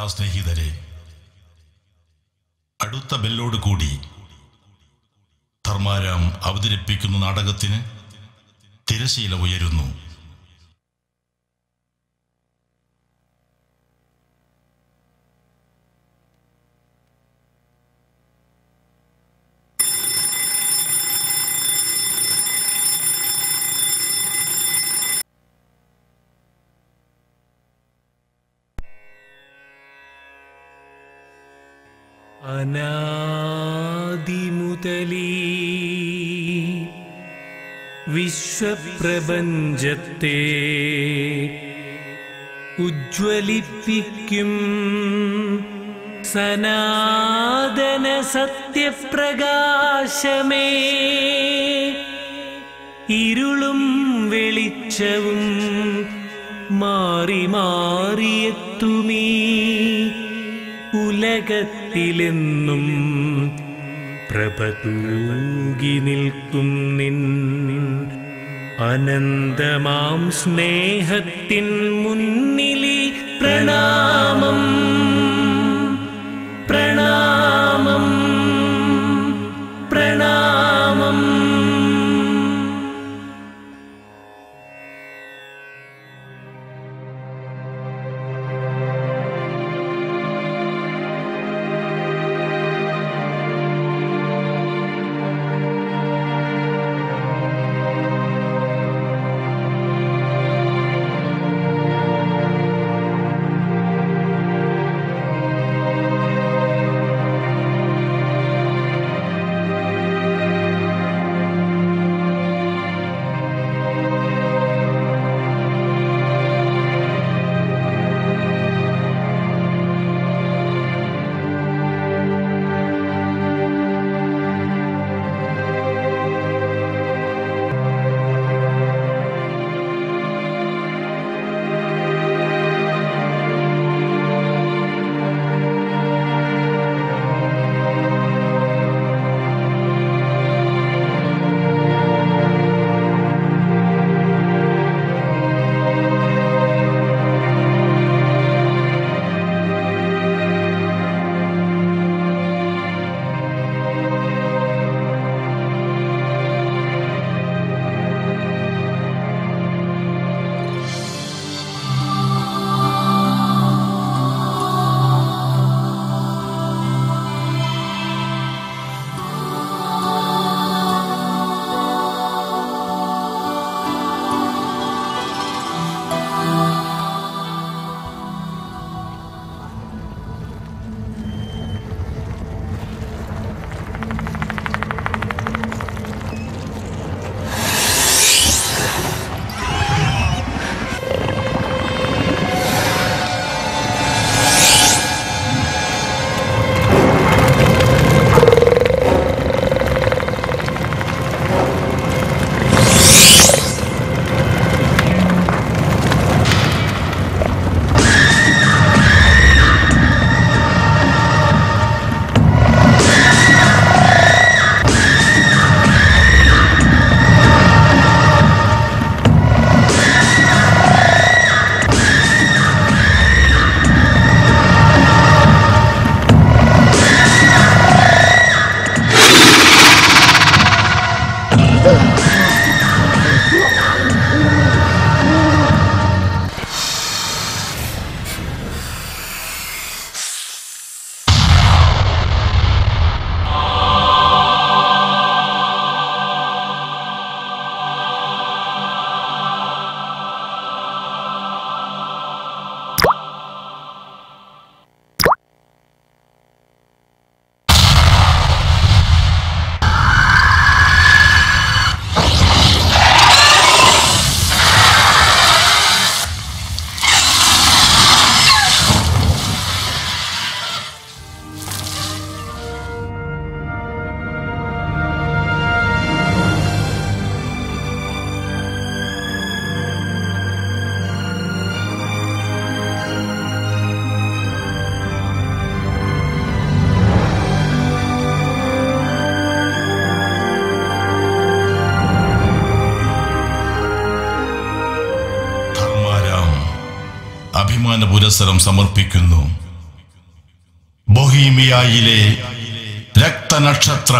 കലാസ്നേഹിതരെ അടുത്ത ബെല്ലോട് കൂടി ധർമാരാം അവതരിപ്പിക്കുന്ന നാടകത്തിന് തിരശീല ഉയരുന്നു അനാദിമുതലീ വിശ്വപ്രപഞ്ചത്തെ ഉജ്ജ്വലിപ്പിക്കും സനാതന സത്യപ്രകാശമേ ഇരുളും വെളിച്ചവും മാറി മാറിയെത്തുമീ ഉലകത്തിലെന്നും പ്രഭ തൂകി നിൽക്കും നിൻ അനന്തമാം സ്നേഹത്തിൻ മുന്നിലി പ്രണാമം പ്രണാമം പ്രണാമം ധർമാരാം അഭിമാന പുരസ്സരം സമർപ്പിക്കുന്നു ബൊഹീമിയായിലെ രക്തനക്ഷത്രം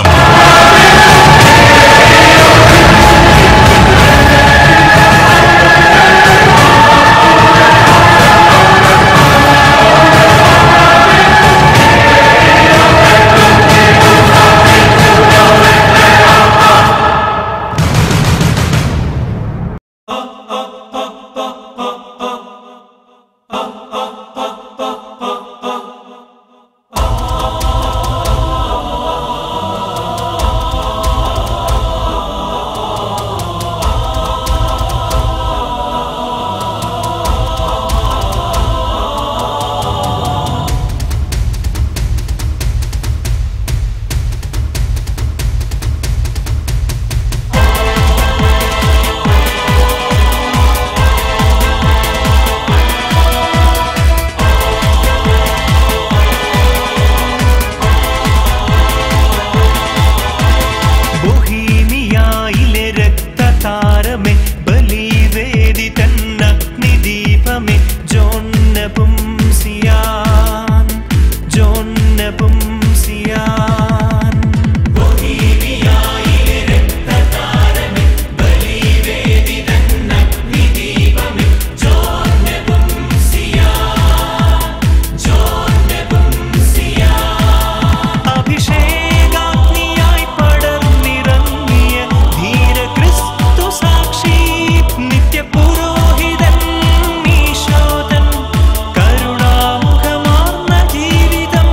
ബൊഹീമിയായിലെ രക്തതാരമേ ബലിവേദി തന്നഗ്നിദീപമേ ജോന്നപും സിയാൻ ജോന്നപും സിയാൻ ബൊഹീമിയായിലെ രക്തതാരമേ ബലിവേദി തന്നഗ്നിദീപമേ ജോന്നപും സിയാൻ ജോന്നപും സിയാൻ അഭിഷേകാഗ്നിയായി പടർന്നിറങ്ങിയ ധീര ക്രിസ്തു സാക്ഷി നിത്യപുരോഹിതൻ ഈശോദൻ കരുണാമുഖമാർന്ന ജീവിതം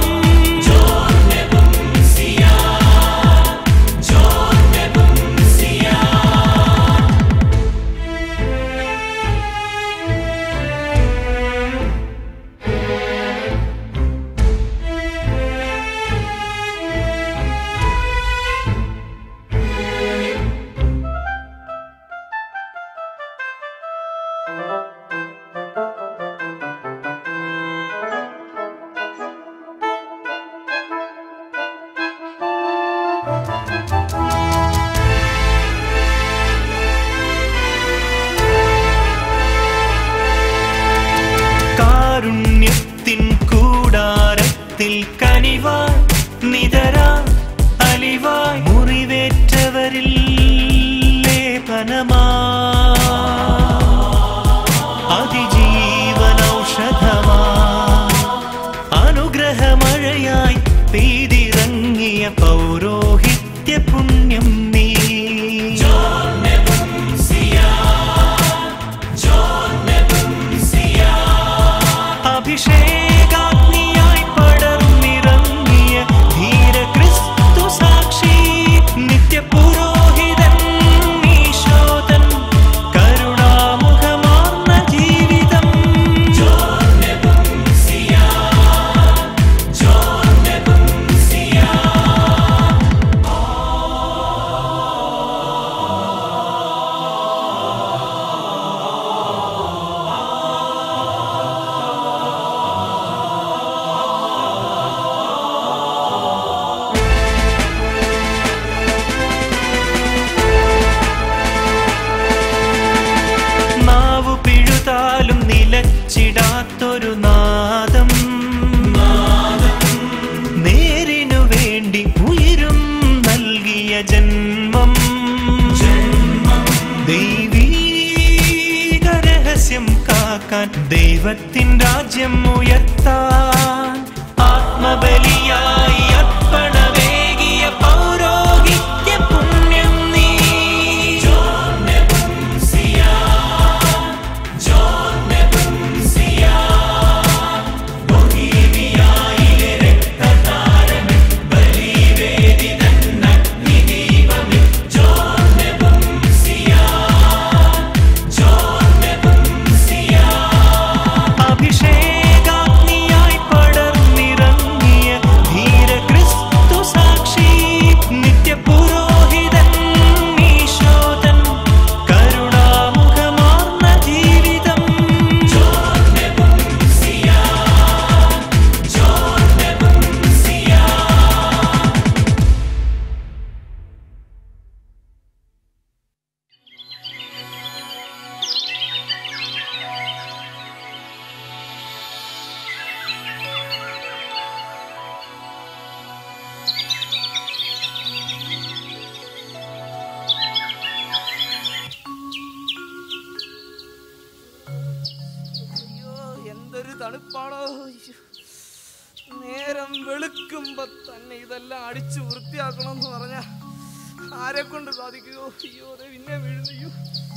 കാരുണ്യത്തിൻ കൂടാരത്തിൽ കനിവാய் നിതരാ അലിവായ് മുറിവേറ്റവരിൽ ലേപനമാ അതിജീവനൗഷധമാ അനുഗ്രഹമഴയായി പെയ്തിറങ്ങിയ പൗരോഹിത്യ പുണ്യം നീ അഭിഷേകാഗ്നിയായി പടർന്നിറങ്ങിയ ധീര ക്രിസ്തു സാക്ഷി നിത്യപുരോഹിതൻ ഈശോദൻ കരുണാമുഖമാർന്ന ജീവിതം നാവു പിഴുതാലും നിലച്ചിടാത്തൊരു നാദം നേരിനു വേണ്ടി ഉയരും നൽകിയ ജന്മം ദൈവീക രഹസ്യം കാക്കാൻ ദൈവത്തിൻ രാജ്യം ഉയർത്താൻ ആത്മബലിയായി അർപ്പണവേകിയ പൗരോഹിത്യ പുണ്യം നീ അഭിഷേകാഗ്നിയായി പടർന്നിറങ്ങിയ ധീര തണുപ്പാണോ അയ്യോ. നേരം വെളുക്കുമ്പോ തന്നെ ഇതെല്ലാം അടിച്ചു വൃത്തിയാക്കണമെന്ന് പറഞ്ഞ ആരെ കൊണ്ട് സാധിക്കുമോ അയ്യോ ദേ പിന്നെ വീഴുന്നു അയ്യോ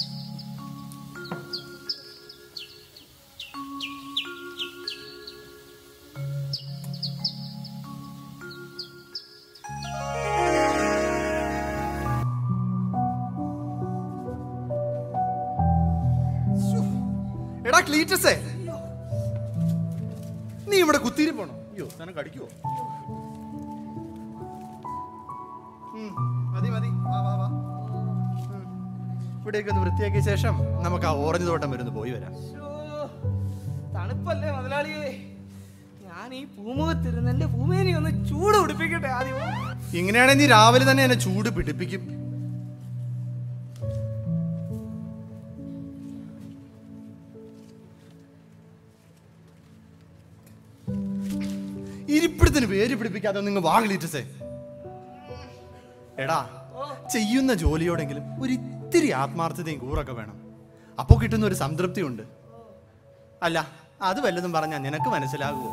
എടാ ക്ലീറ്റസേ നീ ഇവിടെ കുത്തിരി പോണോ അയ്യോ നിനക്ക് അടിക്കുവോ ഉം, മതി മതി വാ വാ വാ ഉം. ഇവിടെയൊക്കെ ഒന്ന് വൃത്തിയാക്കിയ ശേഷം നമുക്ക് ആ ഓറഞ്ച് തോട്ടം വരുന്ന് പോയി വരാം ശ്ശോ, തണുപ്പല്ലേ മുതലാളിയെ ഞാൻ ഈ പൂമുഖത്തിരുന്ന് എന്റെ ഭൂമിയെ ഒന്ന് ചൂട് പിടിപ്പിക്കട്ടെ ആദ്യം ഇങ്ങനെയാണെങ്കിൽ നീ രാവിലെ തന്നെ എന്നെ ചൂട് പിടിപ്പിക്കും ഇരിപ്പിടത്തിന് പേര് പിടിപ്പിക്കാതെ നിങ്ങൾ വാങ്ങിലിറ്റസേ എടാ ചെയ്യുന്ന ജോലിയോടെങ്കിലും ഒരു ഇത്തിരി ആത്മാർത്ഥതയും കൂറൊക്കെ വേണം അപ്പോ കിട്ടുന്ന ഒരു സംതൃപ്തി ഉണ്ട് അല്ല അത് വല്ലതും പറഞ്ഞാൽ നിനക്ക് മനസ്സിലാകുമോ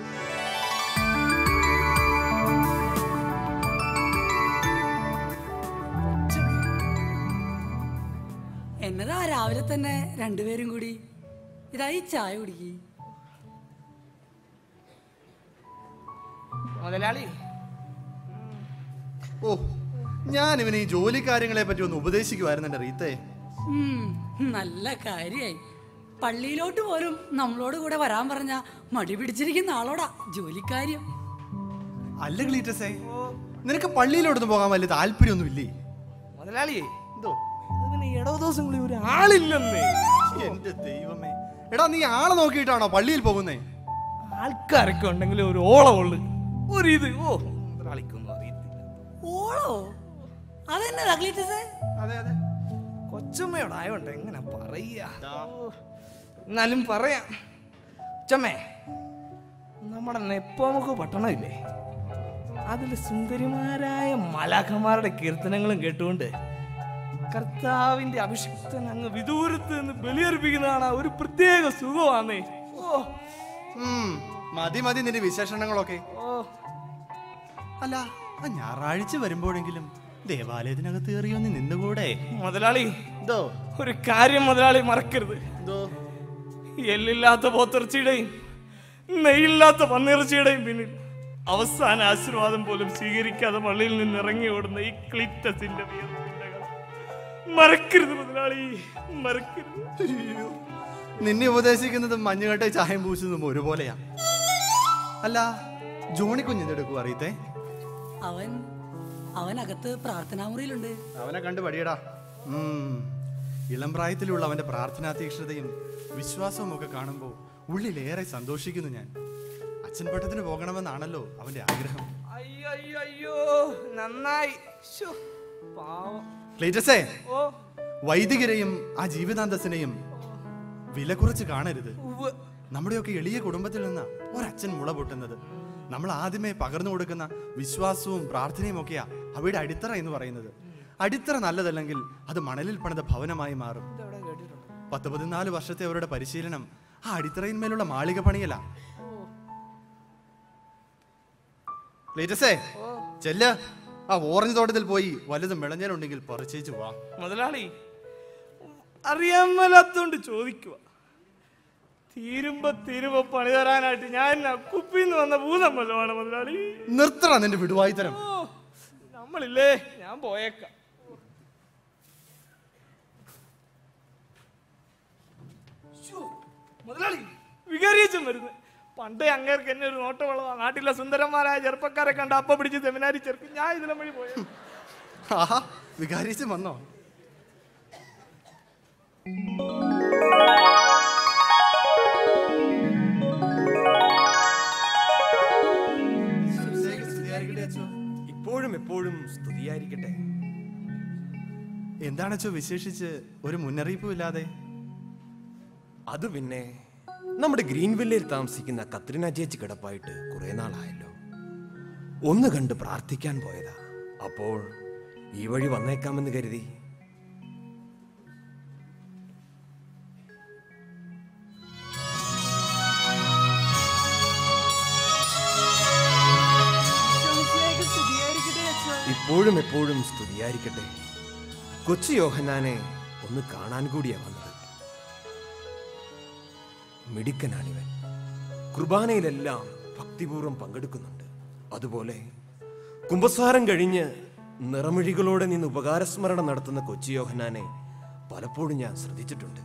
എന്നതാ രാവിലെ തന്നെ രണ്ടുപേരും കൂടി ഇതായി ചായ കുടിക്കി മുതലാളി ഓ ഞാൻ ഇവന് ഈ ജോലി കാര്യങ്ങളെ പറ്റി ഒന്ന് ഉപദേശിക്കുമായിരുന്നു എന്റെ റീത്തേ നല്ല കാര്യായി പള്ളിയിലോട്ട് പോലും നമ്മളോട് കൂടെ വരാൻ പറഞ്ഞ മടി പിടിച്ചിരിക്കുന്ന ആളോടാ ജോലിക്കാര്യം അല്ല ക്ലീറ്റസേ നിനക്ക് പള്ളിയിലോട്ടൊന്നും പോകാൻ വലിയ താല്പര്യമൊന്നും ഇല്ലേ മുതലാളി എന്തോ അത് പിന്നെ ഇടോ ദിവസങ്ങളിൽ ഒരു ആളില്ലെന്നേ എന്റെ ദൈവമേ എടാ നീ ആളെ നോക്കിയിട്ടാണോ പള്ളിയിൽ പോകുന്നേ ആൾക്കാരൊക്കെ ഉണ്ടെങ്കിൽ ഒരു ഓളമുള്ളു ഒരു ഇത് ഓ മുതലാളിക്കൊന്നും അറിയത്തില്ല ഓളോ അതെന്നതാ ക്ലീറ്റസേ അതെ അതെ കൊച്ചമ്മയോടായോണ്ട് എങ്ങനെ പറയാ ഓ, എന്നാലും പറയാം കൊച്ചമ്മേ നമ്മുടെ നെപ്പോമുക്ക് പട്ടണമില്ലേ അതിൽ സുന്ദരിമാരായ മലാഖമാരുടെ കീർത്തനങ്ങളും കേട്ടുകൊണ്ട് കർത്താവിന്റെ അഭിഷിക്തൻ അങ്ങ് വിദൂരത്ത് നിന്ന് ബലിയർപ്പിക്കുന്നതാണ് ഒരു പ്രത്യേക സുഖമാന്നേ ഓ ഉം, മതി മതി നിന്റെ വിശേഷണങ്ങളൊക്കെ ഓ അല്ല ആ ഞായറാഴ്ച വരുമ്പോഴെങ്കിലും ദേവാലയത്തിനകത്ത് കയറിയൊന്ന് നിന്നുകൂടെ മുതലാളി എന്തോ ഒരു കാര്യം മുതലാളി മറക്കരുത് എന്തോ എല്ലില്ലാത്ത പോത്തിറച്ചിയുടെയും നെയ്യില്ലാത്ത പന്നിറച്ചിയുടെയും പിന്നിൽ അവസാന ആശീർവാദം പോലും സ്വീകരിക്കാതെ പള്ളിയിൽ നിന്ന് ഇറങ്ങി ഓടുന്ന ഈ ക്ലിറ്റസിന്റെ വിയർപ്പിന്റെ കഥ. മറക്കരുത് മുതലാളി മറക്കരുത് അയ്യോ. നിന്നെ ഉപദേശിക്കുന്നതും മഞ്ഞുകട്ടെ ചായം പൂശുന്നതും ഒരുപോലെയാ അല്ല ജോണി കുഞ്ഞെന്തെടുക്കും അറിയത്തെ അവൻ അവനകത്ത് പ്രാർത്ഥനാ മുറിയിലുണ്ട് അവനെ കണ്ട് പടിയടാ ഉം. ഇളം പ്രായത്തിലുള്ള അവന്റെ പ്രാർത്ഥനാ തീക്ഷ്ണതയും വിശ്വാസവും ഒക്കെ കാണുമ്പോൾ ഉള്ളിലേറെ സന്തോഷിക്കുന്നു ഞാൻ അച്ഛൻ പട്ടത്തിന് പോകണമെന്നാണല്ലോ അവന്റെ ആഗ്രഹം അയ്യോ അയ്യോ അയ്യോ നന്നായി ശ്ശോ, പാവം ക്ലീറ്റസേ ഓ വൈദികരെയും ആ ജീവിതാന്തസ്സിനെയും വില കുറച്ച് കാണരുത് ഉവ്വ്. നമ്മുടെയൊക്കെ എളിയ കുടുംബത്തിൽ നിന്ന് ഒരച്ഛൻ മുള പൊട്ടുന്നത് നമ്മൾ ആദ്യമേ പകർന്നു കൊടുക്കുന്ന വിശ്വാസവും പ്രാർത്ഥനയും ഒക്കെയാ അവയുടെ അടിത്തറ എന്ന് പറയുന്നത് അടിത്തറ നല്ലതല്ലെങ്കിൽ അത് മണലിൽ പണിത ഭവനമായി മാറും ഇതെവിടെ കേട്ടിട്ടുണ്ട് പത്ത് പതിനാല് വർഷത്തെ അവരുടെ പരിശീലനം ആ അടിത്തറയിന്മേലുള്ള മാളിക പണിയല ലേറ്റസേ ചെല്ല് ആ ഓറഞ്ച് തോട്ടത്തിൽ പോയി വലുതും വിളഞ്ഞാലുണ്ടെങ്കിൽ പറിച്ചേച്ചു വാ മുതലാളി അറിയാൻ മേലാത്തോണ്ട് ചോദിക്കുക തീരുമ്പോ തീരുമ്പോ പണി തരാനായിട്ട് ഞാൻ കുപ്പിന്ന് വന്ന ഭൂതം വല്ലതാണ് മുതലാളി നിർത്തണ നിന്റെ വിടുവായിത്തരം ഓ നമ്മളില്ലേ ഞാൻ പോയേക്കാം ശ്ശോ, മുതലാളി വികാരിയച്ചൻ വരുന്നു പണ്ടേ അങ്ങേർക്ക് എന്നെ ഒരു നോട്ടമുള്ളതാ നാട്ടിലെ സുന്ദരന്മാരായ ചെറുപ്പക്കാരെ കണ്ട അപ്പ പിടിച്ച് സെമിനാരി ചേർക്കും ഞാൻ ഇതിലെ വഴി പോയത് ആഹാ വികാരിച്ചും വന്നോ ഇപ്പോഴും എപ്പോഴും സ്തുതിയായിരിക്കട്ടെ എന്താണച്ചോ വിശേഷിച്ച് ഒരു മുന്നറിയിപ്പും ഇല്ലാതെ അത് പിന്നെ നമ്മുടെ ഗ്രീൻ വില്ലയിൽ താമസിക്കുന്ന കത്രിന ചേച്ചി കിടപ്പായിട്ട് കുറെ നാളായല്ലോ ഒന്ന് കണ്ട് പ്രാർത്ഥിക്കാൻ പോയതാ അപ്പോൾ ഈ വഴി വന്നേക്കാമെന്ന് കരുതി ഇപ്പോഴും എപ്പോഴും സ്തുതിയായിരിക്കട്ടെ കൊച്ചു യോഹന്നാനെ ഒന്ന് കാണാൻ കൂടിയാ വന്നത് മിടുക്കനാണിവൻ കുർബാനയിലെല്ലാം ഭക്തിപൂർവ്വം പങ്കെടുക്കുന്നുണ്ട് അതുപോലെ കുംഭസാരം കഴിഞ്ഞ് നിറമിഴികളോടെ നിന്ന് ഉപകാരസ്മരണം നടത്തുന്ന കൊച്ചു യോഹന്നാനെ പലപ്പോഴും ഞാൻ ശ്രദ്ധിച്ചിട്ടുണ്ട്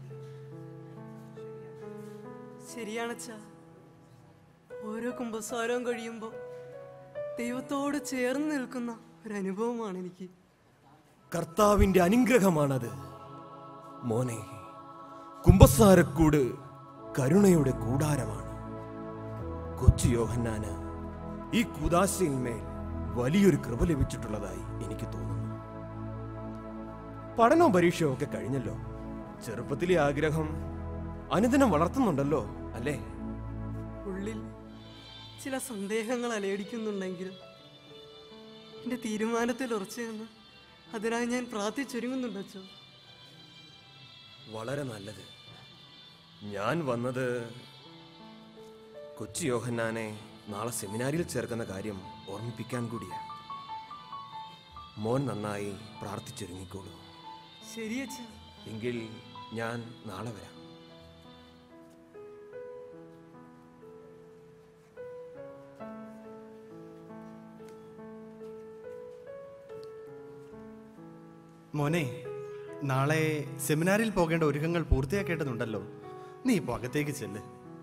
ശരിയാണച്ചാ ഓരോ കുംഭസാരവും കഴിയുമ്പോൾ ദൈവത്തോട് ചേർന്ന് നിൽക്കുന്ന ഒരു അനുഭവമാണ് എനിക്ക് കർത്താവിന്റെ അനുഗ്രഹമാണത് മോനെ കുംഭസാരക്കൂട് കരുണയുടെ കൂടാരമാണ് കൊച്ചു യോഹന്നാന് ഈ കുദാശയിന്മേൽ വലിയൊരു കൃപ ലഭിച്ചിട്ടുള്ളതായി എനിക്ക് തോന്നുന്നു പഠനവും പരീക്ഷയും ഒക്കെ കഴിഞ്ഞല്ലോ ചെറുപ്പത്തിലെ ആഗ്രഹം അനുദിനം വളർത്തുന്നുണ്ടല്ലോ അല്ലേ ഉള്ളിൽ ചില സന്ദേഹങ്ങൾ അലയടിക്കുന്നുണ്ടെങ്കിലും എൻ്റെ തീരുമാനത്തിൽ ഉറച്ചു നിന്ന് അതിനായി ഞാൻ പ്രാർത്ഥിച്ചൊരുങ്ങുന്നുണ്ടച്ചോ വളരെ നല്ലത് ഞാൻ വന്നത് കൊച്ചു യോഹന്നാനെ നാളെ സെമിനാരിൽ ചേർക്കുന്ന കാര്യം ഓർമ്മിപ്പിക്കാൻ കൂടിയാ മോൻ നന്നായി പ്രാർത്ഥിച്ചൊരുങ്ങിക്കോളൂ ശരിയച്ചാ എങ്കിൽ ഞാൻ നാളെ വരാം മോനെ നാളെ സെമിനാരിൽ പോകേണ്ട ഒരുക്കങ്ങൾ പൂർത്തിയാക്കേണ്ടതുണ്ടല്ലോ നീ ഇപ്പോൾ അകത്തേക്ക് ചെല്ല്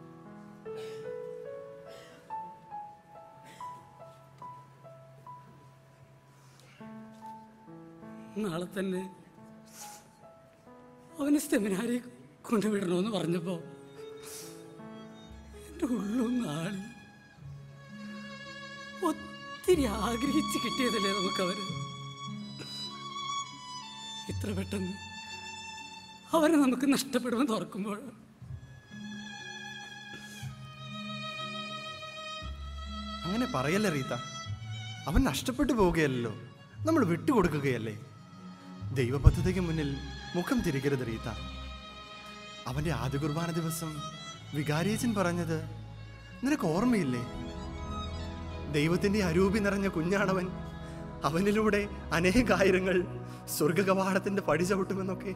നാളെ തന്നെ അവന് സെമിനാരി കൊണ്ടുവിടണമെന്ന് പറഞ്ഞപ്പോ എൻ്റെ ഉള്ളും നാളി ഒത്തിരി ആഗ്രഹിച്ച് കിട്ടിയതല്ലേ നമുക്കവര് ഇത്ര പെട്ടെന്ന് അവരെ നമുക്ക് നഷ്ടപ്പെടുമെന്ന് ഓർക്കുമ്പോൾ അങ്ങനെ പറയല്ലേ റീത്ത അവൻ നഷ്ടപ്പെട്ടു പോവുകയല്ലോ നമ്മൾ വിട്ടുകൊടുക്കുകയല്ലേ ദൈവപദ്ധതിക്ക് മുന്നിൽ മുഖം തിരികരുത് റീത്ത അവന്റെ ആദ്യ കുർബാന ദിവസം വികാരിയച്ചൻ പറഞ്ഞത് നിനക്ക് ഓർമ്മയില്ലേ ദൈവത്തിന്റെ അരൂപി നിറഞ്ഞ കുഞ്ഞാണവൻ അവനിലൂടെ അനേകായിരങ്ങൾ സ്വർഗകവാടത്തിന്റെ പടി ചവിട്ടുമെന്നൊക്കെ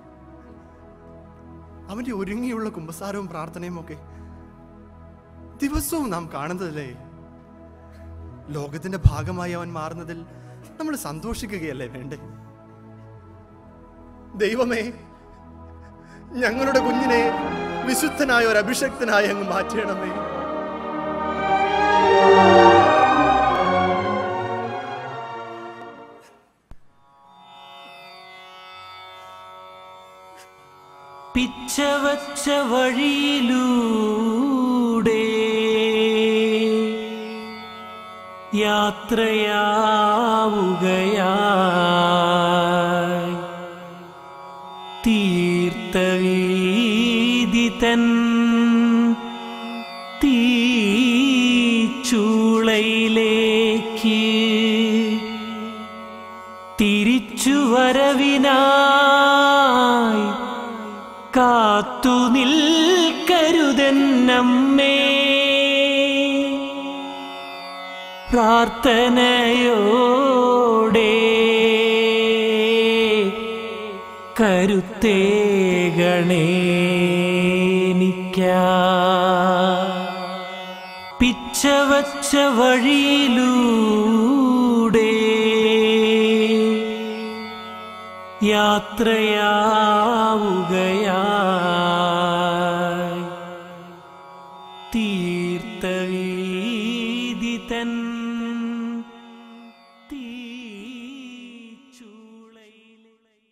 അവന്റെ ഒരുങ്ങിയുള്ള കുമ്പസാരവും പ്രാർത്ഥനയും ഒക്കെ ദിവസവും നാം കാണുന്നതല്ലേ ലോകത്തിന്റെ ഭാഗമായി അവൻ മാറുന്നതിൽ നമ്മൾ സന്തോഷിക്കുകയല്ലേ വേണ്ടേ ദൈവമേ ഞങ്ങളുടെ കുഞ്ഞിനെ വിശുദ്ധനായ ഒരു അഭിഷക്തനായി അങ്ങ് മാറ്റണമേ പിച്ചവച്ച വഴിയിലൂടെ യാത്രയാവുകയായി തീർത്ഥവീതി തൻ തീച്ചൂളയിലേക്ക് തിരിച്ചു വരവിനായി കാത്തു നിൽക്കരുതെന്നമ്മേ പ്രാർത്ഥനയോടെ കരുത്തേകണേനിക്ക പിച്ചവച്ച വഴിയിലൂടെ യാത്രയാവുകയായി തീർത്ഥവീതി തൻ തീച്ചൂളയിലെ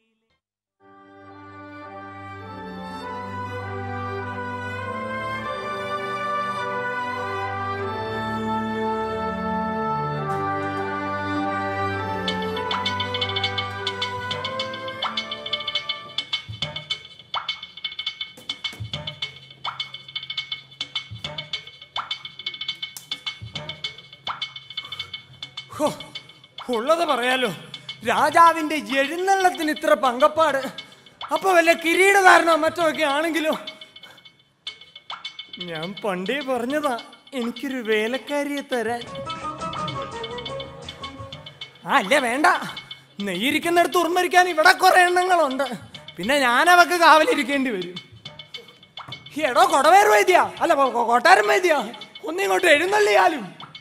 ഹോ, ഉള്ളത് പറയാലോ രാജാവിന്റെ എഴുന്നള്ളത്തിന് ഇത്ര പങ്കപ്പാട് അപ്പൊ വല്ല കിരീടധാരണോ മറ്റോ ഒക്കെ ആണെങ്കിലോ ഞാൻ പണ്ടേ പറഞ്ഞതാ എനിക്കൊരു വേലക്കാരിയെ തരാൻ ആ അല്ലേ വേണ്ട നെയ്യിരിക്കുന്നിടത്ത് ഉറുമരിക്കാൻ ഇവിടെ കുറെ എണ്ണങ്ങളുണ്ട് പിന്നെ ഞാൻ അവക്ക് കാവലിരിക്കേണ്ടി വരും എടോ കൊടവേർ വൈദ്യ അല്ല കൊ- കൊ- കൊട്ടാരം വൈദ്യ ഒന്നിങ്ങോട്ട് എഴുന്നള്ളിയാലും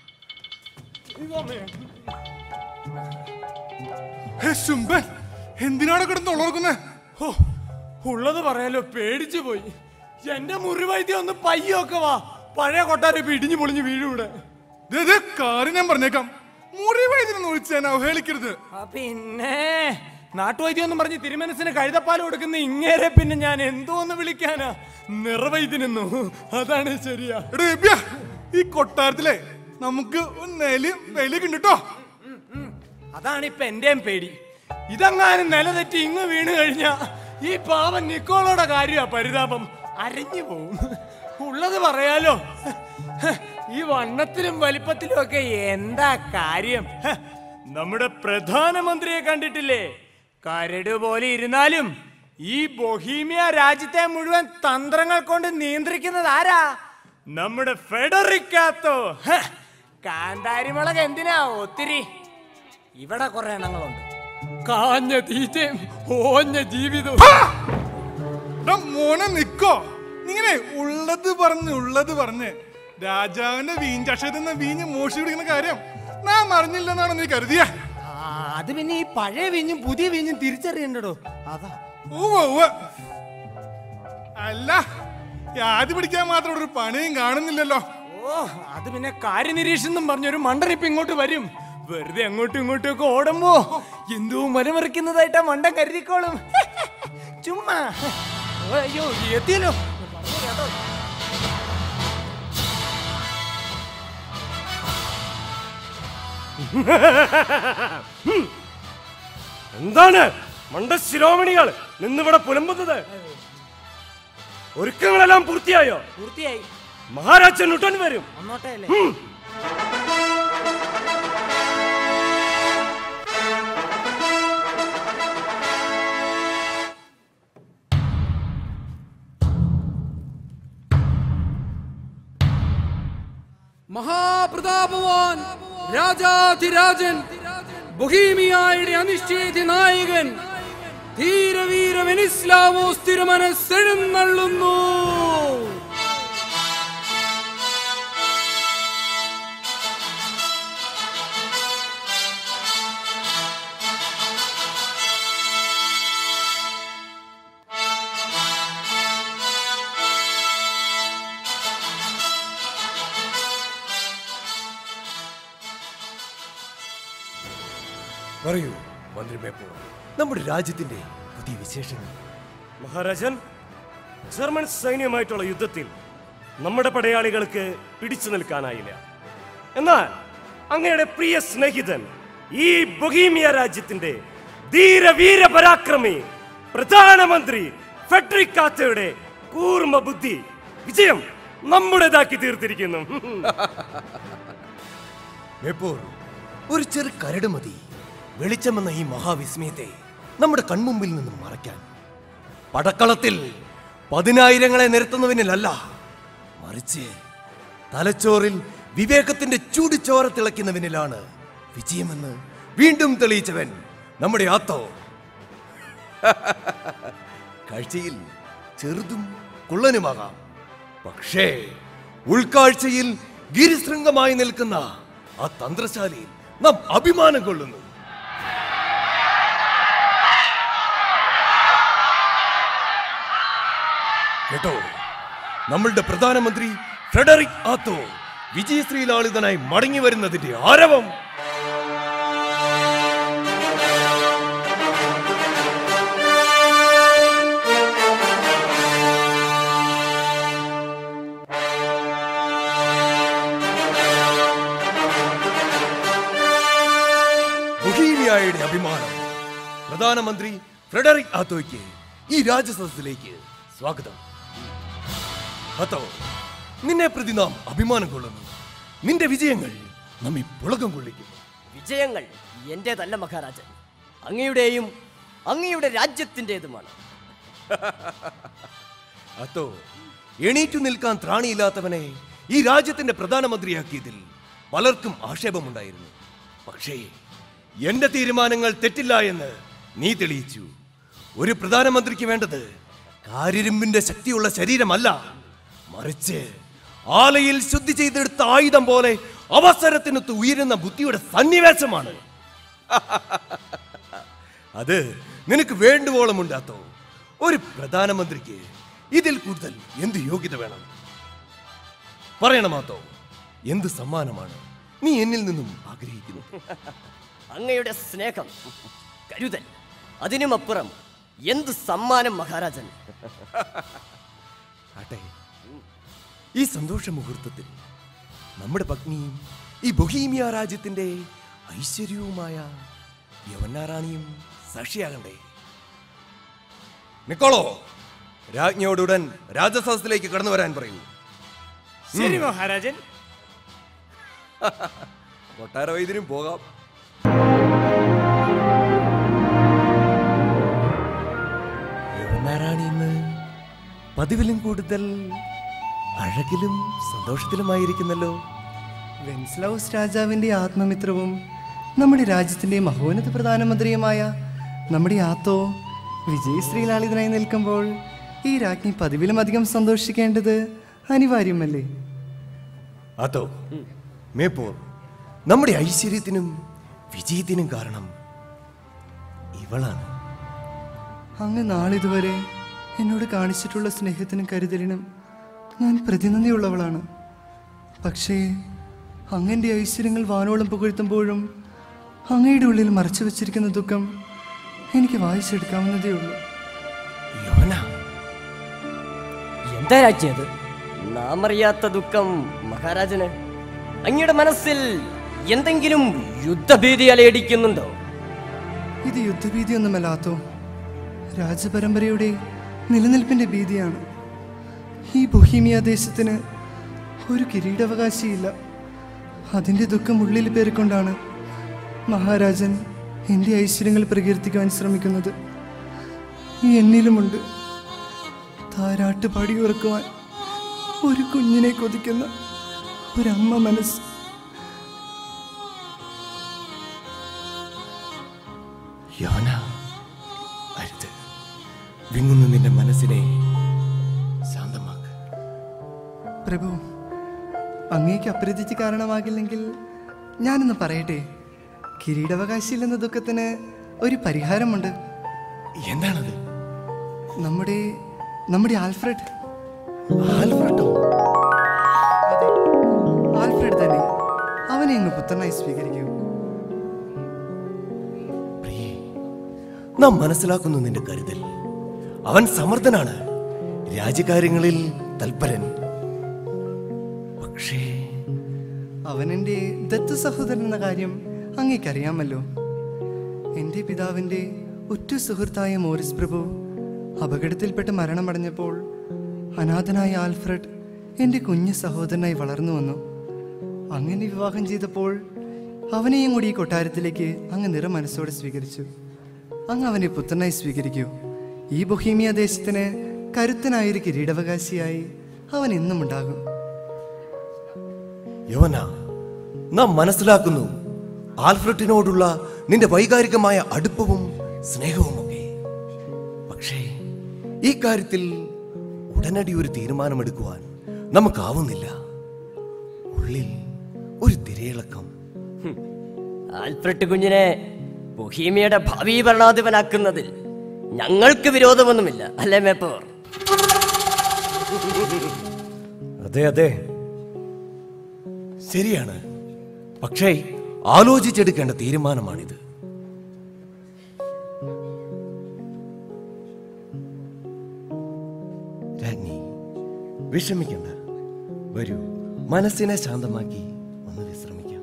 ശുംഭൻ എന്തിനാണ് കിടന്ന് ഉളർക്കുന്നത് ഹോ, ഉള്ളത് പറയാലോ പേടിച്ചു പോയി എന്റെ മുറിവൈദ്യം ഒന്ന് പയ്യൊക്കെ വാ പഴയ കൊട്ടാരം ഇപ്പൊ ഇടിഞ്ഞു പൊളിഞ്ഞു വീഴൂടെ ദേ, ദേ, കാര്യം ഞാൻ പറഞ്ഞേക്കാം മുറിവൈദ്യനെ വിളിച്ച് ഞാൻ അവഹേളിക്കരുത് ആ, പിന്നെ നാട്ടുവൈദ്യം എന്ന് പറഞ്ഞ് തിരുമനസിന് കഴുതപ്പാൽ കൊടുക്കുന്ന ഇങ്ങേരെ പിന്നെ ഞാൻ എന്തോന്ന് വിളിക്കാനാ നിറവൈദ്യനെന്നോ അതാണ് ശരിയാ എടോ എബ്യ, ഈ കൊട്ടാരത്തിലെ നമുക്ക് ഒരു നിലയും വിലയൊക്കെ ഉണ്ട് കേട്ടോ അതാണ് ഇപ്പൊ എന്റെയും പേടി ഇതെങ്ങാനും നില തെറ്റി ഇങ്ങ് വീണ് കഴിഞ്ഞാ ഈ പാവൻ നിക്കോളോടെ കാര്യമാ പരിതാപം അരഞ്ഞു പോവും ഉള്ളത് പറയാലോ ഈ വണ്ണത്തിലും വലിപ്പത്തിലും ഒക്കെ എന്താ കാര്യം ഹ, നമ്മുടെ പ്രധാനമന്ത്രിയെ കണ്ടിട്ടില്ലേ കരട് പോലെ ഇരുന്നാലും ഈ ബൊഹീമിയ രാജ്യത്തെ മുഴുവൻ തന്ത്രങ്ങൾ കൊണ്ട് നിയന്ത്രിക്കുന്നത് ആരാ നമ്മുടെ ഫെഡറിക്കാത്തോ ഹ, കാന്താരിമുളക് എന്തിനാ ഒത്തിരി ഇവിടെ കുറെ എണ്ണങ്ങളുണ്ട് കാഞ്ഞ തീറ്റയും ഓഞ്ഞ ജീവിതവും എടാ, മോനെ നിക്കോ ഇങ്ങനെ ഉള്ളത് പറഞ്ഞ് ഉള്ളത് പറഞ്ഞ് രാജാവിന്റെ വീഞ്ചക്ഷത്തിൽ നിന്ന് വീഞ്ഞ് മോഷി പിടിക്കുന്ന കാര്യം നാം അറിഞ്ഞില്ലെന്നാണ് നീ കരുതിയ ആ, അത് പിന്നെ ഈ പഴയ വീഞ്ഞും പുതിയ വീഞ്ഞും തിരിച്ചറിയണ്ടോ അതാ ഉവ്വ് ഉവ്വ്. അല്ല യാതി പിടിക്കാൻ മാത്രം ഇവിടെ ഒരു പണിയും കാണുന്നില്ലല്ലോ ഓ അത് പിന്നെ കാര്യനിരീക്ഷണം പറഞ്ഞൊരു മണ്ടൻ ഇപ്പൊ ഇങ്ങോട്ട് വരും വെറുതെ അങ്ങോട്ടും ഇങ്ങോട്ടും ഒക്കെ ഓടുമ്പോ എന്തോ മരമറിക്കുന്നതായിട്ടാ മണ്ടൻ കരുതിക്കോളും ചുമ്മാ ഓ, അയ്യോ എത്തിയല്ലോ പറഞ്ഞു കേട്ടോ. എന്താണ് മണ്ടശിരോമണികൾ നിന്നിവിടെ പുലമ്പുന്നത് ഒരുക്കങ്ങളെല്ലാം പൂർത്തിയായോ പൂർത്തിയായി മഹാരാജൻ ഉടൻ വരും വന്നോട്ടെ അല്ലേ ഉം. മഹാപ്രതാപവാൻ രാജാധിരാജൻ ബൊഹീമിയായുടെ അനിശ്ചിത നായകൻ ധീരവീര വെനിസ്ലാവോസ് തിരുമനസ്സെഴുന്നള്ളുന്നു പറയൂ മന്ത്രി മേപ്പോ നമ്മുടെ രാജ്യത്തിന്റെ പുതിയ വിശേഷങ്ങൾ മഹാരാജൻ ജർമ്മൻ സൈന്യമായിട്ടുള്ള യുദ്ധത്തിൽ നമ്മുടെ പടയാളികൾക്ക് പിടിച്ചു നിൽക്കാനായില്ല എന്നാൽ അങ്ങയുടെ പ്രിയ സ്നേഹിതൻ ഈ ബൊഹീമിയ രാജ്യത്തിന്റെ ധീരവീര പരാക്രമി പ്രധാനമന്ത്രി ഫെഡറിക്കാത്തയുടെ കൂർമ്മ ബുദ്ധി വിജയം നമ്മുടേതാക്കി തീർത്തിരിക്കുന്നു മേപ്പോർ ഒരു ചെറു കരട് മതി വെളിച്ചമെന്ന ഈ മഹാവിസ്മയത്തെ നമ്മുടെ കൺമുമ്പിൽ നിന്നും മറയ്ക്കാൻ പടക്കളത്തിൽ പതിനായിരങ്ങളെ നിരത്തുന്നതിനല്ല മറിച്ച് തലച്ചോറിൽ വിവേകത്തിന്റെ ചൂടിച്ചോര തിളയ്ക്കുന്നവനിലാണ് വിജയമെന്ന് വീണ്ടും തെളിയിച്ചവൻ നമ്മുടെ ആത്തോ കാഴ്ചയിൽ ചെറുതും കുള്ളനുമാകാം പക്ഷേ ഉൾക്കാഴ്ചയിൽ ഗിരിശൃംഗമായി നിൽക്കുന്ന ആ തന്ത്രശാലിയിൽ നാം അഭിമാനം കൊള്ളുന്നു കേട്ടോ നമ്മളുടെ പ്രധാനമന്ത്രി ഫ്രെഡറിക് ആത്തോ വിജയശ്രീലാളിതനായി മടങ്ങി വരുന്നതിന്റെ ആരവം ബൊഹീമിയായുടെ അഭിമാനം പ്രധാനമന്ത്രി ഫ്രെഡറിക് ആത്തോയ്ക്ക് ഈ രാജസദസ്സിലേക്ക് സ്വാഗതം ആത്തോ നിന്നെ പ്രതി നാം അഭിമാനം കൊള്ളുന്നു നിന്റെ വിജയങ്ങൾ നമ്മെ പുളകം കൊള്ളിക്കും വിജയങ്ങൾ എന്റേതല്ല മഹാരാജൻ അങ്ങയുടെയും അങ്ങയുടെ രാജ്യത്തിൻ്റെതുമാണ് അത്തോ എണീറ്റു നിൽക്കാൻ ത്രാണിയില്ലാത്തവനെ ഈ രാജ്യത്തിന്റെ പ്രധാനമന്ത്രിയാക്കിയതിൽ പലർക്കും ആക്ഷേപമുണ്ടായിരുന്നു പക്ഷേ എന്റെ തീരുമാനങ്ങൾ തെറ്റില്ല എന്ന് നീ തെളിയിച്ചു ഒരു പ്രധാനമന്ത്രിക്ക് വേണ്ടത് കാര്യരുമ്പിന്റെ ശക്തിയുള്ള ശരീരമല്ല മറിച്ച് ആലയിൽ ശുദ്ധി ചെയ്തെടുത്ത ആയുധം പോലെ അവസരത്തിനൊത്ത് ഉയരുന്ന ബുദ്ധിയുടെ സന്നിവേശമാണ് അത് നിനക്ക് വേണ്ടുവോളം ഉണ്ടാത്തോ ഒരു പ്രധാനമന്ത്രിക്ക് ഇതിൽ കൂടുതൽ എന്ത് യോഗ്യത വേണം പറയണമാത്തോ എന്ത് സമ്മാനമാണ് നീ എന്നിൽ നിന്നും ആഗ്രഹിക്കുന്നത് അങ്ങയുടെ സ്നേഹം കരുതൽ അതിനുമപ്പുറം എന്ത് സമ്മാനം മഹാരാജൻ ആട്ടെ ഈ സന്തോഷ മുഹൂർത്തത്തിൽ നമ്മുടെ പത്നിയും ഈ ബൊഹീമിയ രാജ്യത്തിന്റെ ഐശ്വര്യവുമായ യവനാറാണിയും സാക്ഷിയാകണ്ടേ നിക്കോളോ രാജ്ഞിയോടുടൻ രാജസദസ്സിലേക്ക് കടന്നു വരാൻ പറയൂ ശരി മഹാരാജൻ കൊട്ടാര വൈദ്യനും പോകാം യവനാറാണി ഇന്ന് പതിവിലും കൂടുതൽ അഴകിലും സന്തോഷത്തിലുമായിരിക്കുന്നല്ലോ വെൻസ്ലൗസ് രാജാവിന്റെ ആത്മമിത്രവും നമ്മുടെ രാജ്യത്തിന്റെ മഹോന്നത പ്രധാനമന്ത്രിയുമായ നമ്മുടെ ആത്തോ വിജയശ്രീലാളിതനായി നിൽക്കുമ്പോൾ ഈ രാജ്ഞി പതിവിലും അധികം സന്തോഷിക്കേണ്ടത് അനിവാര്യമല്ലേ അതോ മേപ്പോൾ നമ്മുടെ ഐശ്വര്യത്തിനും വിജയത്തിനും കാരണം ഇവളാണ് അങ്ങ് നാളിതുവരെ എന്നോട് കാണിച്ചിട്ടുള്ള സ്നേഹത്തിനും കരുതലിനും ഞാൻ പ്രതിനന്ദിയുള്ളവളാണ് പക്ഷേ അങ്ങൻ്റെ ഐശ്വര്യങ്ങൾ വാനോളം പുകഴ്ത്തുമ്പോഴും അങ്ങയുടെ ഉള്ളിൽ മറച്ചു വച്ചിരിക്കുന്ന ദുഃഖം എനിക്ക് വായിച്ചെടുക്കാവുന്നതേ ഉള്ളൂ എന്താ രാജ്യം അത് നാം അറിയാത്ത ദുഃഖം മഹാരാജന് അങ്ങയുടെ മനസ്സിൽ എന്തെങ്കിലും യുദ്ധഭീതി അലയടിക്കുന്നുണ്ടോ ഇത് യുദ്ധഭീതിയൊന്നുമല്ലാത്തോ രാജപരമ്പരയുടെ നിലനിൽപ്പിന്റെ ഭീതിയാണ് ഈ ബൊഹീമിയ ദേശത്തിന് ഒരു കിരീടാവകാശിയില്ല അതിൻ്റെ ദുഃഖം ഉള്ളിൽ പേറിക്കൊണ്ടാണ് മഹാരാജൻ എൻ്റെ ഐശ്വര്യങ്ങൾ പ്രകീർത്തിക്കുവാൻ ശ്രമിക്കുന്നത് ഈ എന്നിലുമുണ്ട് താരാട്ട് പാടി ഉറക്കുവാൻ ഒരു കുഞ്ഞിനെ കൊതിക്കുന്ന ഒരമ്മ മനസ്സ് യോന അരുത് വിങ്ങുന്ന നിന്റെ മനസ്സിനെ ശാന്തമാക്ക് പ്രഭു അങ്ങേക്ക് അപ്രീതിക്ക് കാരണമാകില്ലെങ്കിൽ ഞാനൊന്ന് പറയട്ടെ കിരീടാവകാശിയില്ലെന്ന ദുഃഖത്തിന് ഒരു പരിഹാരമുണ്ട് എന്താണത് നമ്മുടെ നമ്മുടെ ആൽഫ്രഡ് ആൽഫ്രഡോ അതെ ആൽഫ്രഡ് തന്നെ അവനെ അങ്ങ് പുത്രനായി സ്വീകരിക്കൂ നാം മനസ്സിലാക്കുന്നു നിന്റെ കരുതൽ അവൻ സമർത്ഥനാണ് രാജ്യകാര്യങ്ങളിൽ തൽപരൻ പക്ഷേ അവൻ എൻ്റെ ദത്ത് സഹോദരൻ എന്ന കാര്യം അങ്ങേക്കറിയാമല്ലോ എൻ്റെ പിതാവിൻ്റെ ഉറ്റ സുഹൃത്തായ മോറിസ് പ്രഭു അപകടത്തിൽപ്പെട്ട് മരണമടഞ്ഞപ്പോൾ അനാഥനായ ആൽഫ്രഡ് എൻ്റെ കുഞ്ഞു സഹോദരനായി വളർന്നു വന്നു അങ്ങനെ വിവാഹം ചെയ്തപ്പോൾ അവനെയും കൂടി ഈ കൊട്ടാരത്തിലേക്ക് അങ്ങ് നിറ മനസ്സോടെ സ്വീകരിച്ചു അങ്ങ് അവനെ പുത്രനായി സ്വീകരിക്കൂ ഈ ബൊഹീമിയ ദേശത്തിന് കരുത്തനായൊരു കിരീടാവകാശിയായി അവൻ എന്നും ഉണ്ടാകും യോന നാം മനസ്സിലാക്കുന്നു ആൽഫ്രഡിനോടുള്ള നിന്റെ വൈകാരികമായ അടുപ്പവും സ്നേഹവുമൊക്കെ പക്ഷേ ഈ കാര്യത്തിൽ ഉടനടി ഒരു തീരുമാനമെടുക്കുവാൻ നമുക്കാവുന്നില്ല ഉള്ളിൽ ഒരു തിരയിളക്കം ആൽഫ്രഡ് കുഞ്ഞിനെ ബൊഹീമിയയുടെ ഭാവി ഭരണാധിപനാക്കുന്നതിൽ ഞങ്ങൾക്ക് വിരോധമൊന്നുമില്ല അല്ലേ മേപ്പോർ അതെ അതെ ശരിയാണ് പക്ഷേ ആലോചിച്ചെടുക്കേണ്ട തീരുമാനമാണിത് രാജ്ഞി വിഷമിക്കണ്ട വരൂ മനസ്സിനെ ശാന്തമാക്കി ഒന്ന് വിശ്രമിക്കാം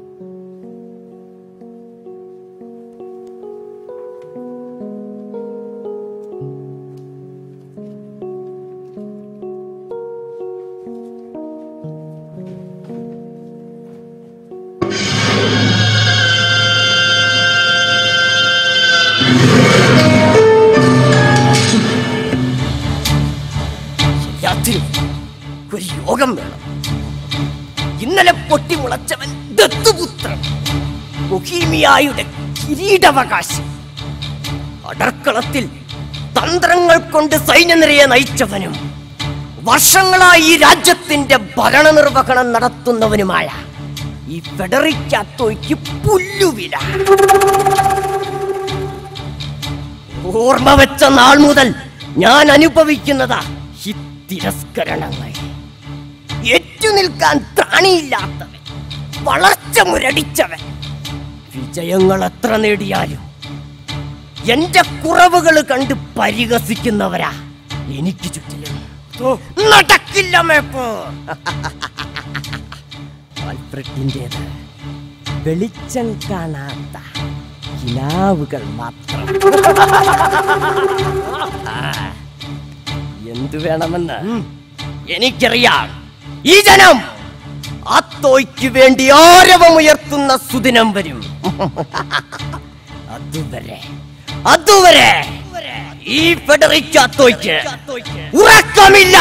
എല്ലാത്തിനും ഒരു യോഗം വേണം ഇന്നലെ പൊട്ടിമുളച്ചവൻ ദത്തുപുത്രൻ ബൊഹീമിയായുടെ കിരീടാവകാശി അടർക്കളത്തിൽ തന്ത്രങ്ങൾ കൊണ്ട് സൈന്യനിരയെ നയിച്ചവനും വർഷങ്ങളായി ഈ രാജ്യത്തിന്റെ ഭരണനിർവഹണം നടത്തുന്നവനുമായ ഈ ഫെഡറിക്കാത്തോയ്ക്ക് പുല്ലുവില ഓർമ്മ വെച്ച നാൾ മുതൽ ഞാൻ അനുഭവിക്കുന്നതാ ഈ തിരസ്കരണങ്ങൾ ഏറ്റു നിൽക്കാൻ ത്രാണിയില്ലാത്തവൻ വളർച്ച മുരടിച്ചവൻ വിജയങ്ങൾ എത്ര നേടിയാലും എന്റെ കുറവുകൾ കണ്ട് പരിഹസിക്കുന്നവരാ എനിക്ക് ചുറ്റിലും നടക്കില്ല മേപ്പോ ആൽഫ്രഡിൻ്റെത് വെളിച്ചം കാണാത്ത കിനാവുകൾ മാത്രം ആ, എന്തു വേണമെന്ന് എനിക്കറിയാം ഈ ജനം അത്തോയ്ക്ക് വേണ്ടി ആരവമുയർത്തുന്ന സുദിനം വരും അതുവരെ അതുവരെ ഈ ഫെഡറിക്ക അത്തോയ്ക്ക് ഉറക്കമില്ല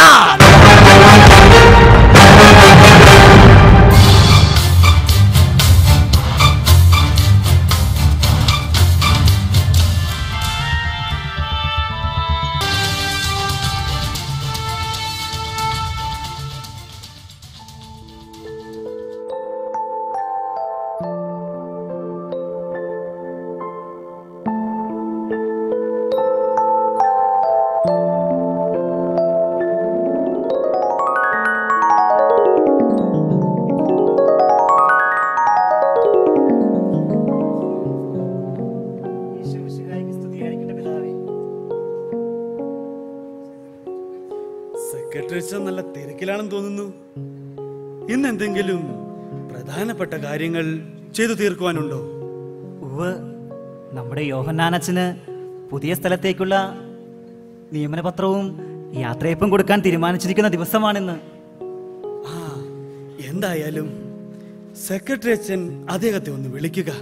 സെക്രട്ടറി അച്ഛൻ നല്ല തിരക്കിലാണെന്ന് തോന്നുന്നു ഇന്ന് എന്തെങ്കിലും പ്രധാനപ്പെട്ട കാര്യങ്ങൾ ചെയ്തു തീർക്കുവാനുണ്ടോ ഉവ് നമ്മുടെ യോഹന്നാനച്ചന് പുതിയ സ്ഥലത്തേക്കുള്ള നിയമനപത്രവും യാത്രയപ്പും കൊടുക്കാൻ തീരുമാനിച്ചിരിക്കുന്ന ദിവസമാണിന്ന് എന്തായാലും സെക്രട്ടറി അച്ഛൻ അദ്ദേഹത്തെ ഒന്ന് വിളിക്കുക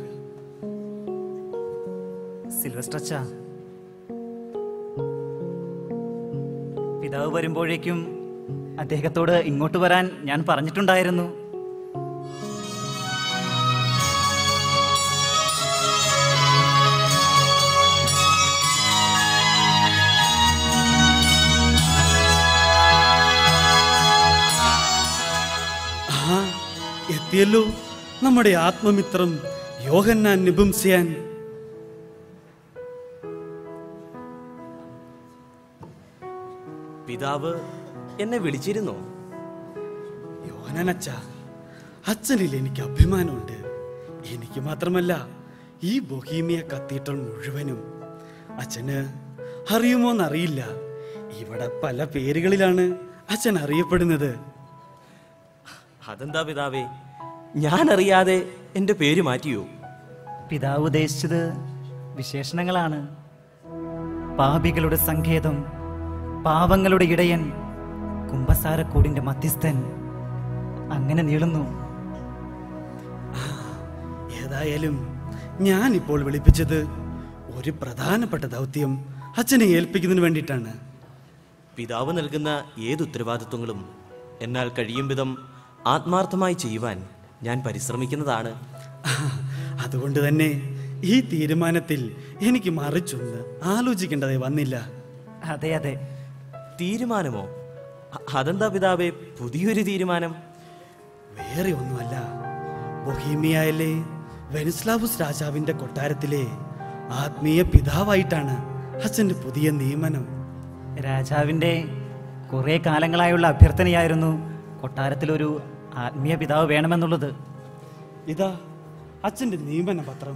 സിൽവസ്റ്റർ അച്ഛ പിതാവ് വരുമ്പോഴേക്കും അദ്ദേഹത്തോട് ഇങ്ങോട്ട് വരാൻ ഞാൻ പറഞ്ഞിട്ടുണ്ടായിരുന്നു ആ എത്തിയല്ലോ നമ്മുടെ ആത്മമിത്രം യോഹന്നാൻ നിബുംസിയാൻ പിതാവ് എന്നെ വിളിച്ചിരുന്നോ യോഹനാനച്ച അച്ഛനിൽ എനിക്ക് അഭിമാനമുണ്ട് എനിക്ക് മാത്രമല്ല ഈ ബൊഹീമിയ കത്തീഡ്രൽ മുഴുവനും അച്ഛന് അറിയുമോന്നറിയില്ല ഇവിടെ പല പേരുകളിലാണ് അച്ഛൻ അറിയപ്പെടുന്നത് അതെന്താ പിതാവേ ഞാൻ അറിയാതെ എന്റെ പേര് മാറ്റിയോ പിതാവ് ഉദ്ദേശിച്ചത് വിശേഷണങ്ങളാണ് പാപികളുടെ സങ്കേതം പാവങ്ങളുടെ ഇടയൻ കുംഭസാരക്കൂടിന്റെ മധ്യസ്ഥൻ അങ്ങനെ നീളുന്നു ഏതായാലും ഞാൻ ഇപ്പോൾ വിളിപ്പിച്ചത് ഒരു പ്രധാനപ്പെട്ട ദൗത്യം അച്ഛനെ ഏൽപ്പിക്കുന്നതിന് വേണ്ടിയിട്ടാണ് പിതാവ് നൽകുന്ന ഏത് ഉത്തരവാദിത്വങ്ങളും എന്നാൽ കഴിയും വിധം ആത്മാർത്ഥമായി ചെയ്യുവാൻ ഞാൻ പരിശ്രമിക്കുന്നതാണ് അതുകൊണ്ട് തന്നെ ഈ തീരുമാനത്തിൽ എനിക്ക് മറിച്ചൊന്ന് ആലോചിക്കേണ്ടതായി വന്നില്ല അതെ അതെ തീരുമാനമോ അ- അതെന്താ പിതാവേ പുതിയൊരു തീരുമാനം വേറെ ഒന്നുമല്ല ബൊഹീമിയയിലെ വെനിസ്ലാവുസ് രാജാവിന്റെ കൊട്ടാരത്തിലെ ആത്മീയ പിതാവായിട്ടാണ് അച്ഛന്റെ പുതിയ നിയമനം രാജാവിൻ്റെ കുറേ കാലങ്ങളായുള്ള അഭ്യർത്ഥനയായിരുന്നു കൊട്ടാരത്തിലൊരു ആത്മീയ പിതാവ് വേണമെന്നുള്ളത് ഇതാ അച്ഛന്റെ നിയമന പത്രം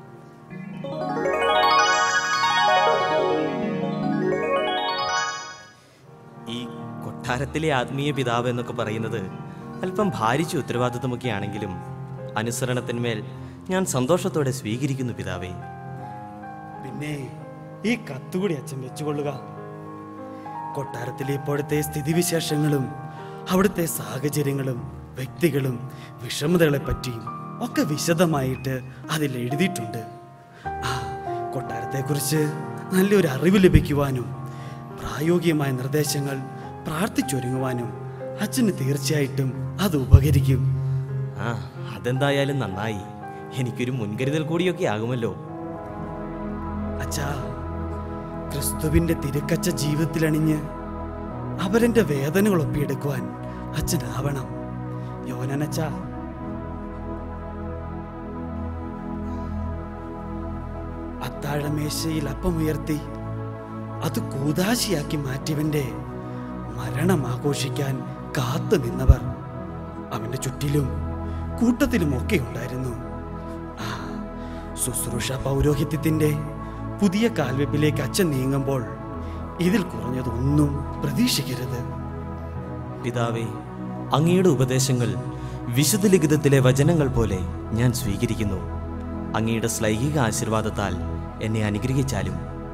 ഈ കൊട്ടാരത്തിലെ ആത്മീയ പിതാവ് എന്നൊക്കെ പറയുന്നത് അല്പം ഭാരിച്ച ഉത്തരവാദിത്വമൊക്കെ ആണെങ്കിലും അനുസരണത്തിന്മേൽ ഞാൻ സന്തോഷത്തോടെ സ്വീകരിക്കുന്നു പിതാവേ പിന്നെ ഈ കത്തുകൂടി അച്ഛൻ വെച്ചുകൊള്ളുക കൊട്ടാരത്തിലെ ഇപ്പോഴത്തെ സ്ഥിതിവിശേഷങ്ങളും അവിടുത്തെ സാഹചര്യങ്ങളും വ്യക്തികളും വിഷമതകളെ പറ്റിയും ഒക്കെ വിശദമായിട്ട് അതിൽ എഴുതിയിട്ടുണ്ട് ആ കൊട്ടാരത്തെക്കുറിച്ച് നല്ലൊരു അറിവ് ലഭിക്കുവാനും പ്രായോഗികമായ നിർദ്ദേശങ്ങൾ പ്രാർത്ഥിച്ചൊരുങ്ങുവാനും അച്ഛന് തീർച്ചയായിട്ടും അത് ഉപകരിക്കും ആ അതെന്തായാലും നന്നായി എനിക്കൊരു മുൻകരുതൽ കൂടിയൊക്കെ ആകുമല്ലോ അച്ഛാ ക്രിസ്തുവിന്റെ തിരുക്കച്ച ജീവിതത്തിലണിഞ്ഞ് അവരന്റെ വേദനകൾ ഒപ്പിയെടുക്കുവാൻ അച്ഛനാവണം യോനനച്ചാ അത്താഴമേശയിൽ അപ്പമുയർത്തി അത് കൂതാശിയാക്കി മാറ്റിയവന്റെ മരണം ആഘോഷിക്കാൻ കാത്തു നിന്നവർ അവന്റെ ചുറ്റിലും കൂട്ടത്തിലുമൊക്കെ ഉണ്ടായിരുന്നു ആ ശുശ്രൂഷ പൗരോഹിത്യത്തിന്റെ പുതിയ കാൽവെപ്പിലേക്ക് അച്ഛൻ നീങ്ങുമ്പോൾ ഇതിൽ കുറഞ്ഞതൊന്നും പ്രതീക്ഷിക്കരുത് പിതാവേ അങ്ങയുടെ ഉപദേശങ്ങൾ വിശുദ്ധ ലിഖിതത്തിലെ വചനങ്ങൾ പോലെ ഞാൻ സ്വീകരിക്കുന്നു അങ്ങയുടെ ശ്ലൈഹിക ആശീർവാദത്താൽ എന്നെ അനുഗ്രഹിച്ചാലും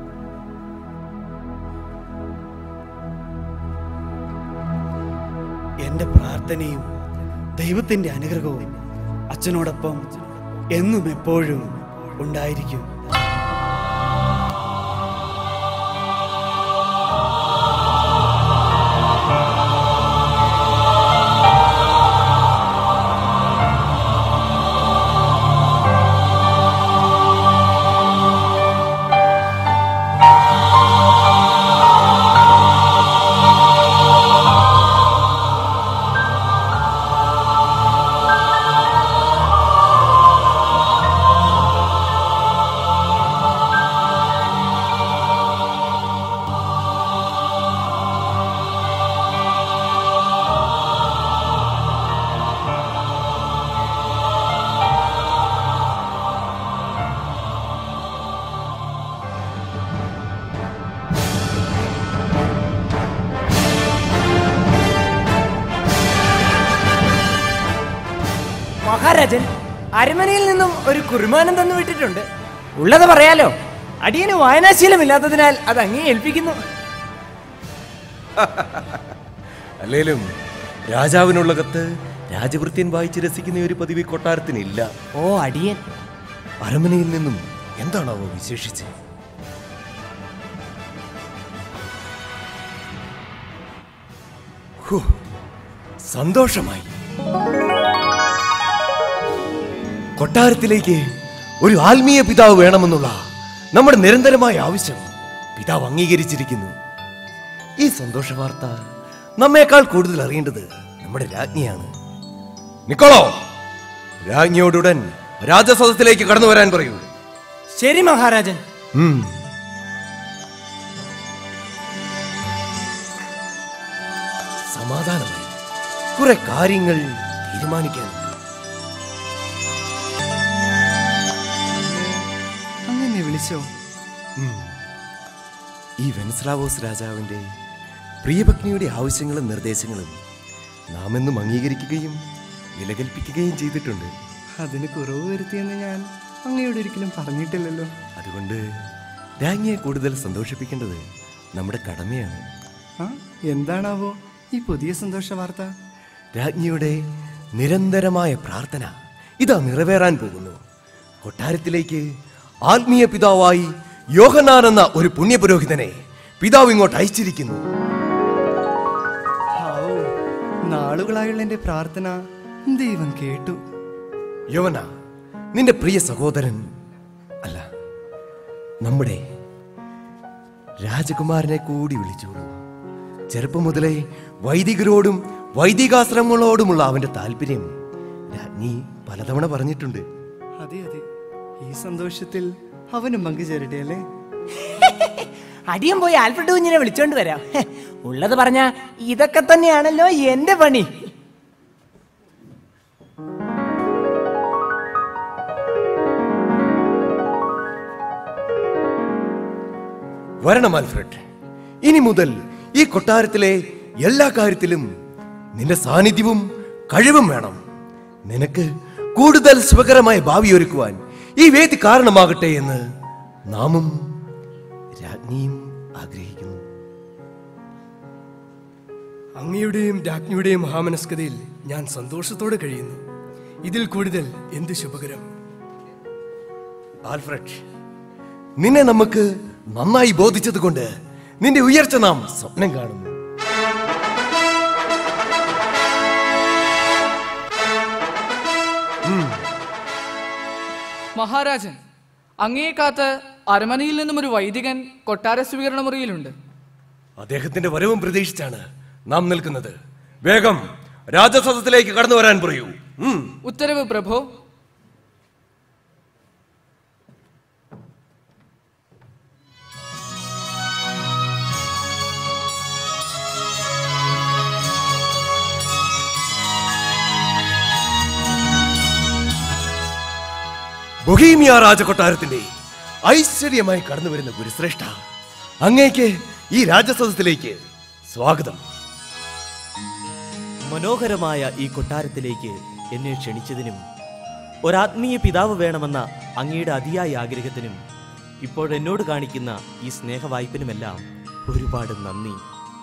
എന്റെ പ്രാർത്ഥനയും ദൈവത്തിന്റെ അനുഗ്രഹവും അച്ഛനോടൊപ്പം എന്നും എപ്പോഴും ഉണ്ടായിരിക്കും മഹാരാജൻ അരമനയിൽ നിന്നും ഒരു കുറുമാനം തന്നു വിട്ടിട്ടുണ്ട് ഉള്ളത് പറയാലോ അടിയന് വായനാശീലമില്ലാത്തതിനാൽ അത് അങ്ങേ ഏൽപ്പിക്കുന്നു അല്ലേലും രാജാവിനുള്ള കത്ത് രാജവൃത്യൻ വായിച്ച് രസിക്കുന്ന ഒരു പതിവ് ഈ കൊട്ടാരത്തിനില്ല ഓ അടിയൻ അരമനയിൽ നിന്നും എന്താണാവോ വിശേഷിച്ച് ഹോ, സന്തോഷമായി കൊട്ടാരത്തിലേക്ക് ഒരു ആത്മീയ പിതാവ് വേണമെന്നുള്ള നമ്മുടെ നിരന്തരമായ ആവശ്യം പിതാവ് അംഗീകരിച്ചിരിക്കുന്നു ഈ സന്തോഷ വാർത്ത നമ്മേക്കാൾ കൂടുതൽ അറിയേണ്ടത് നമ്മുടെ രാജ്ഞിയാണ് നിക്കോളോ രാജ്ഞിയോടുടൻ രാജസദസ്സിലേക്ക് കടന്നു വരാൻ പറയൂ ശരി മഹാരാജൻ ഉം. സമാധാനമായി കുറെ കാര്യങ്ങൾ തീരുമാനിക്കാനുണ്ട് അങ്ങനെ വിളിച്ചോ ഉം. ഈ വെൻസ്ലാവോസ് രാജാവിന്റെ പ്രിയപത്നിയുടെ ആവശ്യങ്ങളും നിർദ്ദേശങ്ങളും നാം എന്നും അംഗീകരിക്കുകയും വിലകൽപ്പിക്കുകയും ചെയ്തിട്ടുണ്ട് അതിന് കുറവ് വരുത്തിയെന്ന് ഞാൻ അങ്ങയോട് ഒരിക്കലും പറഞ്ഞിട്ടില്ലല്ലോ അതുകൊണ്ട് രാജ്ഞിയെ കൂടുതൽ സന്തോഷിപ്പിക്കേണ്ടത് നമ്മുടെ കടമയാണ് ആ എന്താണാവോ ഈ പുതിയ സന്തോഷ വാർത്ത രാജ്ഞിയുടെ നിരന്തരമായ പ്രാർത്ഥന ഇതാ നിറവേറാൻ പോകുന്നു കൊട്ടാരത്തിലേക്ക് ആത്മീയ പിതാവായി യോഹനാൻ എന്ന ഒരു പുണ്യപുരോഹിതനെ പിതാവ് ഇങ്ങോട്ട് അയച്ചിരിക്കുന്നു ഹാവൂ, നാളുകളായുള്ള എന്റെ പ്രാർത്ഥന ദൈവം കേട്ടു യോവന നിന്റെ പ്രിയ സഹോദരൻ അല്ല നമ്മുടെ രാജകുമാരനെ കൂടി വിളിച്ചോളൂ ചെറുപ്പം മുതലേ വൈദികരോടും വൈദികാശ്രമങ്ങളോടുമുള്ള അവന്റെ താല്പര്യം രാജ്ഞി പലതവണ പറഞ്ഞിട്ടുണ്ട് അതെ അതെ ഈ സന്തോഷത്തിൽ അവനും പങ്കുചേരട്ടെ അല്ലേ അടിയൻ പോയി ആൽഫ്രഡ് കുഞ്ഞിനെ വിളിച്ചോണ്ട് വരാം ഹെ, ഉള്ളത് പറഞ്ഞ ഇതൊക്കെ തന്നെയാണല്ലോ എന്റെ പണി വരണം ആൽഫ്രഡ് ഇനി മുതൽ ഈ കൊട്ടാരത്തിലെ എല്ലാ കാര്യത്തിലും നിന്റെ സാന്നിധ്യവും കഴിവും വേണം നിനക്ക് കൂടുതൽ സുഖകരമായ ഭാവി ഒരുക്കുവാൻ ഈ വേദി കാരണമാകട്ടെ എന്ന് നാമും രാജ്ഞിയും ആഗ്രഹിക്കുന്നു അങ്ങയുടെയും രാജ്ഞിയുടെയും മഹാമനസ്കതയിൽ ഞാൻ സന്തോഷത്തോടെ കഴിയുന്നു ഇതിൽ കൂടുതൽ എന്ത് ശുഭകരം ആൽഫ്രഡ് നിന്നെ നമുക്ക് നന്നായി ബോധിച്ചത് കൊണ്ട് നിന്റെ ഉയർച്ച നാം സ്വപ്നം കാണുന്നു മഹാരാജൻ അങ്ങേ കാത്ത് അരമനയിൽ നിന്നും ഒരു വൈദികൻ കൊട്ടാര സ്വീകരണ മുറിയിലുണ്ട് അദ്ദേഹത്തിന്റെ വരവും പ്രതീക്ഷിച്ചാണ് നാം നിൽക്കുന്നത് വേഗം രാജസദസ്സിലേക്ക് കടന്നു വരാൻ പറയൂ ഉം. ഉത്തരവ് പ്രഭോ ബൊഹീമിയ രാജകൊട്ടാരത്തിന്റെ ഐശ്വര്യമായി കടന്നു വരുന്ന ഗുരുശ്രേഷ്ഠ അങ്ങേക്ക് ഈ രാജസദസ്സിലേക്ക് സ്വാഗതം മനോഹരമായ ഈ കൊട്ടാരത്തിലേക്ക് എന്നെ ക്ഷണിച്ചതിനും ഒരാത്മീയ പിതാവ് വേണമെന്ന അങ്ങയുടെ അതിയായ ആഗ്രഹത്തിനും ഇപ്പോഴെന്നോട് കാണിക്കുന്ന ഈ സ്നേഹവായ്പിനുമെല്ലാം ഒരുപാട് നന്ദി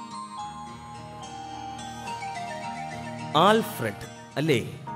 ആൽഫ്രഡ് അല്ലേ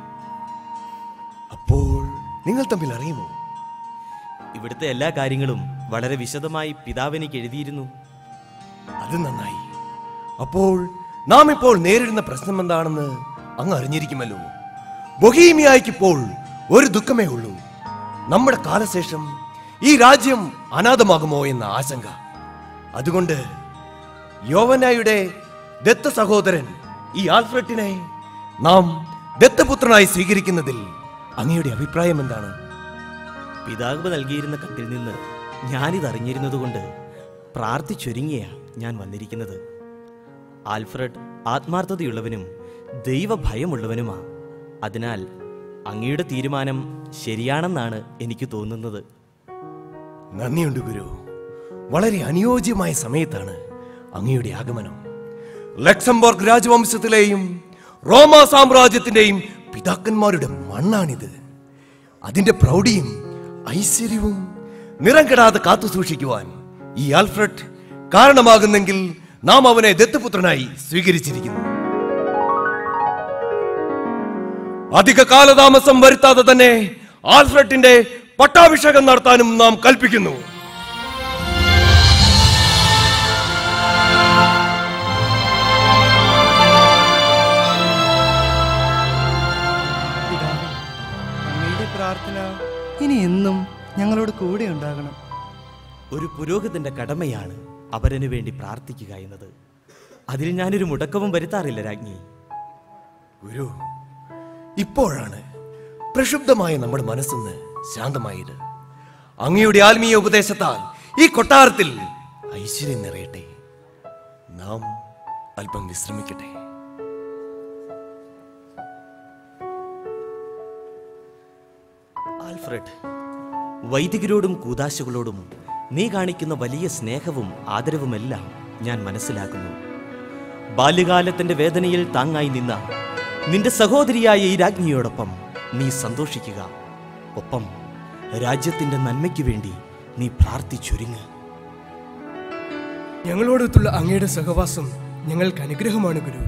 അപ്പോൾ നിങ്ങൾ തമ്മിൽ അറിയുമോ ഇവിടുത്തെ എല്ലാ കാര്യങ്ങളും വളരെ വിശദമായി പിതാവ് എനിക്ക് എഴുതിയിരുന്നു അത് നന്നായി അപ്പോൾ നാം ഇപ്പോൾ നേരിടുന്ന പ്രശ്നം എന്താണെന്ന് അങ്ങ് അറിഞ്ഞിരിക്കുമല്ലോ ബൊഹീമിയായിക്ക് ഇപ്പോൾ ഒരു ദുഃഖമേ ഉള്ളൂ നമ്മുടെ കാലശേഷം ഈ രാജ്യം അനാഥമാകുമോ എന്ന ആശങ്ക അതുകൊണ്ട് യോവനായുടെ ദത്ത സഹോദരൻ ഈ ആൽഫ്രഡിനെ നാം ദത്തപുത്രനായി സ്വീകരിക്കുന്നതിൽ അങ്ങയുടെ അഭിപ്രായം എന്താണ് പിതാവ് നൽകിയിരുന്ന കത്തിൽ നിന്ന് ഞാനിത് അറിഞ്ഞിരുന്നതുകൊണ്ട് പ്രാർത്ഥിച്ചൊരുങ്ങിയ ഞാൻ വന്നിരിക്കുന്നത് ആൽഫ്രഡ് ആത്മാർത്ഥതയുള്ളവനും ദൈവഭയമുള്ളവനുമാ അതിനാൽ അങ്ങയുടെ തീരുമാനം ശരിയാണെന്നാണ് എനിക്ക് തോന്നുന്നത് നന്ദിയുണ്ട് ഗുരു വളരെ അനുയോജ്യമായ സമയത്താണ് അങ്ങയുടെ ആഗമനം ലക്സംബർഗ് രാജവംശത്തിലെയും റോമ സാമ്രാജ്യത്തിന്റെയും പിതാക്കന്മാരുടെ മണ്ണാണിത് അതിന്റെ പ്രൗഢിയും ഐശ്വര്യവും നിറം കെടാതെ കാത്തു സൂക്ഷിക്കുവാൻ ഈ ആൽഫ്രഡ് കാരണമാകുന്നെങ്കിൽ നാം അവനെ ദത്തുപുത്രനായി സ്വീകരിച്ചിരിക്കുന്നു അധിക കാലതാമസം വരുത്താതെ തന്നെ ആൽഫ്രഡിന്റെ പട്ടാഭിഷേകം നടത്താനും നാം കൽപ്പിക്കുന്നു പിതാവേ, അങ്ങയുടെ പ്രാർത്ഥന ഇനി എന്നും ഞങ്ങളോട് കൂടെ ഉണ്ടാകണം ഒരു പുരോഹിതന്റെ കടമയാണ് അവരനു വേണ്ടി പ്രാർത്ഥിക്കുക എന്നത് അതിൽ ഞാനൊരു മുടക്കവും വരുത്താറില്ല രാജ്ഞി ഗുരു ഇപ്പോഴാണ് പ്രക്ഷുബ്ധമായ നമ്മുടെ മനസ്സൊന്ന് ശാന്തമായത് അങ്ങയുടെ ആത്മീയ ഉപദേശത്താൽ ഈ കൊട്ടാരത്തിൽ ഐശ്വര്യം നിറയട്ടെ നാം അല്പം വിശ്രമിക്കട്ടെ ആൽഫ്രഡ് വൈദികരോടും കൂതാശകളോടും നീ കാണിക്കുന്ന വലിയ സ്നേഹവും ആദരവുമെല്ലാം ഞാൻ മനസ്സിലാക്കുന്നു ബാല്യകാലത്തിന്റെ വേദനയിൽ താങ്ങായി നിന്ന നിന്റെ സഹോദരിയായ ഈ രാജ്ഞിയോടൊപ്പം നീ സന്തോഷിക്കുക ഒപ്പം രാജ്യത്തിന്റെ നന്മയ്ക്ക് വേണ്ടി നീ പ്രാർത്ഥിച്ചൊരുങ്ങ് ഞങ്ങളോടൊത്തുള്ള അങ്ങയുടെ സഹവാസം ഞങ്ങൾക്ക് അനുഗ്രഹമാണ് ഗുരു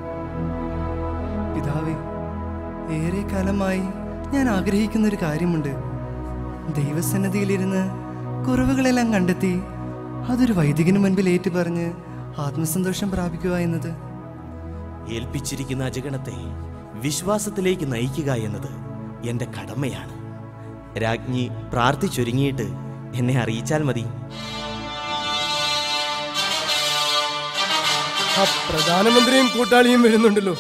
പിതാവേ ഏറെ കാലമായി ഞാൻ ആഗ്രഹിക്കുന്ന ഒരു കാര്യമുണ്ട് ദൈവസന്നദ്ധിയിലിരുന്ന് കുറവുകളെല്ലാം കണ്ടെത്തി അതൊരു വൈദികന് മുൻപിൽ ഏറ്റുപറഞ്ഞ് ആത്മസന്തോഷം പ്രാപിക്കുക എന്നത് ഏൽപ്പിച്ചിരിക്കുന്ന അജഗണത്തെ വിശ്വാസത്തിലേക്ക് നയിക്കുക എന്നത് എന്റെ കടമയാണ് രാജ്ഞി പ്രാർത്ഥിച്ചൊരുങ്ങിയിട്ട് എന്നെ അറിയിച്ചാൽ മതി ആ പ്രധാനമന്ത്രിയും കൂട്ടാളിയും വരുന്നുണ്ടല്ലോ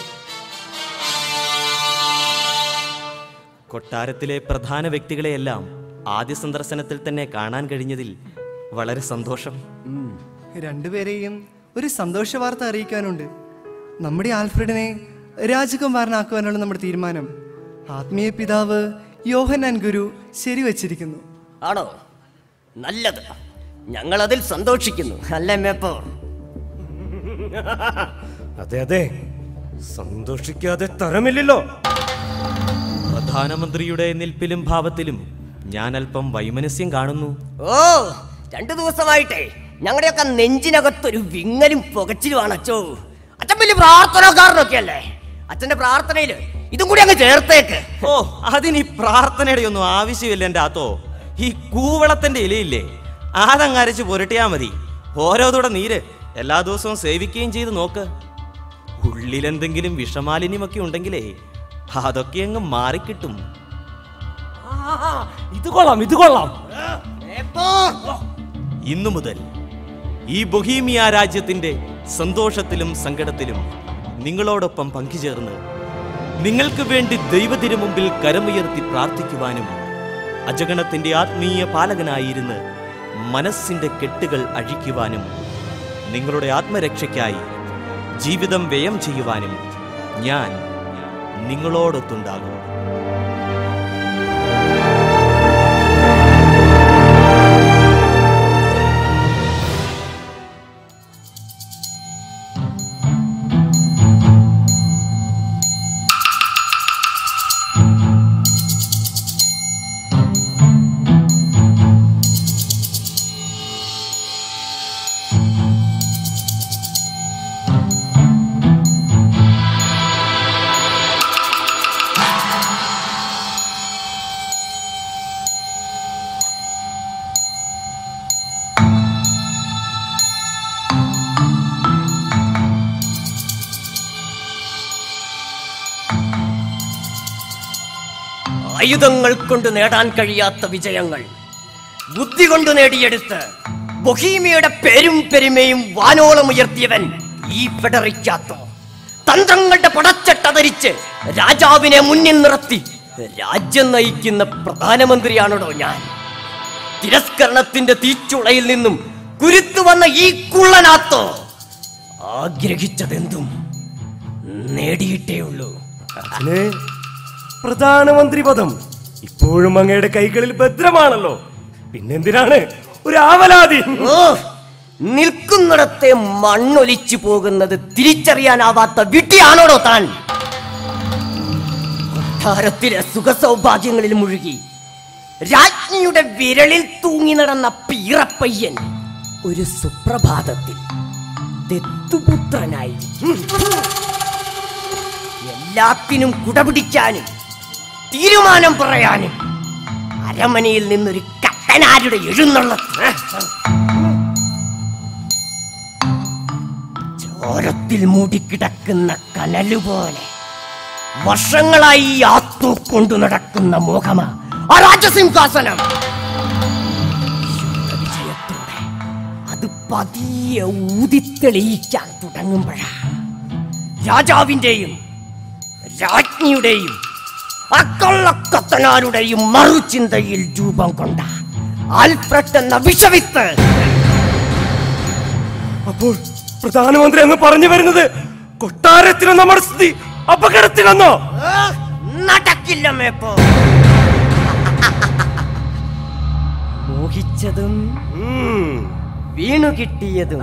കൊട്ടാരത്തിലെ പ്രധാന വ്യക്തികളെയെല്ലാം ആദ്യ സന്ദർശനത്തിൽ തന്നെ കാണാൻ കഴിഞ്ഞതിൽ വളരെ സന്തോഷം രണ്ടുപേരെയും ഒരു സന്തോഷ വാർത്ത അറിയിക്കാനുണ്ട് നമ്മുടെ ആൽഫ്രഡിനെ രാജകുമാരനാക്കുവാനുള്ള നമ്മുടെ തീരുമാനം ആത്മീയ പിതാവ് യോഹന്നാൻ ഗുരു ശരിവച്ചിരിക്കുന്നു ആണോ നല്ലത് ഞങ്ങൾ അതിൽ സന്തോഷിക്കുന്നു അല്ലേ മേപ്പോ അതെ അതെ സന്തോഷിക്കാതെ തരമില്ലല്ലോ പ്രധാനമന്ത്രിയുടെ നിൽപ്പിലും ഭാവത്തിലും ഞാൻ അല്പം വൈമനസ്യം കാണുന്നു ഓ രണ്ടു ദിവസമായിട്ടേ ഞങ്ങളുടെയൊക്കെ നെഞ്ചിനകത്തൊരു വിങ്ങലും പുകച്ചിലുമാണ് അച്ചോ അച്ഛൻ വലിയ പ്രാർത്ഥനക്കാരനൊക്കെ അല്ലേ അച്ഛന്റെ പ്രാർത്ഥനയില് ഇതും കൂടി അങ്ങ് ചേർത്തേക്ക് ഓ അതിന് ഈ പ്രാർത്ഥനയുടെ ഒന്നും ആവശ്യമില്ല എൻ്റെ ആത്തോ ഈ കൂവളത്തിന്റെ ഇലയില്ലേ അതങ്ങരച്ച് പുരട്ടിയാ മതി ഓരോ തുട നീര് എല്ലാ ദിവസവും സേവിക്കുകയും ചെയ്ത് നോക്ക് ഉള്ളിലെന്തെങ്കിലും വിഷമാലിന്യമൊക്കെ ഉണ്ടെങ്കിലേ അതൊക്കെ അങ്ങ് മാറിക്കിട്ടും ഇത് കൊള്ളാം ഇത് കൊള്ളാം ഇന്നു മുതൽ ഈ ബൊഹീമിയ രാജ്യത്തിന്റെ സന്തോഷത്തിലും സങ്കടത്തിലും നിങ്ങളോടൊപ്പം പങ്കുചേർന്ന് നിങ്ങൾക്ക് വേണ്ടി ദൈവത്തിനു മുമ്പിൽ കരമുയർത്തി പ്രാർത്ഥിക്കുവാനും അജഗണത്തിന്റെ ആത്മീയ പാലകനായിരുന്ന് മനസ്സിന്റെ കെട്ടുകൾ അഴിക്കുവാനും നിങ്ങളുടെ ആത്മരക്ഷയ്ക്കായി ജീവിതം വ്യയം ചെയ്യുവാനും ഞാൻ നിങ്ങളോടൊത്തുണ്ടാകും ആയുധങ്ങൾ കൊണ്ട് നേടാൻ കഴിയാത്ത വിജയങ്ങൾ ബുദ്ധി കൊണ്ട് നേടിയെടുത്ത് ബൊഹീമിയയുടെ പേരും പെരുമയും വാനോളം ഉയർത്തിയവൻ ഈ ഫെഡറിക്കാത്തോ തന്ത്രങ്ങളുടെ പടച്ചട്ടധരിച്ച് രാജാവിനെ മുന്നിൽ നിർത്തി രാജ്യം നയിക്കുന്ന പ്രധാനമന്ത്രിയാണോ ഞാൻ തിരസ്കരണത്തിന്റെ തീച്ചുളയിൽ നിന്നും കുരുത്തു വന്ന ഈ കുള്ളനാത്തോ ആഗ്രഹിച്ചതെന്തും നേടിയിട്ടേ ഉള്ളൂ അച്ഛനെ പ്രധാനമന്ത്രി പദം ഇപ്പോഴും അങ്ങയുടെ കൈകളിൽ ഭദ്രമാണല്ലോ പിന്നെന്തിനാണ് ഒരു ആവലാതി ഓ നിൽക്കുന്നിടത്തെ മണ്ണൊലിച്ചു പോകുന്നത് തിരിച്ചറിയാനാവാത്ത വിട്ടിയാണോടോ താൻ കൊട്ടാരത്തിലെ സുഖസൗഭാഗ്യങ്ങളിൽ മുഴുകി രാജ്ഞിയുടെ വിരളിൽ തൂങ്ങി നടന്ന പീറപ്പയ്യൻ ഒരു സുപ്രഭാതത്തിൽ ദത്തുപുത്രനായി എല്ലാത്തിനും കുടപിടിക്കാനും തീരുമാനം പറയാനും അരമനയിൽ നിന്നൊരു കട്ടനാരുടെ എഴുന്നള്ളത്ത് ചോരത്തിൽ മൂടിക്കിടക്കുന്ന കനലുപോലെ വർഷങ്ങളായി ഈ ആത്തു കൊണ്ടു നടക്കുന്ന മോഹമ ആ രാജസിംഹാസനം യുദ്ധവിജയത്തോടെ അത് പതിയെ ഊതിത്തെളിയിക്കാൻ തുടങ്ങുമ്പോഴാ രാജാവിന്റെയും രാജ്ഞിയുടെയും അക്കൊള്ളക്കത്തനാരുടെയും മറുചിന്തയിൽ രൂപം കൊണ്ട ആൽഫ്രഡ് എന്ന വിഷവിത്ത് അപ്പോൾ പ്രധാനമന്ത്രി അങ്ങ് പറഞ്ഞു വരുന്നത് കൊട്ടാരത്തിലെ നമ്മുടെ സ്ഥിതി അപകടത്തിലെന്നോ നടക്കില്ല മേപ്പോ മോഹിച്ചതും വീണു കിട്ടിയതും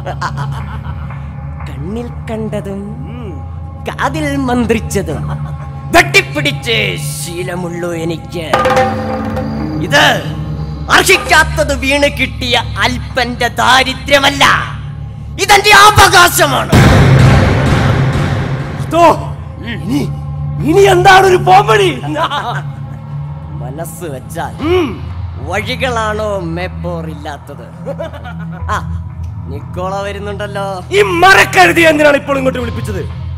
കണ്ണിൽ കണ്ടതും കാതിൽ മന്ത്രിച്ചതും വെട്ടിപ്പിടിച്ച് ശീലമുള്ളൂ എനിക്ക് ഇത് അർഹിക്കാത്തത് വീണ് കിട്ടിയ അല്പന്റെ ദാരിദ്ര്യമല്ല ഇതെന്റെ അവകാശമാണ് അതോ ഇനി ഇനി എന്താണ് ഒരു പോംവഴി മനസ്സ് വെച്ചാൽ വഴികളാണോ മേപ്പോർ ഇല്ലാത്തത് ആ നിക്കോള വരുന്നുണ്ടല്ലോ ഈ മറക്കരുതി എന്തിനാണ് ഇപ്പോൾ ഇങ്ങോട്ട് വിളിപ്പിച്ചത്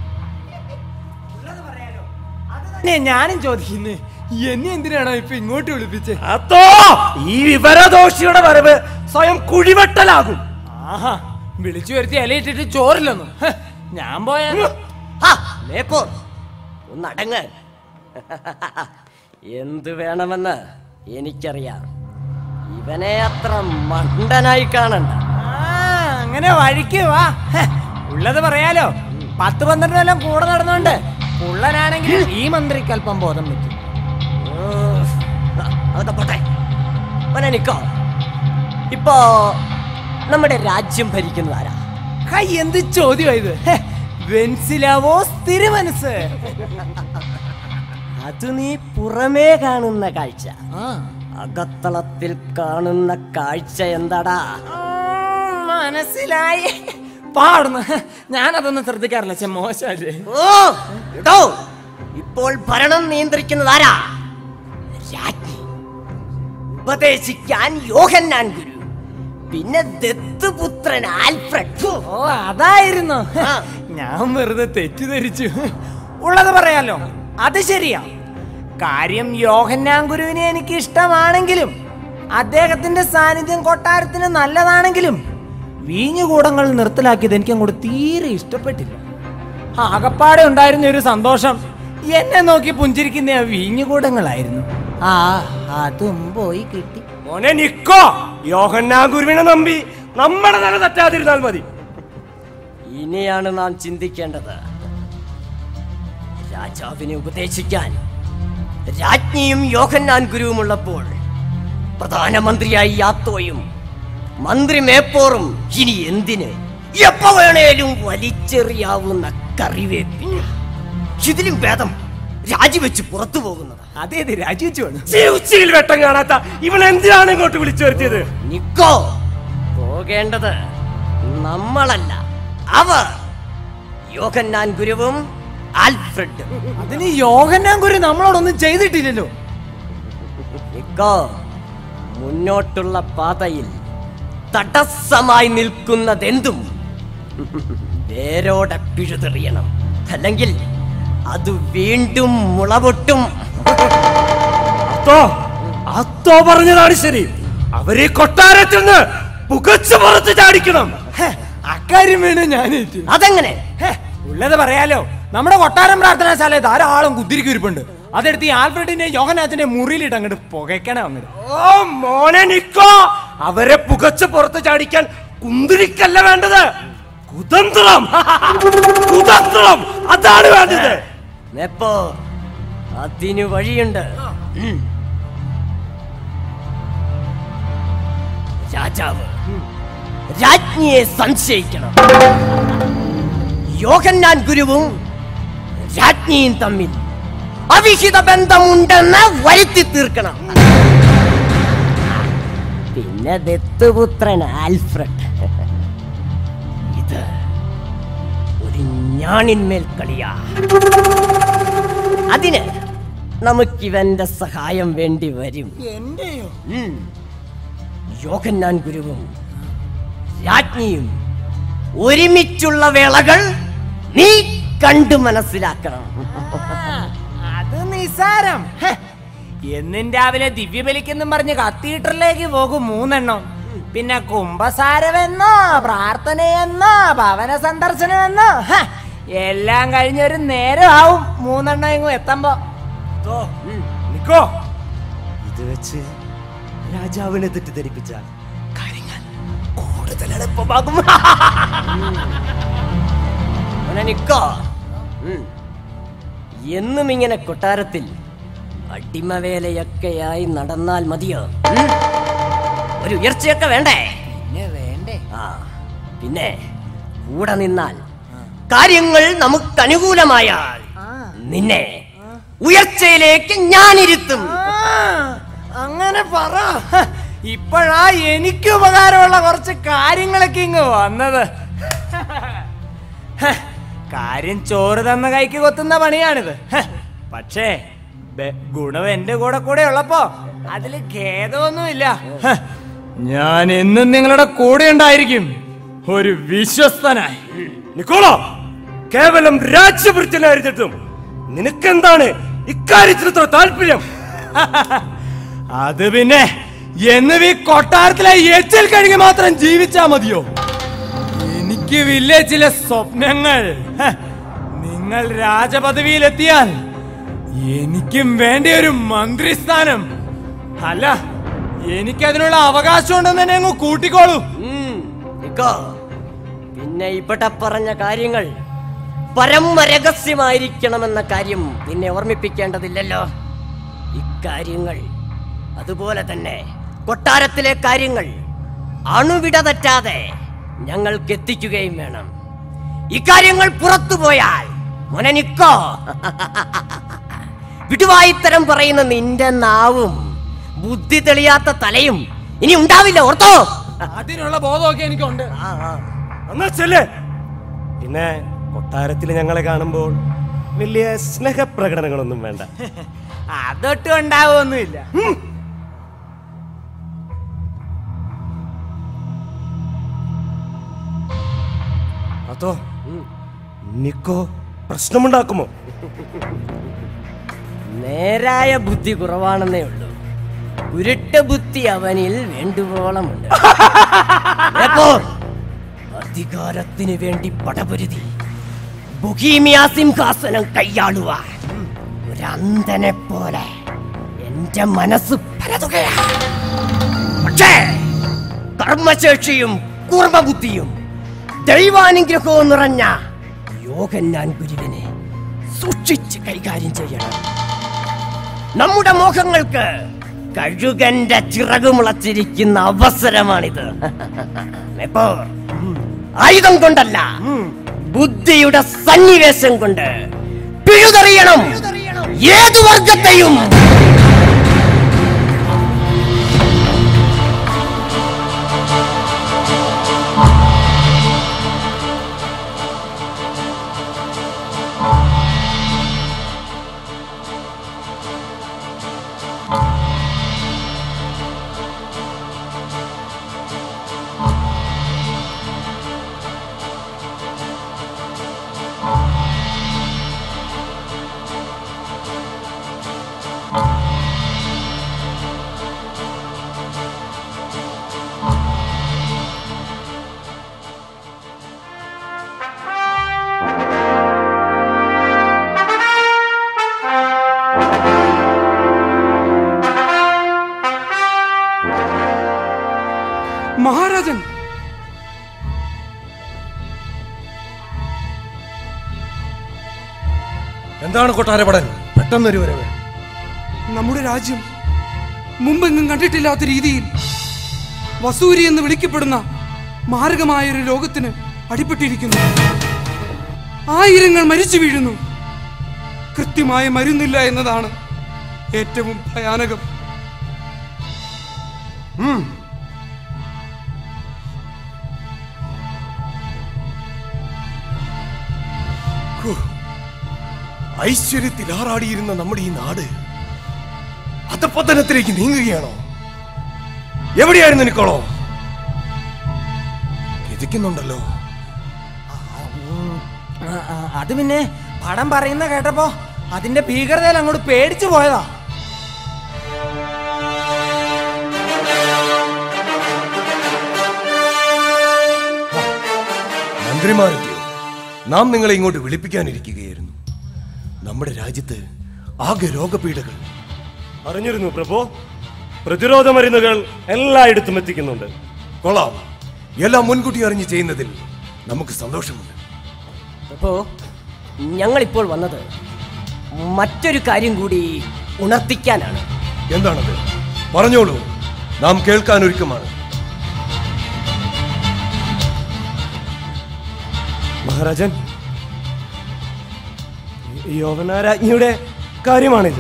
എന്നെ ഞാനും ചോദിക്കുന്നു എന്നെ എന്തിനാണോ ഇപ്പൊ ഇങ്ങോട്ട് വിളിപ്പിച്ചേ അതോ ഈ വിവരദോഷിയുടെ വരവ് സ്വയം കുഴിവെട്ടലാകും ആഹാ വിളിച്ചു വരുത്തി ഇലയിട്ടിട്ട് ചോറില്ലെന്നു ഹ്, ഞാൻ പോയാ മേപ്പോർ ഒന്നടങ്ങ് എന്ത് വേണമെന്ന് എനിക്കറിയാം ഇവനെ അത്ര മണ്ടനായി കാണണ്ട ആ, അങ്ങനെ വഴിക്ക് വാ ഹ്, ഉള്ളത് പറയാലോ പത്ത് പന്ത്രണ്ട് കൊല്ലം കൂടെ നടന്നോണ്ട് ഉള്ളനാണെങ്കിൽ ഈ മന്ത്രിക്ക് അല്പം ബോധം വെക്കും അതൊക്കെ പോട്ടെ മോനെ നിക്കോ ഇപ്പോ നമ്മുടെ രാജ്യം ഭരിക്കുന്നത് ആരാ ഹൈ എന്ത് ചോദ്യം ഇത് ഹെ, വെൻസിലാവോസ് തിരുമനസ് അത് നീ പുറമേ കാണുന്ന കാഴ്ച അകത്തളത്തിൽ കാണുന്ന കാഴ്ച എന്താടാ മനസ്സിലായി പാടുന്നു ഞാനതൊന്നും ശ്രദ്ധിക്കാറില്ല ചെ മോശമല്ലേ ഓ എടോ ഇപ്പോൾ ഭരണം നിയന്ത്രിക്കുന്നത് ആരാ രാജ്ഞി ഉപദേശിക്കാൻ യോഹന്നാൻ ഗുരു പിന്നെ ദത്തുപുത്രൻ ആൽഫ്രഡ് ഓ അതായിരുന്നു ഞാൻ വെറുതെ തെറ്റിദ്ധരിച്ചു ഉള്ളത് പറയാലോ അത് ശരിയാ കാര്യം യോഹന്നാൻ ഗുരുവിനെ എനിക്ക് ഇഷ്ടമാണെങ്കിലും അദ്ദേഹത്തിന്റെ സാന്നിധ്യം കൊട്ടാരത്തിന് നല്ലതാണെങ്കിലും വീഞ്ഞുകൂടങ്ങൾ നിർത്തലാക്കിയത് എനിക്ക് അങ്ങോട്ട് തീരെ ഇഷ്ടപ്പെട്ടില്ല ആകപ്പാടെ ഉണ്ടായിരുന്ന ഒരു സന്തോഷം എന്നെ നോക്കി പുഞ്ചിരിക്കുന്ന ആ വീഞ്ഞുകൂടങ്ങളായിരുന്നു ആ അതും പോയി കിട്ടി മോനെ നിക്കോ യോഹന്നാ ഗുരുവിനെ നമ്പി നമ്മുടെ നില തെറ്റാതിരുന്നാൽ മതി ഇനിയാണ് നാം ചിന്തിക്കേണ്ടത് രാജാവിനെ ഉപദേശിക്കാൻ രാജ്ഞിയും യോഹന്നാൻ ഗുരുവുമുള്ളപ്പോൾ പ്രധാനമന്ത്രിയായി യാത്തോയും മന്ത്രി മേപ്പോറും ഇനി എന്തിന് എപ്പോ വേണേലും വലിച്ചെറിയാവുന്ന കറിവേപ്പിന് ഇതിലും ഭേദം രാജിവെച്ച് പുറത്തു പോകുന്നത് അതേത് രാജിവെച്ചു വേണം ഉച്ചയിൽ വെട്ടം കാണാത്ത ഇവൻ എന്തിനാണ് ഇങ്ങോട്ട് വിളിച്ചു വരുത്തിയത് നിക്കോ പോകേണ്ടത് നമ്മളല്ല അവർ യോഹന്നാൻ ഗുരുവും ആൽഫ്രഡും അതിന് യോഹന്നാൻ ഗുരു നമ്മളോടൊന്നും ചെയ്തിട്ടില്ലല്ലോ നിക്കോ മുന്നോട്ടുള്ള പാതയിൽ തടസ്സമായി നിൽക്കുന്നതെന്തും വേരോടെ പിഴുതെറിയണം അല്ലെങ്കിൽ അത് വീണ്ടും മുളപൊട്ടും അത്തോ അത്തോ പറഞ്ഞതാണ് ശരി അവരെ കൊട്ടാരത്തിൽ നിന്ന് പുകച്ചു പുറത്ത് ചാടിക്കണം അക്കാര്യം വേണം ഞാൻ അതെങ്ങനെ ഉള്ളത് പറയാലോ നമ്മുടെ കൊട്ടാരം പ്രാർത്ഥനാശാല ധാരാളം കുത്തിരിക്കുരിപ്പുണ്ട് അതെടുത്ത് ഈ ആൽഫ്രഡിന്റെ യോഹനാഥിന്റെ മുറിയിലിട്ട് അങ്ങോട്ട് പുകയ്ക്കണം അങ്ങോട്ട് ഓ മോനെ നിക്കോ അവരെ പുകച്ച് പുറത്ത് ചാടിക്കാൻ കുന്തിരിക്കല്ല വേണ്ടത് കുതന്ത്രം കുതന്ത്രം അതാണ് വേണ്ടത് എപ്പോ അതിനു വഴിയുണ്ട് ഉം. രാജാവ് രാജ്ഞിയെ സംശയിക്കണം യോഹന്നാൻ ഗുരുവും രാജ്ഞിയും തമ്മിൽ അവിഹിത ബന്ധമുണ്ടെന്ന് വരുത്തി തീർക്കണം പിന്നെ ദത്തുപുത്രൻ ആൽഫ്രഡ് ഇത് ഒരു ഞാണിന്മേൽ കളിയാ അതിന് നമുക്കിവന്റെ സഹായം വേണ്ടി വരും എന്റെയോ ഉം. യോഹന്നാൻ ഗുരുവും രാജ്ഞിയും ഒരുമിച്ചുള്ള വേളകൾ നീ കണ്ടു മനസ്സിലാക്കണം അത് നിസാരം ഹെ, എന്നും രാവിലെ ദിവ്യബലിക്കെന്നും പറഞ്ഞ് കത്തീഡ്രലിലേക്ക് പോകും മൂന്നെണ്ണം പിന്നെ കുംഭസാരമെന്നോ പ്രാർത്ഥനയെന്നോ ഭവന സന്ദർശനമെന്നോ ഹെ, എല്ലാം കഴിഞ്ഞൊരു നേരം ആവും മൂന്നെണ്ണം എങ്ങും എത്തുമ്പോ നിക്കോ ഇത് വെച്ച് രാജാവിനെ തെറ്റിദ്ധരിപ്പിച്ചാൽ കാര്യങ്ങൾ കൂടുതൽ എളുപ്പമാകും മോനെ നിക്കോ ഉം. എന്നും ഇങ്ങനെ കൊട്ടാരത്തിൽ അടിമവേലയൊക്കെയായി നടന്നാൽ മതിയോ ഉം? ഒരു ഉയർച്ചയൊക്കെ വേണ്ടേ പിന്നെ വേണ്ടേ ആ പിന്നെ കൂടെ നിന്നാൽ കാര്യങ്ങൾ നമുക്ക് അനുകൂലമായാൽ നിന്നെ ഉയർച്ചയിലേക്ക് ഞാനിരുത്തും അങ്ങനെ പറ ഹ, ഇപ്പോഴാ എനിക്ക് ഉപകാരമുള്ള കുറച്ച് കാര്യങ്ങളൊക്കെ ഇങ്ങ് വന്നത് ഹ, കാര്യം ചോറ് തന്ന കൈക്ക് കൊത്തുന്ന പണിയാണിത് ഹ, പക്ഷേ ബെ- ഗുണം എന്റെ കൂടെ കൂടെ ഉള്ളപ്പോ അതില് ഖേദമൊന്നുമില്ല ഹ, ഞാൻ എന്നും നിങ്ങളുടെ കൂടെ ഉണ്ടായിരിക്കും ഒരു വിശ്വസ്തനായി നിക്കോളോ കേവലം രാജ്യഭൃത്യനായിരുന്നിട്ടും നിനക്കെന്താണ് ഇക്കാര്യത്തിൽ ഇത്ര താല്പര്യം അത് പിന്നെ എന്ന് ഈ കൊട്ടാരത്തിലെ എച്ചിൽ കഴുകി മാത്രം ജീവിച്ചാ മതിയോ എനിക്ക് വില്ല ചില സ്വപ്നങ്ങൾ ഹ, നിങ്ങൾ രാജപദവിയിലെത്തിയാൽ എനിക്കും വേണ്ട ഒരു മന്ത്രിസ്ഥാനം അല്ല എനിക്കതിനുള്ള അവകാശം ഉണ്ടെന്ന് തന്നെ അങ്ങ് കൂട്ടിക്കോളൂ നിക്കോ പിന്നെ ഇവിടെ പറഞ്ഞ കാര്യങ്ങൾ പരമ രഹസ്യമായിരിക്കണമെന്ന കാര്യം നിന്നെ ഓർമ്മിപ്പിക്കേണ്ടതില്ലല്ലോ ഇക്കാര്യങ്ങൾ അതുപോലെ തന്നെ കൊട്ടാരത്തിലെ കാര്യങ്ങൾ അണുവിട തെറ്റാതെ ഞങ്ങൾക്ക് എത്തിക്കുകയും വേണം ഇക്കാര്യങ്ങൾ പുറത്തു പോയാൽ മോനെ നിക്കോ വിടുവായിത്തരം പറയുന്ന നിന്റെ നാവും ബുദ്ധി തെളിയാത്ത തലയും ഇനി ഉണ്ടാവില്ല ഓർത്തോ അതിനുള്ള ബോധമൊക്കെ എനിക്കുണ്ട് എന്നാ ചെല്ലേ പിന്നെ കൊട്ടാരത്തിൽ ഞങ്ങളെ കാണുമ്പോൾ വലിയ സ്നേഹപ്രകടനങ്ങളൊന്നും വേണ്ട അതൊട്ടും ഉണ്ടാവുമൊന്നുമില്ല അതോ നിക്കോ പ്രശ്നമുണ്ടാക്കുമോ നേരായ ബുദ്ധി കുറവാണെന്നേ ഉള്ളൂ കുരുട്ടബുദ്ധി അവനിൽ വേണ്ടുവോളമുണ്ട് അപ്പോൾ അധികാരത്തിന് വേണ്ടി പടപൊരുതി ബൊഹീമിയ സിംഹാസനം കൈയാളുവാൻ ഒരു അന്ധനെ പോലെ എന്റെ മനസ്സ് പരതുകയാണ് പക്ഷേ കർമ്മശേഷിയും കൂർമ്മബുദ്ധിയും ദൈവാനുഗ്രഹവും നിറഞ്ഞ യോഗന്നാൻ ഗുരുവിനെ സൂക്ഷിച്ച് കൈകാര്യം ചെയ്യണം നമ്മുടെ മോഹങ്ങൾക്ക് കഴുകന്റെ ചിറക് മുളച്ചിരിക്കുന്ന അവസരമാണിത് എപ്പോൾ ആയുധം കൊണ്ടല്ല ബുദ്ധിയുടെ സന്നിവേശം കൊണ്ട് പിഴുതെറിയണം ഏതു വർഗത്തെയും മഹാരാജൻ എന്താണ് കൊട്ടാരപടൻ പെട്ടെന്നൊരു വരവ് നമ്മുടെ രാജ്യം മുമ്പെങ്ങും കണ്ടിട്ടില്ലാത്ത രീതിയിൽ വസൂരി എന്ന് വിളിക്കപ്പെടുന്ന മാരകമായൊരു രോഗത്തിന് അടിപ്പെട്ടിരിക്കുന്നു ആയിരങ്ങൾ മരിച്ചു വീഴുന്നു കൃത്യമായ മരുന്നില്ല എന്നതാണ് ഏറ്റവും ഭയാനകം ഹോ, ഐശ്വര്യത്തിൽ ആറാടിയിരുന്ന നമ്മുടെ ഈ നാട് അധപ്പതനത്തിലേക്ക് നീങ്ങുകയാണോ എവിടെയായിരുന്നു നിക്കോളോ കിതയ്ക്കുന്നുണ്ടല്ലോ ആ, ആ, അത് പിന്നെ പടം പറയുന്ന കേട്ടപ്പോ അതിന്റെ ഭീകരതയിൽ അങ്ങോട്ട് പേടിച്ചു പോയതാ മന്ത്രിമാരെത്തിയോ നാം നിങ്ങളെ ഇങ്ങോട്ട് വിളിപ്പിക്കാനിരിക്കുകയായിരുന്നു നമ്മുടെ രാജ്യത്ത് ആകെ രോഗപീഠകൾ അറിഞ്ഞിരുന്നു പ്രഭു പ്രതിരോധ മരുന്നുകൾ എല്ലായിടത്തും എത്തിക്കുന്നുണ്ട് കൊള്ളാം എല്ലാം മുൻകൂട്ടി അറിഞ്ഞ് ചെയ്യുന്നതിൽ നമുക്ക് സന്തോഷമുണ്ട് അപ്പോ ഞങ്ങളിപ്പോൾ വന്നത് മറ്റൊരു കാര്യം കൂടി ഉണർത്തിക്കാനാണ് എന്താണത് പറഞ്ഞോളൂ നാം കേൾക്കാൻ ഒരുക്കമാണ് മഹാരാജൻ യോവനാരാജ്ഞിയുടെ കാര്യമാണിത്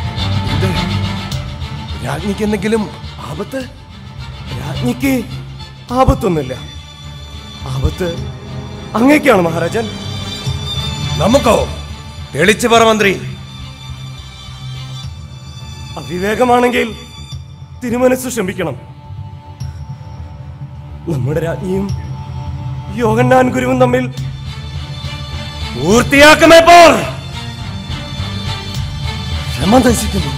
രാജ്ഞിക്ക് എന്തെങ്കിലും ആപത്ത് രാജ്ഞിക്ക് ആപത്തൊന്നുമില്ല ആപത്ത് അങ്ങേക്കാണ് മഹാരാജൻ നമുക്കോ തെളിച്ചു പറ മന്ത്രി അവിവേകമാണെങ്കിൽ തിരുമനസ് ക്ഷമിക്കണം നമ്മുടെ രാജ്ഞിയും യോഗന്നാൻ ഗുരുവും തമ്മിൽ പൂർത്തിയാക്കമേ പോർ ക്ഷമ നശിക്കുന്നു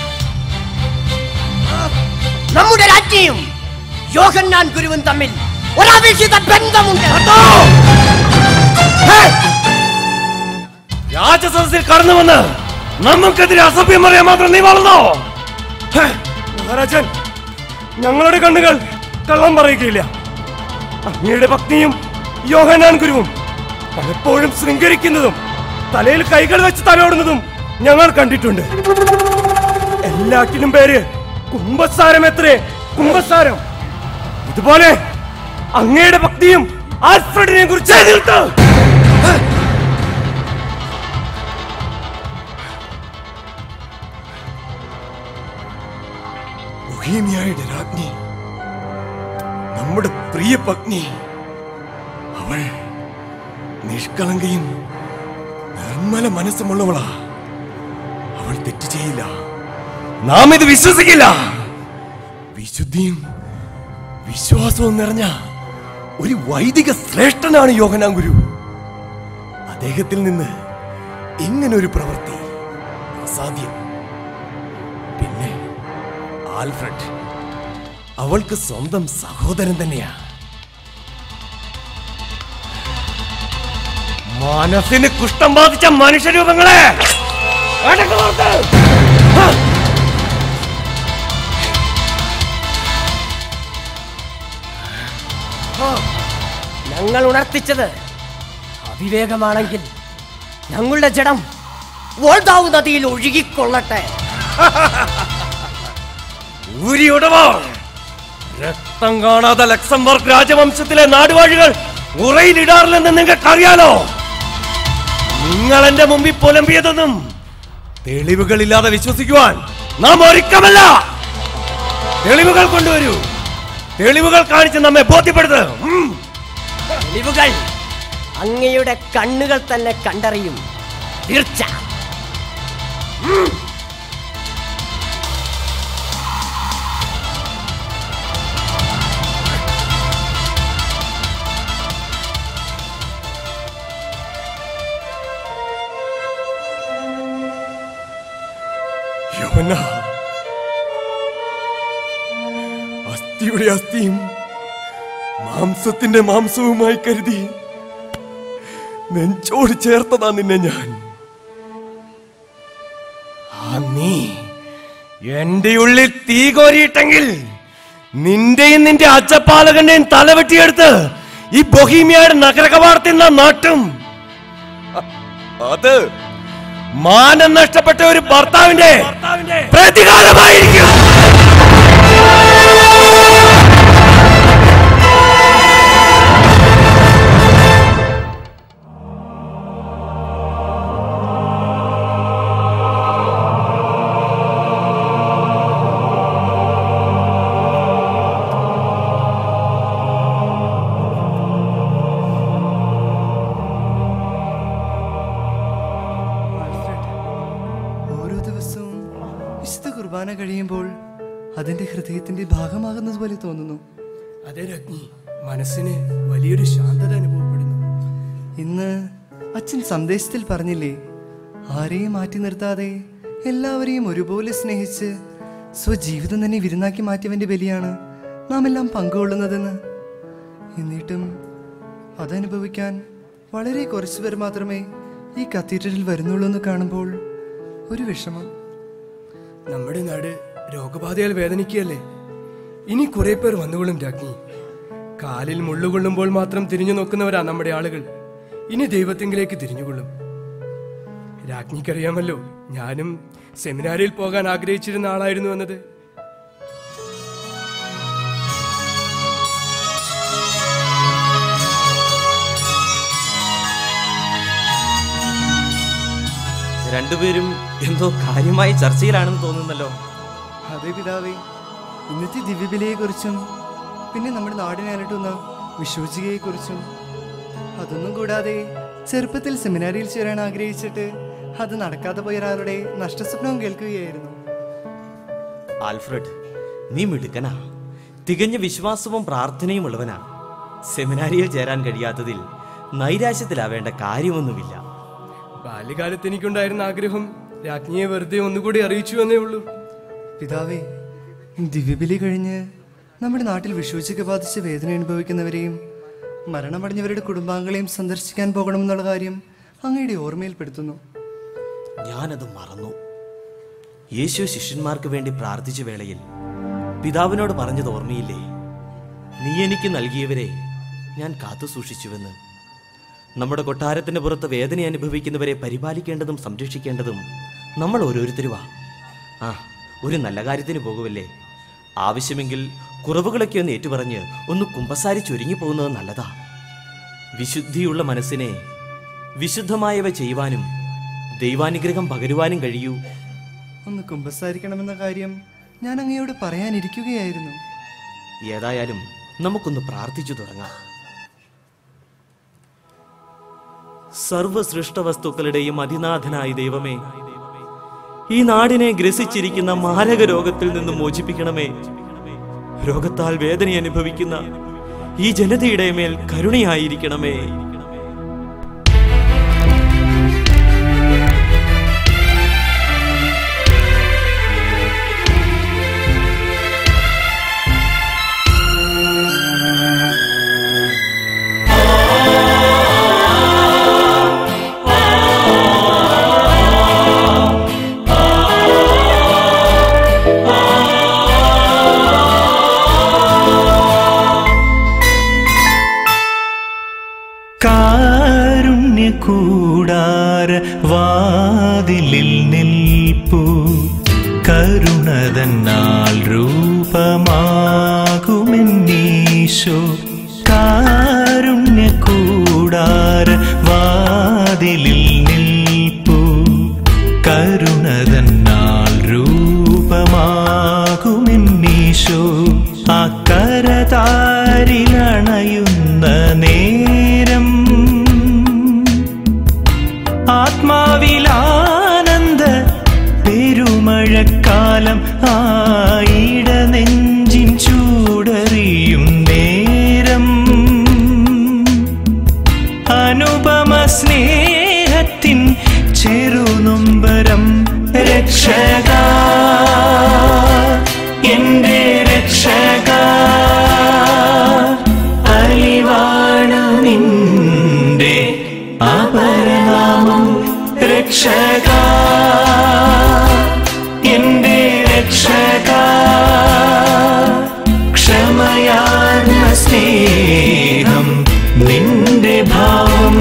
നമ്മുടെ രാജ്ഞിയും യോഹന്നാൻ ഗുരുവും തമ്മിൽ ഒരവിഹിത ബന്ധമുണ്ട് രാജസദസ്സിൽ കടന്നു വന്ന് നമുക്കെതിരെ അസഭ്യം പറയാൻ മാത്രം നീ വളർന്നോ ഹേ, മഹാരാജൻ ഞങ്ങളുടെ കണ്ണുകൾ കള്ളം പറയുകയില്ല അങ്ങയുടെ ഭക്തിയും യോഹനാൻ ഗുരുവും പലപ്പോഴും ശൃംഗരിക്കുന്നതും തലയിൽ കൈകൾ വെച്ച് തലോടുന്നതും ഞങ്ങൾ കണ്ടിട്ടുണ്ട് എല്ലാറ്റിനും പേര് കുംഭസാരം എത്രേ കുംഭസാരം ഇതുപോലെ അങ്ങയുടെ ഭക്തിയും ആൽഫ്രഡിനെ കുറിച്ച് എതിർത്ത് ബൊഹീമിയയുടെ രാജ്ഞി നമ്മുടെ പ്രിയ പത്നി അവൾ നിഷ്കളങ്കയും നിർമ്മല മനസ്സുമുള്ളവളാ അവൾ തെറ്റ് ചെയ്യില്ല നാം ഇത് വിശ്വസിക്കില്ല വിശുദ്ധിയും വിശ്വാസവും നിറഞ്ഞ ഒരു വൈദിക ശ്രേഷ്ഠനാണ് യോഹനാൻ ഗുരു അദ്ദേഹത്തിൽ നിന്ന് ഇങ്ങനൊരു പ്രവൃത്തി അസാധ്യം പിന്നെ ആൽഫ്രഡ് അവൾക്ക് സ്വന്തം സഹോദരൻ തന്നെയാ മനസ്സിന് കുഷ്ഠം ബാധിച്ച മനുഷ്യരൂപങ്ങളെ അടക്ക് നിർത്ത്. ഹ! ഓ, ഞങ്ങൾ ഉണർത്തിച്ചത് അവിവേകമാണെങ്കിൽ ഞങ്ങളുടെ ജഡം വോൾദാവ് നദിയിൽ ഒഴുകിക്കൊള്ളട്ടെ ഊരിയുടവോ രക്തം കാണാതെ ലക്സംബർഗ് രാജവംശത്തിലെ നാടുവാഴികൾ ഉറയിലിടാറില്ലെന്ന് നിങ്ങൾക്കറിയാലോ നിങ്ങൾ എന്റെ മുമ്പിൽ പുലമ്പിയതൊന്നും തെളിവുകളില്ലാതെ വിശ്വസിക്കുവാൻ നാം ഒരുക്കമല്ല തെളിവുകൾ കൊണ്ടുവരൂ തെളിവുകൾ കാണിച്ച് നമ്മെ ബോധ്യപ്പെടുത്ത് ഉം. തെളിവുകൾ അങ്ങയുടെ കണ്ണുകൾ തന്നെ കണ്ടറിയും തീർച്ച യവന അസ്ഥിയുടെ അസ്ഥിയും മാംസത്തിന്റെ മാംസവുമായി കരുതി നെഞ്ചോട് ചേർത്തതാ നിന്നെ ഞാൻ ആ നീ എന്റെ ഉള്ളിൽ തീ കോരിയിട്ടെങ്കിൽ നിന്റെയും നിന്റെ അച്ചപ്പാലകന്റെയും തലവെട്ടിയെടുത്ത് ഈ ബൊഹീമിയയുടെ നഗരകവാടത്തിൽ നാം നാട്ടും അ- അത് മാനം നഷ്ടപ്പെട്ട ഒരു ഭർത്താവിന്റെ പ്രതികാരമായിരിക്കും ഓരോ ദിവസവും വിശുദ്ധ കുർബാന കഴിയുമ്പോൾ അതിന്റെ ഹൃദയത്തിന്റെ ഭാഗമാകുന്നത് പോലെ തോന്നുന്നു അതെ രജ്ഞി മനസ്സിന് വലിയൊരു ശാന്തത അനുഭവപ്പെടുന്നു ഇന്ന് അച്ഛൻ സന്ദേശത്തിൽ പറഞ്ഞില്ലേ ആരെയും മാറ്റി നിർത്താതെ എല്ലാവരെയും ഒരുപോലെ സ്നേഹിച്ച് സ്വജീവിതം തന്നെ വിരുന്നാക്കി മാറ്റിയവന്റെ ബലിയാണ് നാം എല്ലാം പങ്കുകൊള്ളുന്നതെന്ന് എന്നിട്ടും അതനുഭവിക്കാൻ വളരെ കുറച്ചു പേർ മാത്രമേ ഈ കത്തീഡ്രലിൽ വരുന്നുള്ളൂ എന്ന് കാണുമ്പോൾ ഒരു വിഷമം നമ്മുടെ നാട് രോഗബാധയാൽ വേദനിക്കുകയല്ലേ ഇനി കുറെ പേർ വന്നുകൊള്ളും രാജ്ഞി കാലിൽ മുള്ളുകൊള്ളുമ്പോൾ മാത്രം തിരിഞ്ഞു നോക്കുന്നവരാ നമ്മുടെ ആളുകൾ ഇനി ദൈവത്തെങ്കിലേക്ക് തിരിഞ്ഞുകൊള്ളും രാജ്ഞിക്കറിയാമല്ലോ ഞാനും സെമിനാരിൽ പോകാൻ ആഗ്രഹിച്ചിരുന്ന ആളായിരുന്നു എന്നത് രണ്ടുപേരും എന്തോ കാര്യമായി ചർച്ചയിലാണെന്ന് തോന്നുന്നല്ലോ അതെ പിതാവേ ഇന്നത്തെ ദിവ്യബലിയെക്കുറിച്ചും പിന്നെ നമ്മുടെ നാടിനെ അലട്ടുന്ന വിശ്വജികയെക്കുറിച്ചും അതൊന്നും കൂടാതെ ചെറുപ്പത്തിൽ സെമിനാരിയിൽ ചേരാൻ ആഗ്രഹിച്ചിട്ട് അത് നടക്കാതെ പോയ ഒരാളുടെ നഷ്ടസ്വപ്നവും കേൾക്കുകയായിരുന്നു ആൽഫ്രഡ് നീ മിടുക്കനാ തികഞ്ഞ വിശ്വാസവും പ്രാർത്ഥനയും ഉള്ളവനാ സെമിനാരിയിൽ ചേരാൻ കഴിയാത്തതിൽ നൈരാശ്യത്തിലാവേണ്ട കാര്യമൊന്നുമില്ല ബാല്യകാലത്ത് എനിക്കുണ്ടായിരുന്ന ആഗ്രഹം രാജ്ഞിയെ വെറുതെ ഒന്നുകൂടി അറിയിച്ചു എന്നേ ഉള്ളൂ പിതാവേ ദിവ്യബലി കഴിഞ്ഞ് നമ്മുടെ നാട്ടിൽ വിശ്വസിക്ക് ബാധിച്ച് വേദന അനുഭവിക്കുന്നവരെയും മരണമടഞ്ഞവരുടെ കുടുംബാംഗങ്ങളെയും സന്ദർശിക്കാൻ പോകണമെന്നുള്ള കാര്യം അങ്ങയുടെ ഓർമ്മയിൽപ്പെടുത്തുന്നു ഞാനത് മറന്നു യേശു ശിഷ്യന്മാർക്ക് വേണ്ടി പ്രാർത്ഥിച്ച വേളയിൽ പിതാവിനോട് പറഞ്ഞത് ഓർമ്മയില്ലേ നീ എനിക്ക് നൽകിയവരെ ഞാൻ കാത്തു സൂക്ഷിച്ചുവെന്ന് നമ്മുടെ കൊട്ടാരത്തിന് പുറത്ത് വേദന അനുഭവിക്കുന്നവരെ പരിപാലിക്കേണ്ടതും സംരക്ഷിക്കേണ്ടതും നമ്മൾ ഓരോരുത്തരുവാ ആ ഒരു നല്ല കാര്യത്തിന് പോകുമല്ലേ ആവശ്യമെങ്കിൽ കുറവുകളൊക്കെ ഒന്ന് ഏറ്റുപറഞ്ഞ് ഒന്ന് കുമ്പസാരി ചൊരുങ്ങി പോകുന്നത് നല്ലതാ വിശുദ്ധിയുള്ള മനസ്സിനെ വിശുദ്ധമായവ ചെയ്യുവാനും ദൈവാനുഗ്രഹം പകരുവാനും കഴിയൂ ഒന്ന് കുമ്പസാരിക്കണമെന്ന കാര്യം ഞാൻ അങ്ങയോട് പറയാനിരിക്കുകയായിരുന്നു ഏതായാലും നമുക്കൊന്ന് പ്രാർത്ഥിച്ചു തുടങ്ങാം സർവ സൃഷ്ടവസ്തുക്കളുടെയും അതിനാഥനായ ദൈവമേ ഈ നാടിനെ ഗ്രസിച്ചിരിക്കുന്ന മാരക രോഗത്തിൽ നിന്ന് മോചിപ്പിക്കണമേ രോഗത്താൽ വേദന അനുഭവിക്കുന്ന ഈ ജനതയുടെ മേൽ കരുണയായിരിക്കണമേ കാരുണ്യകൂടാര വാതിലിൽ നിൽപ്പു കരുണതന്നാൽ രൂപമാകുമെന്നീശോ കാരുണ്യകൂടാര വാതിലിൽ നിൽപ്പു കരുണതന്നാൽ രൂപമാകുമെന്നീശോ അക്കരതാരിലണയുന്ന നേരം ആത്മാവിലാനന്ദ പെരുമഴക്കാലം ആയിട നെഞ്ചിൻ ചൂടറിയും നേരം അനുപമ സ്നേഹത്തിൻ ചെറുനൊമ്പരം രക്ഷക എന്റെ രക്ഷക അലിവാണ് നിന്റെ അപരനാമം രക്ഷക എന്റെ രക്ഷക ക്ഷമയാർന്ന സ്നേഹം നിന്റെ ഭാവം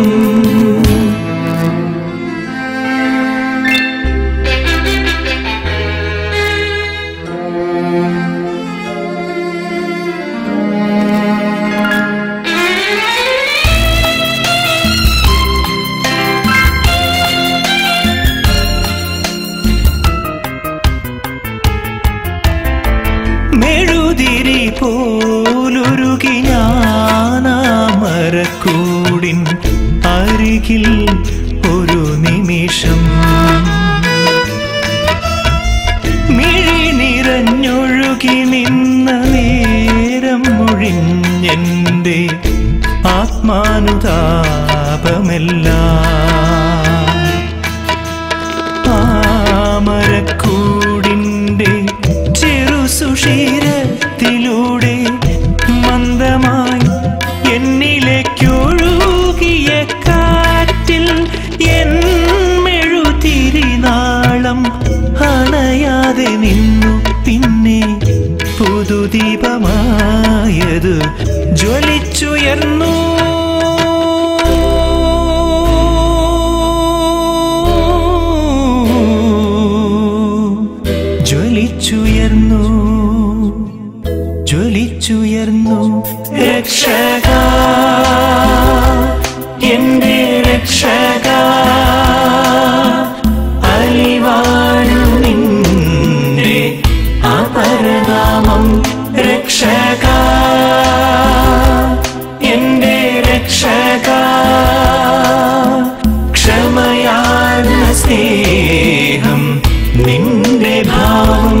മെഴുതിരി പോലുരുകി ഞാനാമരക്കൂടിൻ അരികിൽ ഒരു നിമിഷം മിഴി നിറഞ്ഞൊഴുകി നിന്ന നേരം മുഴിഞ്ഞെന്റെ ആത്മാനുതാപമെല്ലാം ആമരക്കൂടിൻ്റെ ചെറു സുഷീരത്തിലൂടെ മന്ദമായി എന്നിലേക്കൊഴുകിയ കാറ്റിൽ എൻ മെഴുതിരിനാളം അണയാതെ നിന്നു പിന്നെ പുതുദീപമായത് ജ്വലിച്ചുയർന്നു ജ്വലിച്ചുയർന്നു ജ്വലിച്ചുയർന്നു രക്ഷക എന്റെ രക്ഷക അലിവാണു നിന്റെ അപരനാമം രക്ഷക എന്റെ രക്ഷക ക്ഷമയാർന്ന സ്നേഹം നിന്റെ ഭാവം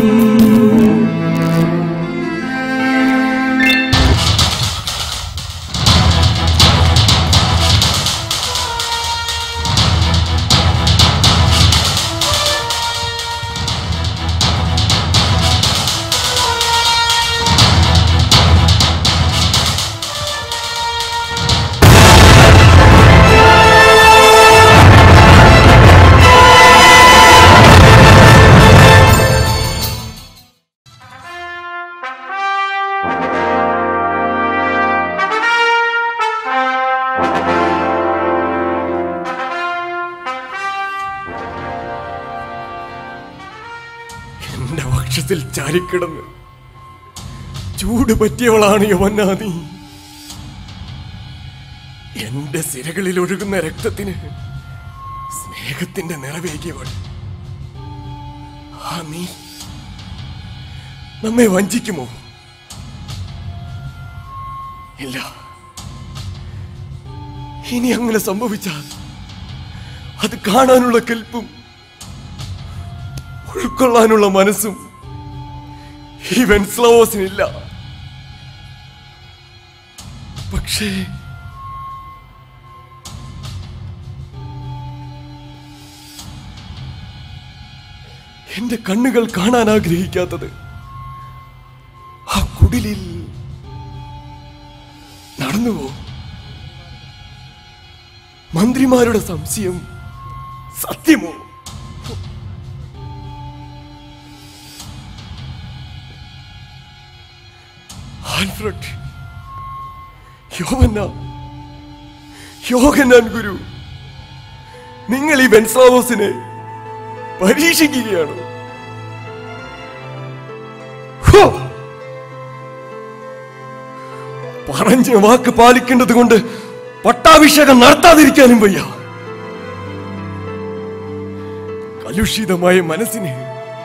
എന്റെ വക്ഷത്തിൽ ചാരിക്കിടന്ന് ചൂട് പറ്റിയവളാണ് യവന്നാ നീ എന്റെ സിരകളിൽ ഒഴുകുന്ന രക്തത്തിന് സ്നേഹത്തിന്റെ നിറവേകിയവൾ ആ നീ നമ്മെ വഞ്ചിക്കുമോ ഇല്ല ഇനി അങ്ങനെ സംഭവിച്ചാൽ അത് കാണാനുള്ള കെൽപ്പും ഉൾക്കൊള്ളാനുള്ള മനസ്സും ഈ വെൻസ്ലവോസിനില്ല പക്ഷേ എന്റെ കണ്ണുകൾ കാണാൻ ആഗ്രഹിക്കാത്തത് ആ കുടിലിൽ നടന്നുവോ മന്ത്രിമാരുടെ സംശയം സത്യമോ ആൽഫ്രഡ് യോവന്ന യോഗനാൻ ഗുരു നിങ്ങൾ ഈ വെൻസ്ലാവോസിനെ പരീക്ഷിക്കുകയാണ് ഹോ! പറഞ്ഞ വാക്ക് പാലിക്കേണ്ടത് കൊണ്ട് പട്ടാഭിഷേകം നടത്താതിരിക്കാനും വയ്യ കലുഷിതമായ മനസ്സിന്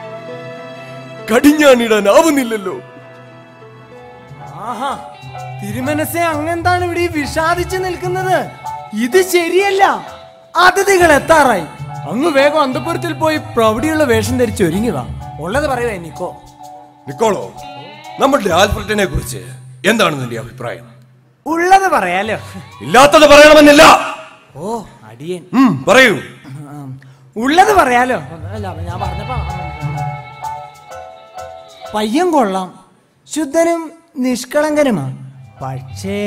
കടിഞ്ഞാണിടാനാവുന്നില്ലല്ലോ ആഹാ തിരുമനസെ അങ്ങെന്താണ് ഇവിടെ ഈ വിഷാദിച്ച് നിൽക്കുന്നത് ഇത് ശരിയല്ല അതിഥികൾ എത്താറായി അങ്ങ് വേഗം അന്തപുരത്തിൽ പോയി പ്രൗഢിയുള്ള വേഷം ധരിച്ച് ഒരുങ്ങിവാ ഉള്ളത് പറയുവേ നിക്കോ നിക്കോളോ നമ്മുടെ ആൽഫ്രഡിനെ കുറിച്ച് എന്താണ് നിന്റെ അഭിപ്രായം ഉള്ളത് പറയാലോ ഇല്ലാത്തത് പറയണമെന്നില്ല ഓ അടിയൻ ഉം, പറയൂ ഉള്ളത് പറയാലോ അല്ല ഞാൻ പറഞ്ഞപ്പോ പയ്യൻ കൊള്ളാം ശുദ്ധനും നിഷ്കളങ്കനുമാ പക്ഷേ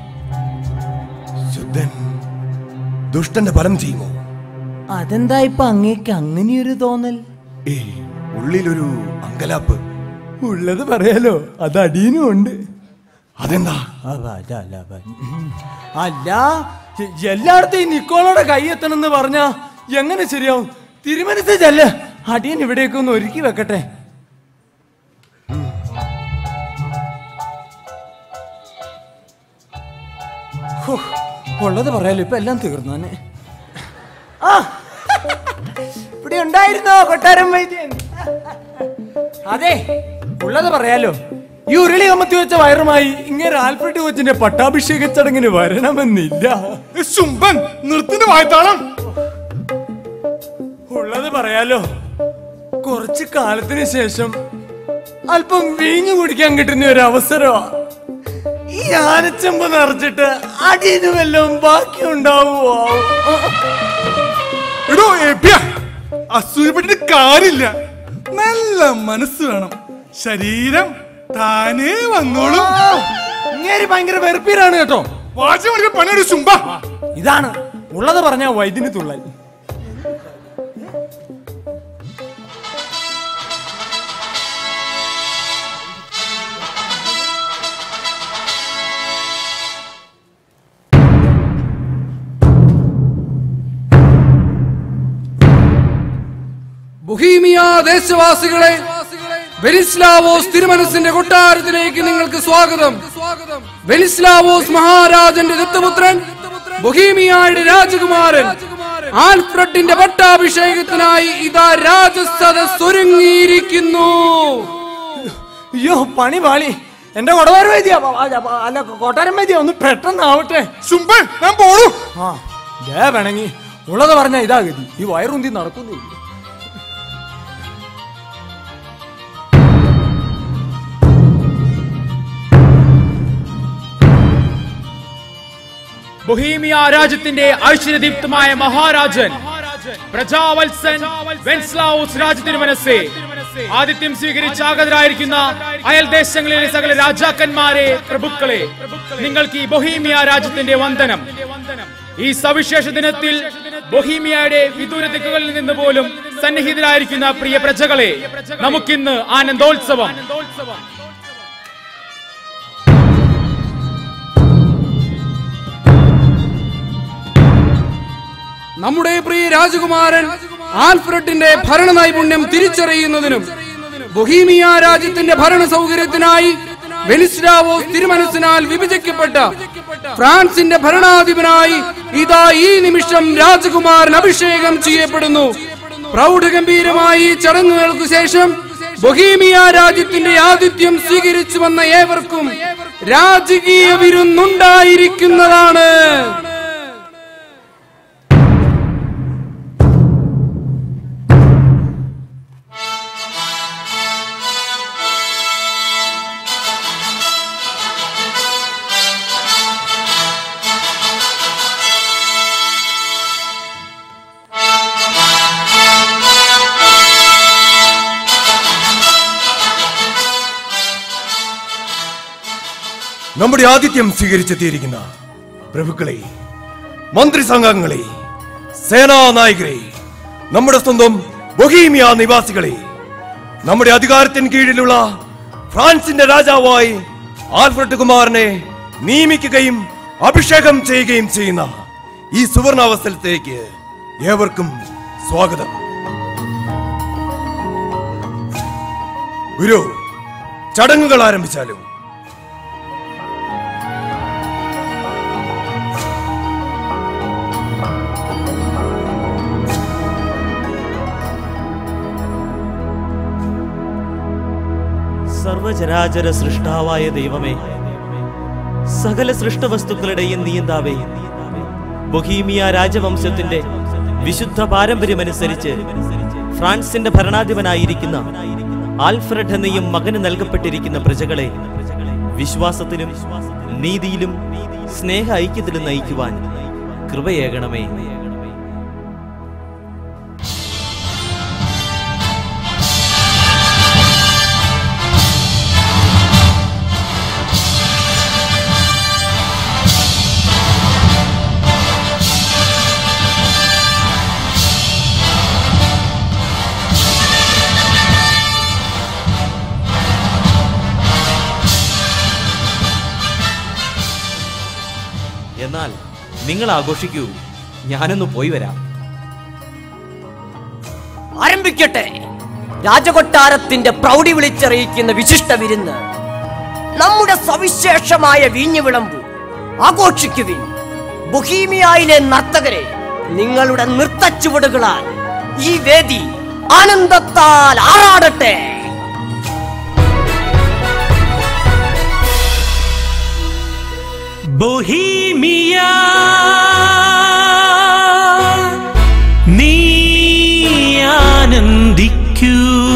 ശുദ്ധൻ ദുഷ്ടന്റെ ഫലം ചെയ്യുമോ അതെന്താ ഇപ്പൊ അങ്ങേക്ക് അങ്ങനെയൊരു തോന്നൽ ഏയ് ഉള്ളിലൊരു അങ്കലാപ്പ് ഉള്ളത് പറയാലോ അത് അടിയനും ഉണ്ട് അതെന്താ അല്ല എ- എല്ലായിടത്തും ഈ നിക്കോളോടെ കൈ എത്തണമെന്ന് പറഞ്ഞ എങ്ങനെ ശരിയാവും തിരുമനസ് ചെല്ല് അടിയൻ ഇവിടേക്ക് ഒന്ന് ഒരുക്കി വെക്കട്ടെ ഹോ, ഉള്ളത് പറയാലോ ഇപ്പൊ എല്ലാം തീർന്നു തന്നെ ആ ഇവിടെ ഉണ്ടായിരുന്നോ കൊട്ടാരം വൈദ്യൻ അതെ ഉള്ളത് പറയാലോ ഈ ഉരുളി കമത്തി വെച്ച വയറുമായി ഇങ്ങനെ ആൽഫ്രഡ് കൊച്ചിന്റെ പട്ടാഭിഷേക ചടങ്ങിന് വരണമെന്നില്ല ശുംഭൻ നിർത്തിന്റെ വായത്താളം ഉള്ളത് പറയാലോ കുറച്ച് കാലത്തിന് ശേഷം അല്പം വീഞ്ഞു കുടിക്കാൻ കിട്ടുന്ന ഒരു അവസരമാ ഈ ആനച്ചമ്പ് നിറച്ചിട്ട് അടിയന് വല്ലതും ബാക്കി ഉണ്ടാവുമോ എടോ ഏപ്യ അസൂയപ്പെട്ടിട്ട് കാര്യമില്ല നല്ല മനസ്സ് വേണം ശരീരം താനേ വന്നോളും ഇങ്ങേര് ഭയങ്കര വെറുപ്പീരാണ് കേട്ടോ വാശി മണിക്ക് പണിയൊരു ശുംഭ ഇതാണ് ഉള്ളത് പറഞ്ഞ വൈദ്യുതി തുള്ളൽ ബൊഹീമിയ ദേശവാസികളെ വെനിസ്ലാവോസ് തിരുമനസിന്റെ കൊട്ടാരത്തിലേക്ക് നിങ്ങൾക്ക് സ്വാഗതം വെനിസ്ലാവോസ് മഹാരാജന്റെ ദത്തപുത്രൻ ബൊഹീമിയയുടെ രാജകുമാരൻ ആൽഫ്രഡിന്റെ പട്ടാഭിഷേകത്തിനായി ഇതാ രാജസദസ് ഒരുങ്ങിയിരിക്കുന്നു അയ്യോ പണി പാളി എന്റെ കൊടവാര വൈദ്യ അല്ല കൊട്ടാരം വൈദ്യ ഒന്ന് പെട്ടെന്നാവട്ടെ ശുംഭൻ ഞാൻ പോണു ആ ദേ വേണമെങ്കി ഉള്ളത് പറഞ്ഞ ഇതാ ഗതി ഈ വയറുന്തി നടക്കുന്നില്ല ബൊഹീമിയ രാജ്യത്തിന്റെ ഐശ്വര്യദീപ്തമായ മഹാരാജൻ പ്രജാവത്സൻ വെൻസ്ലാവൂസ് രാജ്യത്തിന് മനസ്സേ ആദിത്യം സ്വീകരിച്ച് ആഗതരായിരിക്കുന്ന അയൽ ദേശങ്ങളിലെ സകല രാജാക്കന്മാരെ പ്രഭുക്കളെ നിങ്ങൾക്ക് ഈ ബൊഹീമിയ രാജ്യത്തിന്റെ വന്ദനം ഈ സവിശേഷ ദിനത്തിൽ ബൊഹീമിയയുടെ വിദൂര ദിക്കുകളിൽ നിന്ന് പോലും സന്നിഹിതരായിരിക്കുന്ന പ്രിയ പ്രജകളെ നമുക്കിന്ന് ആനന്ദോത്സവം നമ്മുടെ പ്രിയ രാജകുമാരൻ ആൽഫ്രഡിന്റെ ഭരണ നൈപുണ്യം തിരിച്ചറിയുന്നതിനും ബൊഹീമിയ രാജ്യത്തിന്റെ ഭരണ സൗകര്യത്തിനായി വെനിസ്ലാവോസ് തിരുമനസിനാൽ വിഭജിക്കപ്പെട്ട ഫ്രാൻസിന്റെ ഭരണാധിപനായി ഇതാ ഈ നിമിഷം രാജകുമാരൻ അഭിഷേകം ചെയ്യപ്പെടുന്നു പ്രൗഢഗംഭീരമായി ഈ ചടങ്ങുകൾക്ക് ശേഷം ബൊഹീമിയ രാജ്യത്തിന്റെ ആതിഥ്യം സ്വീകരിച്ചു വന്ന ഏവർക്കും രാജകീയ വിരുന്നുണ്ടായിരിക്കുന്നതാണ് നമ്മുടെ ആതിഥ്യം സ്വീകരിച്ചെത്തിയിരിക്കുന്ന പ്രഭുക്കളെ മന്ത്രി സംഘങ്ങളെ സേനാനായകരെ നമ്മുടെ സ്വന്തം ബൊഹീമിയ നിവാസികളെ നമ്മുടെ അധികാരത്തിന് കീഴിലുള്ള ഫ്രാൻസിന്റെ രാജാവായി ആൽഫ്രഡ് കുമാറിനെ നിയമിക്കുകയും അഭിഷേകം ചെയ്യുകയും ചെയ്യുന്ന ഈ സുവർണാവസരത്തിലേക്ക് ഏവർക്കും സ്വാഗതം ഗുരു ചടങ്ങുകൾ ആരംഭിച്ചാലോ സർവചരാചര സൃഷ്ടാവായ ദൈവമേ സകല സൃഷ്ടവസ്തുക്കളുടെയും നിയന്താവേ ബൊഹീമിയ രാജവംശത്തിന്റെ വിശുദ്ധ പാരമ്പര്യമനുസരിച്ച് ഫ്രാൻസിന്റെ ഭരണാധിപനായിരിക്കുന്ന ആൽഫ്രഡ് എന്നയും മകന് നൽകപ്പെട്ടിരിക്കുന്ന പ്രജകളെ വിശ്വാസത്തിലും നീതിയിലും സ്നേഹ ഐക്യത്തിലും നയിക്കുവാൻ കൃപയേകണമേ എന്നാൽ നിങ്ങൾ ആഘോഷിക്കൂ ഞാനൊന്ന് പോയി വരാം ആരംഭിക്കട്ടെ രാജകൊട്ടാരത്തിന്റെ പ്രൗഢി വിളിച്ചറിയിക്കുന്ന വിശിഷ്ട വിരുന്ന് നമ്മുടെ സവിശേഷമായ വീഞ്ഞു വിളമ്പു ആഘോഷിക്കുവിൻ ബൊഹീമിയായിലെ നർത്തകരെ നിങ്ങളുടെ നൃത്തച്ചുവടുകളാൽ ഈ വേദി ആനന്ദത്താൽ ആറാടട്ടെ ബൊഹീമിയ നീ ആനന്ദിക്കൂ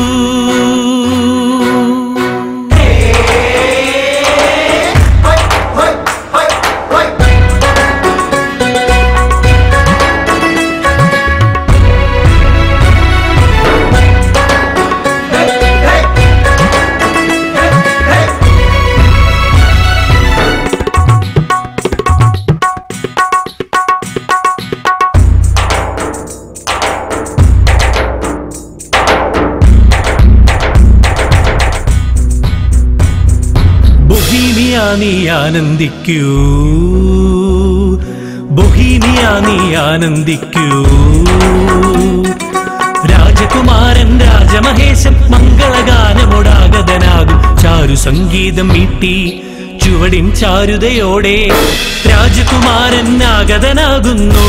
ബൊഹീമിയ നീ ആനന്ദിക്കൂ ബൊഹീമിയ നീ ആനന്ദിക്കൂ രാജകുമാരൻ രാജമഹേശൻ മംഗളഗാനമൊടാഗതനാകും ചാരു സംഗീതം മീട്ടി ചുവടിൻ ചാരുതയോടെ രാജകുമാരൻ ആഗതനാകുന്നു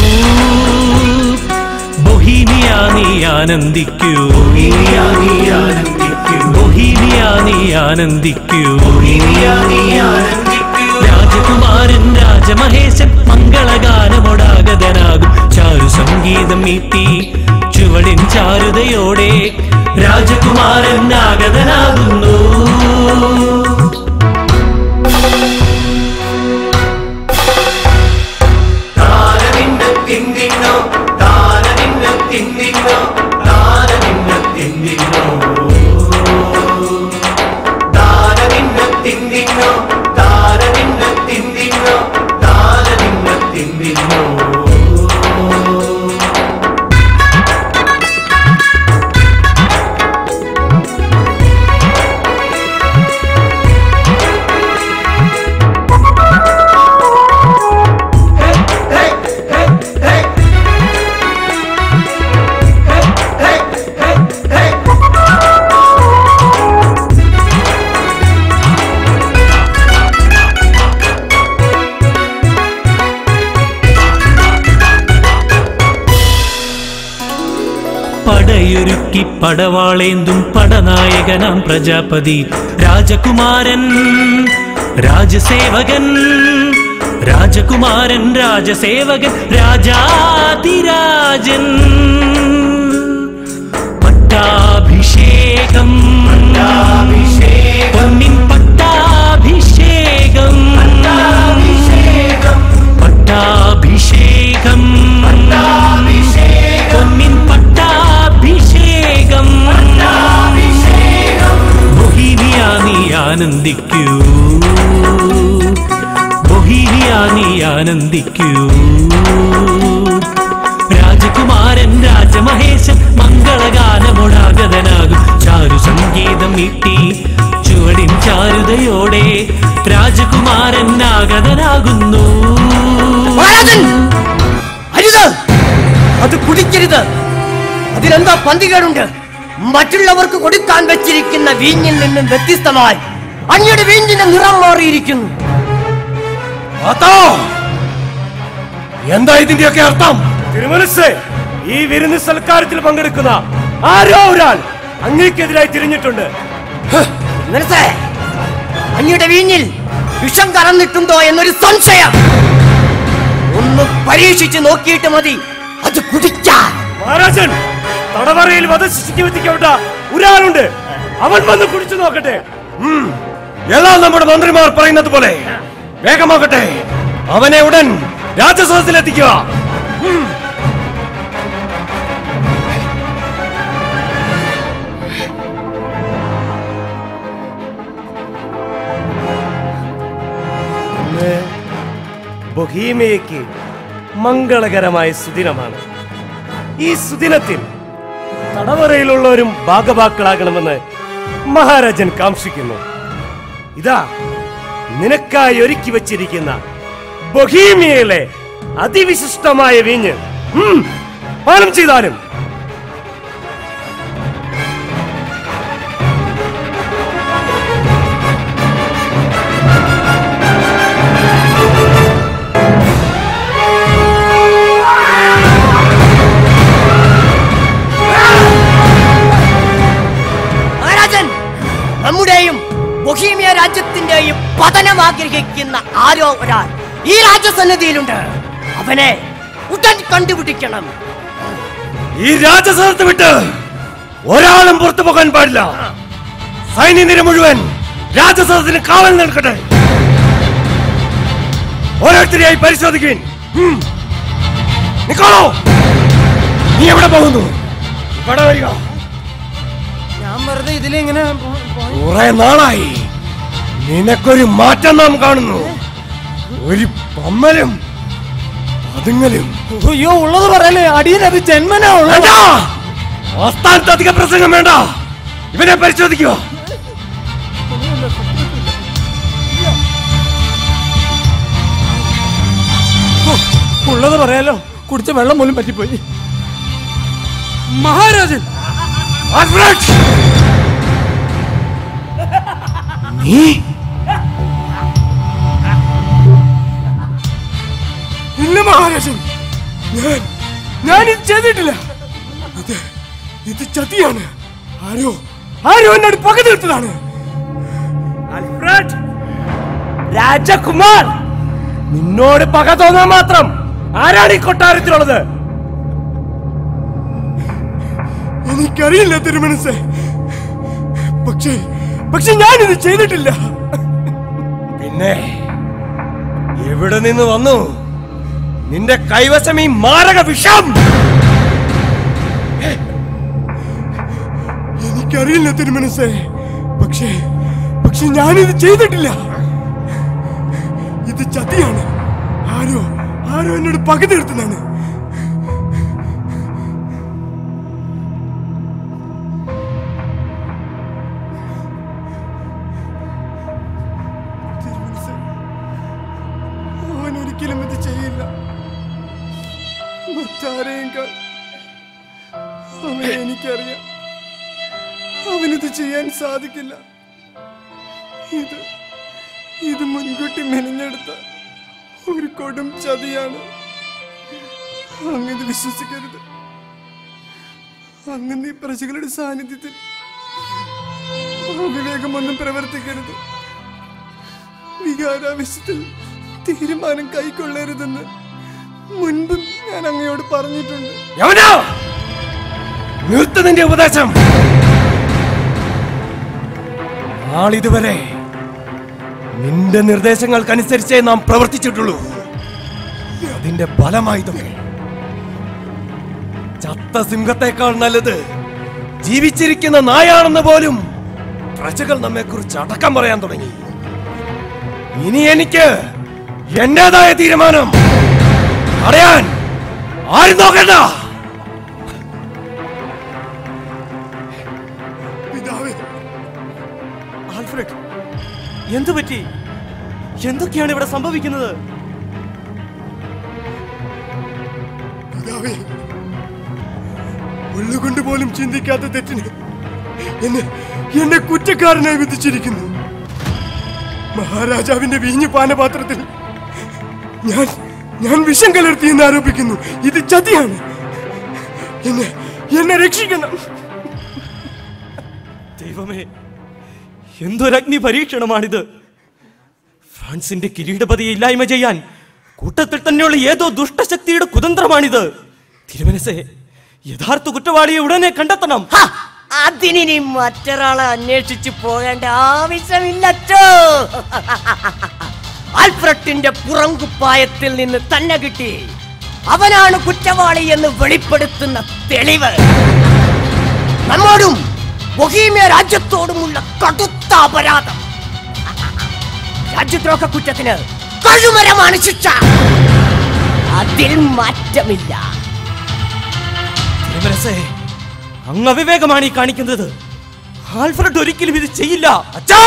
ബൊഹീമിയ നീ ആനന്ദിക്കൂ ബൊഹീമിയ നീ ആനന്ദിക്കൂ ബൊഹീമിയ നീ ആനന്ദിക്കൂ ബൊഹീമിയ നീ ആനന്ദിക്കൂ രാജകുമാരൻ രാജമഹേശൻ മംഗളഗാനമൊടാഗതനാകും ചാരു സംഗീതം മീട്ടി ചുവടിൻ ചാരുതയോടെ രാജകുമാരൻ ആഗതനാകുന്നു പടയൊരുക്കി പടവാളേന്തും പടനായകനാം പ്രജാപതി രാജകുമാരൻ രാജസേവകൻ രാജകുമാരൻ രാജസേവകൻ രാജാതിരാജൻ പട്ടാഭിഷേകം പൊന്നിൻ പട്ടാഭിഷേകം പട്ടാഭിഷേകം പൊന്നിൻ പട്ടാഭിഷേകം ബൊഹീമിയ നീ ആനന്ദിക്കൂ ബൊഹീമിയ നീ ആനന്ദിക്കൂ രാജകുമാരൻ രാജമഹേശൻ മംഗളഗാനമൊടാഗതനാകും ചാരു സംഗീതം നീട്ടി ചുവടിൻ ചാരുതയോടെ രാജകുമാരൻ ആഗതനാകുന്നു ഇതിലെന്തോ പന്തികേടുണ്ട് മറ്റുള്ളവർക്ക് കൊടുക്കാൻ വെച്ചിരിക്കുന്ന വീഞ്ഞിൽ നിന്നും വ്യത്യസ്തമായി അങ്ങയുടെ വീഞ്ഞിന്റെ നിറം മാറിയിരിക്കുന്നു എന്താ ഇതിന്റെയൊക്കെ അർത്ഥം തിരുമനസ് ഈ വിരുന്ന് സൽക്കാരത്തിൽ പങ്കെടുക്കുന്ന ആരോ ഒരാൾ അങ്ങേക്കെതിരായി തിരിഞ്ഞിട്ടുണ്ട് മനസ്സേ അങ്ങയുടെ വീഞ്ഞിൽ വിഷം കറന്നിട്ടുണ്ടോ എന്നൊരു സംശയം ഒന്ന് പരീക്ഷിച്ച് നോക്കിയിട്ട് മതി അത് കുടിക്കാൻ മഹാരാജൻ തടവറയിൽ വധശിക്ഷയ്ക്ക് വിധിക്കപ്പെട്ട ഒരാളുണ്ട് അവൻ വന്ന് കുടിച്ചു നോക്കട്ടെ ഉം. എല്ലാം നമ്മുടെ മന്ത്രിമാർ പറയുന്നത് പോലെ വേഗമാകട്ടെ അവനെ ഉടൻ രാജസദസ്സിലെത്തിക്കുക ഉം. ഇന്ന് ബൊഹീമയ്ക്ക് മംഗളകരമായ സുദിനമാണ് ഈ സുദിനത്തിൽ തടവറയിലുള്ളവരും ഭാഗഭാക്കളാകണമെന്ന് മഹാരാജൻ കാംക്ഷിക്കുന്നു ഇതാ നിനക്കായി ഒരുക്കി വച്ചിരിക്കുന്ന ബൊഹീമിയയിലെ അതിവിശിഷ്ടമായ വീഞ്ഞ് ഉം, പാനം ചെയ്താലും മഹാരാജൻ നമ്മുടെയും ബൊഹീമിയ രാജ്യത്തിന്റെയും പതനം ആഗ്രഹിക്കുന്ന ആരോ ഒരാൾ ഈ രാജ്യസന്നിധിയിലുണ്ട് അവനെ ഉടൻ കണ്ടുപിടിക്കണം ഈ രാജസദത്ത് വിട്ട് ഒരാളും പുറത്തു പോകാൻ പാടില്ല സൈന്യനിര മുഴുവൻ രാജസദത്തിന് കാവൽ നിൽക്കട്ടെ ഓരോരുത്തരെയായി പരിശോധിക്കുവിൻ ഉം. നിക്കോളൂ നീ എവിടെ പോകുന്നു ഇവിടെ വരിക ഞാൻ വെറുതെ ഇതിലിങ്ങനെ കുറെ നാളായി നിനക്കൊരു മാറ്റം നാം കാണുന്നു ഒരു പമ്മലും പതുങ്ങലും അയ്യോ ഉള്ളത് പറയല്ലേ അടിയനത് ജന്മനാ ഉള്ളത് വേണ്ട! ആസ്ഥാനത്ത് അധിക പ്രസംഗം വേണ്ട ഇവനെ പരിശോധിക്കുക ഉള്ളത് പറയാലോ കുടിച്ച വെള്ളം പോലും പറ്റിപ്പോയി മഹാരാജൻ നീ ഇല്ല മഹാരാജൻ ഞാൻ ഞാൻ ഇത് ചെയ്തിട്ടില്ല ഇത് ഇത് ചതിയാണ് ആരോ ആരോ എന്നോട് പക തീർത്തതാണ് അൽഫ്രഡ് രാജകുമാർ നിന്നോട് പക തോന്നാൻ മാത്രം ആരാണ് ഈ കൊട്ടാരത്തിലുള്ളത് എനിക്കറിയില്ല തിരുമനസ് പക്ഷേ പക്ഷെ ഞാനിത് ചെയ്തിട്ടില്ല പിന്നെ എവിടെ നിന്ന് വന്നു നിന്റെ കൈവശം ഈ മാരക വിഷം എനിക്കറിയില്ല തിരുമനസ് പക്ഷേ പക്ഷെ ഞാനിത് ചെയ്തിട്ടില്ല ഇത് ചതിയാണ് ആരോ ആരോ എന്നോട് പക തീർത്തതാണ് തിരുമനസ്സേ, അവൻ ഒരിക്കലും ഇത് ചെയ്യില്ല മറ്റാരെയും അവനെ എനിക്കറിയാം അവനിത് ചെയ്യാൻ സാധിക്കില്ല ഇത് ഇത് മുൻകൂട്ടി മെനഞ്ഞെടുത്ത ഒരു കൊടും ചതിയാണ് അങ്ങനെ വിശ്വസിക്കരുത് അങ്ങനെ ഈ പ്രജകളുടെ സാന്നിധ്യത്തിൽ അവിവേകമൊന്നും പ്രവർത്തിക്കരുത് വികാരാവശ്യത്തിൽ തീരുമാനം കൈക്കൊള്ളരുതെന്ന് മുൻപും ഞാൻ അങ്ങയോട് പറഞ്ഞിട്ടുണ്ട് യവനോ നിർത്ത് നിന്റെ ഉപദേശം നാളിതുവരെ നിന്റെ നിർദ്ദേശങ്ങൾക്കനുസരിച്ചേ നാം പ്രവർത്തിച്ചിട്ടുള്ളൂ അതിന്റെ ഫലമായതൊക്കെ ചത്ത സിംഹത്തെക്കാൾ നല്ലത് ജീവിച്ചിരിക്കുന്ന നായാണെന്ന് പോലും പ്രജകൾ നമ്മെ കുറിച്ച് അടക്കം പറയാൻ തുടങ്ങി ഇനി എനിക്ക് എന്റേതായ തീരുമാനം അറിയാൻ ആരും നോക്കണ്ട പിതാവേ ആൽഫ്രഡ് എന്തു പറ്റി എന്തൊക്കെയാണ് ഇവിടെ സംഭവിക്കുന്നത് പിതാവേ ഉള്ളുകൊണ്ട് പോലും ചിന്തിക്കാത്ത തെറ്റിന് എന്നെ എന്നെ കുറ്റക്കാരനായി വിധിച്ചിരിക്കുന്നു മഹാരാജാവിന്റെ വീഞ്ഞു പാനപാത്രത്തിൽ ഞാൻ ഞാൻ വിഷം കലർത്തി എന്ന് ആരോപിക്കുന്നു ഇത് ചതിയാണ് എന്നെ എന്നെ രക്ഷിക്കണം ദൈവമേ എന്തൊരഗ്നി പരീക്ഷണമാണിത് ഫ്രാൻസിന്റെ കിരീടപതിയെ ഇല്ലായ്മ ചെയ്യാൻ കൂട്ടത്തിൽ തന്നെയുള്ള ഏതോ ദുഷ്ടശക്തിയുടെ കുതന്ത്രമാണിത് തിരുമനസെ യഥാർത്ഥ കുറ്റവാളിയെ ഉടനെ കണ്ടെത്തണം അതിനി മറ്റൊരാളെ അന്വേഷിച്ചു പോകേണ്ട ആവശ്യമില്ലച്ചോ ആൽഫ്രട്ടിന്റെ പുറംകുപ്പായത്തിൽ നിന്ന് തന്നെ കിട്ടി അവനാണ് കുറ്റവാളി എന്ന് വെളിപ്പെടുത്തുന്ന തെളിവ് നമ്മോടും ബൊഹീമിയ രാജ്യത്തോടുമുള്ള കടുത്ത അപരാധം രാജ്യദ്രോഹ കുറ്റത്തിന് കഴുമരമാണ് ശിക്ഷ അതിൽ മാറ്റമില്ല തിരുമനസെ അങ്ങ് അവിവേകമാണ് ഈ കാണിക്കുന്നത് ആൽഫ്രഡ് ഒരിക്കലും ഇത് ചെയ്യില്ല അച്ഛോ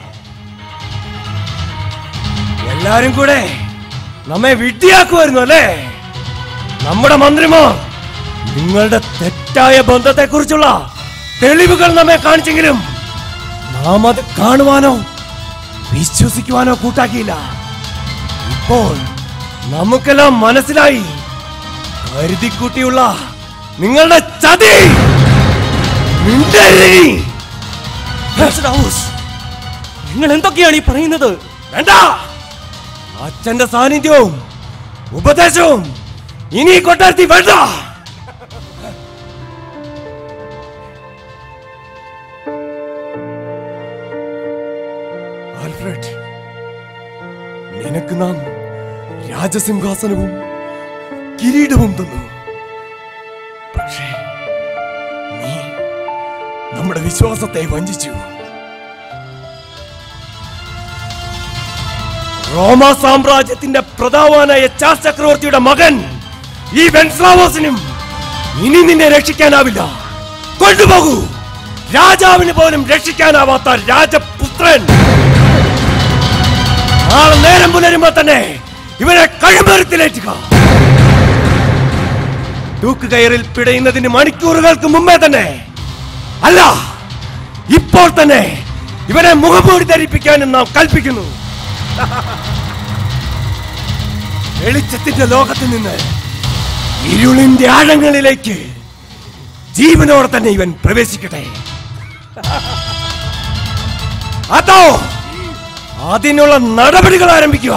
എല്ലാരും കൂടെ നമ്മെ വിഡ്ഢിയാക്കുമായിരുന്നു അല്ലേ നമ്മുടെ മന്ത്രിമാർ നിങ്ങളുടെ തെറ്റായ ബന്ധത്തെ കുറിച്ചുള്ള തെളിവുകൾ നമ്മെ കാണിച്ചെങ്കിലും നാം അത് കാണുവാനോ വിശ്വസിക്കുവാനോ കൂട്ടാക്കിയില്ല ഇപ്പോൾ നമുക്കെല്ലാം മനസ്സിലായി കരുതിക്കൂട്ടിയുള്ള നിങ്ങളുടെ ചതി മിണ്ടരുത് നീ. നിങ്ങൾ എന്തൊക്കെയാണ് ഈ പറയുന്നത് വേണ്ട അച്ഛന്റെ സാന്നിധ്യവും ഉപദേശവും ഇനി ഈ കൊട്ടാരത്തി വേണ്ട ആൽഫ്രഡ് നിനക്ക് നാം രാജസിംഹാസനവും കിരീടവും തന്നു പക്ഷേ നീ നമ്മുടെ വിശ്വാസത്തെ വഞ്ചിച്ചു റോമ സാമ്രാജ്യത്തിന്റെ പ്രതാവാനായ ചാൾസ് ചക്രവർത്തിയുടെ മകൻ ഈ വെൻസ്ലാവോസിനും ഇനി നിന്നെ രക്ഷിക്കാനാവില്ല കൊണ്ടുപോകൂ രാജാവിന് പോലും രക്ഷിക്കാനാവാത്ത രാജപുത്രൻ നാളെ നേരം പുലരുമ്പോ തന്നെ ഇവരെ കഴിമരത്തിലേറ്റുക തൂക്ക് കയറിൽ പിടയുന്നതിന് മണിക്കൂറുകൾക്ക് മുമ്പേ തന്നെ അല്ല ഇപ്പോൾ തന്നെ ഇവരെ മുഖംമൂടി ധരിപ്പിക്കാനും നാം കൽപ്പിക്കുന്നു വെളിച്ചത്തിന്റെ ലോകത്ത് നിന്ന് ഇരുളിന്റെ ആഴങ്ങളിലേക്ക് ജീവനോടെ തന്നെ ഇവൻ പ്രവേശിക്കട്ടെ അതോ അതിനുള്ള നടപടികൾ ആരംഭിക്കുക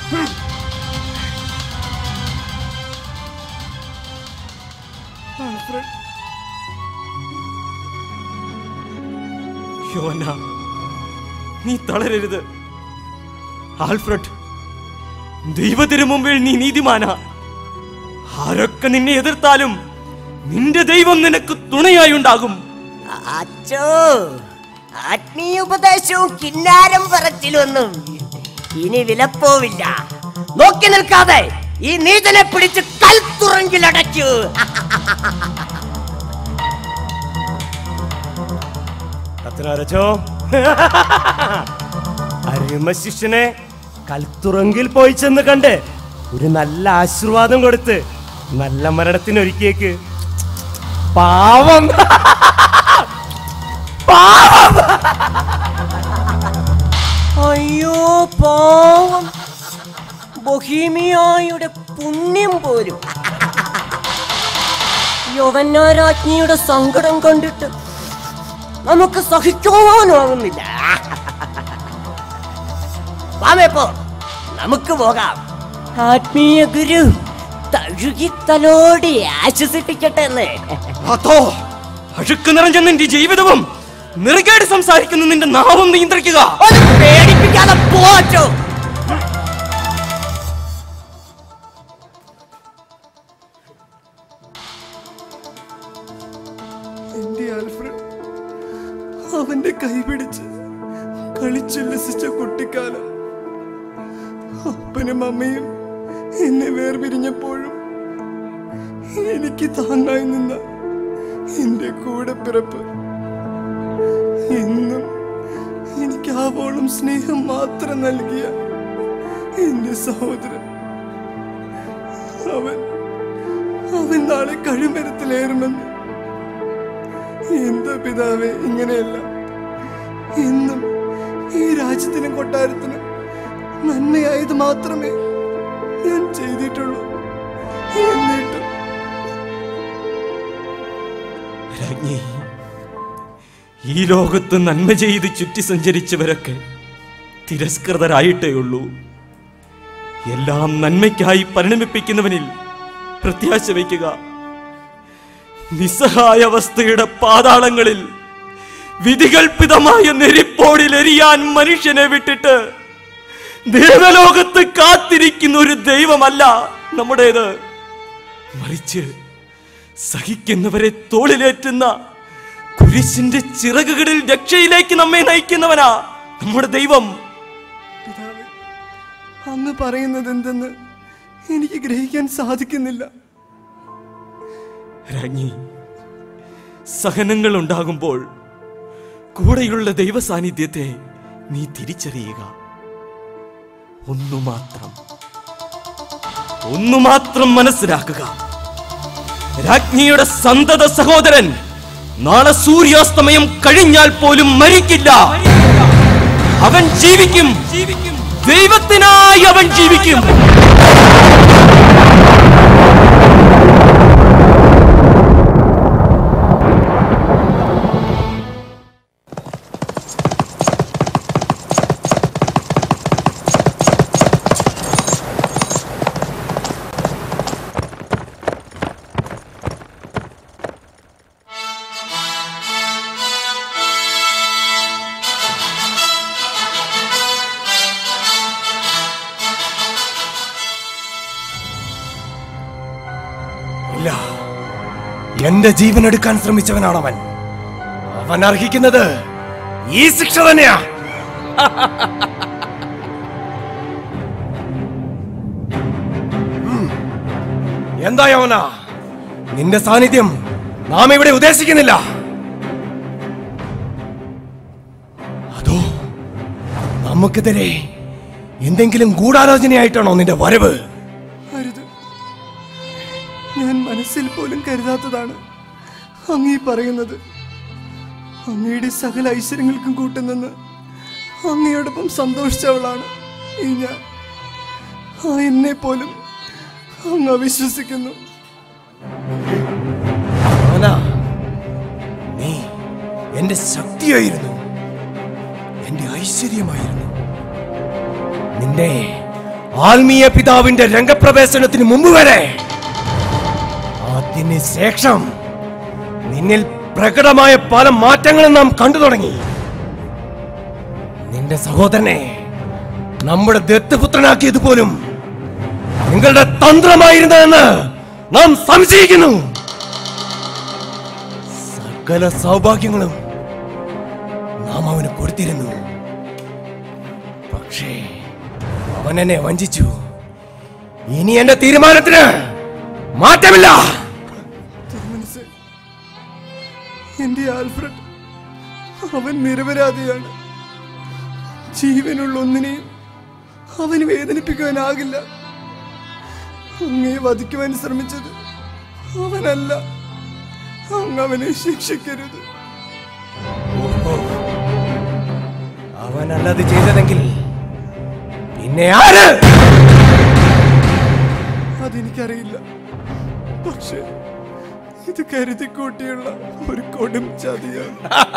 യോന നീ തളരരുത് ആൽഫ്രഡ് ദൈവത്തിനു മുമ്പിൽ നീ നീതിമാന ആരൊക്കെ നിന്നെ എതിർത്താലും നിന്റെ ദൈവം നിനക്ക് തുണയായി ഉണ്ടാകും അച്ചോ ആത്മീയ ഉപദേശവും കിന്നാരം പറച്ചിലൊന്നും ഇനി വിലപ്പോവില്ല നോക്കി നിൽക്കാതെ ഈ നീതനെ പിടിച്ച് കൽത്തുറങ്കിലടച്ചു കത്തനാരച്ചോ അരുമ ശിഷ്യനെ കൽത്തുറങ്കിൽ പോയി ചെന്ന് കണ്ട് ഒരു നല്ല ആശീർവാദം കൊടുത്ത് നല്ല മരണത്തിനൊരുക്കിയേക്ക് പാവം പാവം അയ്യോ പാവം ബൊഹീമിയായുടെ പുണ്യം പോലും യവന്നാരാജ്ഞിയുടെ സങ്കടം കണ്ടിട്ട് നമുക്ക് സഹിക്കാനാവുന്നില്ല വാമേപ്പോ നമുക്ക് പോകാം ആത്മീയ ഗുരു തഴുകി തലോടി ആശ്വസിപ്പിക്കട്ടെ എന്ന് അതോ അഴുക്ക് നിറഞ്ഞ നിന്റെ ജീവിതവും നിറകേട് സംസാരിക്കുന്ന നിന്റെ നാവും നിയന്ത്രിക്കുക പേടിപ്പിക്കാതെ പോച്ചോ എന്റെ ആൽഫ്രഡ് അവന്റെ കൈപിടിച്ച് കളിച്ചുല്ലസിച്ച കുട്ടിക്കാലം അപ്പനും അമ്മയും എന്നെ വേർപിരിഞ്ഞപ്പോഴും എനിക്ക് താങ്ങായി നിന്ന എന്റെ കൂടെ പിറപ്പ് എന്നും എനിക്ക് ആവോളം സ്നേഹം മാത്രം നൽകിയ എന്റെ സഹോദരൻ അവൻ അവൻ നാളെ കഴിമരത്തിലേറുമെന്ന് എന്താ പിതാവേ ഇങ്ങനെയല്ല എന്നും ഈ രാജ്യത്തിനും കൊട്ടാരത്തിനും നന്മയായത് മാത്രമേ ഞാൻ ചെയ്തിട്ടുള്ളൂ എന്നിട്ടും രാജ്ഞി ഈ ലോകത്ത് നന്മ ചെയ്ത് ചുറ്റി സഞ്ചരിച്ചവരൊക്കെ തിരസ്കൃതരായിട്ടേ ഉള്ളൂ എല്ലാം നന്മയ്ക്കായി പരിണമിപ്പിക്കുന്നവനിൽ പ്രത്യാശ വയ്ക്കുക നിസ്സഹായാവസ്ഥയുടെ പാതാളങ്ങളിൽ വിധികൽപിതമായ നെരിപ്പോടിൽ എരിയാൻ മനുഷ്യനെ വിട്ടിട്ട് ദേവലോകത്ത് കാത്തിരിക്കുന്ന ഒരു ദൈവമല്ല നമ്മുടേത് മറിച്ച് സഹിക്കുന്നവരെ തോളിലേറ്റുന്ന കുരിശിന്റെ ചിറകുകളിൽ രക്ഷയിലേക്ക് നമ്മെ നയിക്കുന്നവനാ നമ്മുടെ ദൈവം പിതാവേ അങ്ങ് പറയുന്നത് എന്തെന്ന് എനിക്ക് ഗ്രഹിക്കാൻ സാധിക്കുന്നില്ല രാജ്ഞി സഹനങ്ങൾ ഉണ്ടാകുമ്പോൾ കൂടെയുള്ള ദൈവ സാന്നിധ്യത്തെ നീ തിരിച്ചറിയുക ഒന്നു മാത്രം ഒന്നു മാത്രം മനസ്സിലാക്കുക രാജ്ഞിയുടെ സന്തത സഹോദരൻ നാളെ സൂര്യാസ്തമയം കഴിഞ്ഞാൽ പോലും മരിക്കില്ല അവൻ ജീവിക്കും ദൈവത്തിനായി അവൻ ജീവിക്കും ഇല്ല എന്റെ ജീവൻ എടുക്കാൻ ശ്രമിച്ചവനാണ് അവൻ അവൻ അർഹിക്കുന്നത് ഈ ശിക്ഷ തന്നെയാ ഉം. എന്താ യവന നിന്റെ സാന്നിധ്യം നാം ഇവിടെ ഉദ്ദേശിക്കുന്നില്ല അതോ നമുക്കെതിരെ എന്തെങ്കിലും ഗൂഢാലോചനയായിട്ടാണോ നിന്റെ വരവ് അരുത് ഞാൻ മനസ്സിൽ പോലും കരുതാത്തതാണ് അങ്ങീ പറയുന്നത് അങ്ങയുടെ സകല ഐശ്വര്യങ്ങൾക്കും കൂട്ടുനിന്ന് അങ്ങയോടൊപ്പം സന്തോഷിച്ചവളാണ് ഈ ഞാൻ ആ എന്നെ പോലും അങ്ങ് അവിശ്വസിക്കുന്നു അവന നീ എന്റെ ശക്തിയായിരുന്നു എന്റെ ഐശ്വര്യമായിരുന്നു നിന്റെ ആത്മീയ പിതാവിന്റെ രംഗപ്രവേശനത്തിന് മുമ്പ് വരെ അതിന് ശേഷം നിന്നിൽ പ്രകടമായ പല മാറ്റങ്ങളും നാം കണ്ടു തുടങ്ങി നിന്റെ സഹോദരനെ നമ്മുടെ ദത്തുപുത്രനാക്കിയത് പോലും നിങ്ങളുടെ തന്ത്രമായിരുന്നതെന്ന് നാം സംശയിക്കുന്നു സകല സൗഭാഗ്യങ്ങളും നാം അവന് കൊടുത്തിരുന്നു പക്ഷേ അവൻ എന്നെ വഞ്ചിച്ചു ഇനി എന്റെ തീരുമാനത്തിന് മാറ്റമില്ല തിരുമനസ് എന്റെ ആൽഫ്രഡ് അവൻ നിരപരാധിയാണ് ജീവനുള്ള ഒന്നിനെയും അവന് വേദനിപ്പിക്കുവാനാകില്ല അങ്ങേ വധിക്കുവാൻ ശ്രമിച്ചത് അവനല്ല അങ്ങ് അവനെ ശിക്ഷിക്കരുത് അവനല്ലത് ചെയ്തതെങ്കിൽ പിന്നെ ആര് അതെനിക്കറിയില്ല പക്ഷേ ഇത് കരുതിക്കൂട്ടിയുള്ള ഒരു കൊടും ചതിയാണ്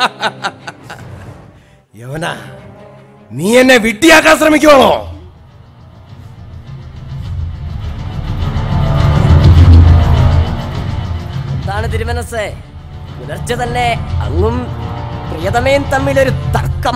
യവന നീ എന്നെ വിട്ടിയാക്കാൻ ശ്രമിക്കുവാണോ എന്താണ് തിരുമനസ് പുലർച്ചെ തന്നെ അങ്ങും പ്രിയതമയും തമ്മിലൊരു തർക്കം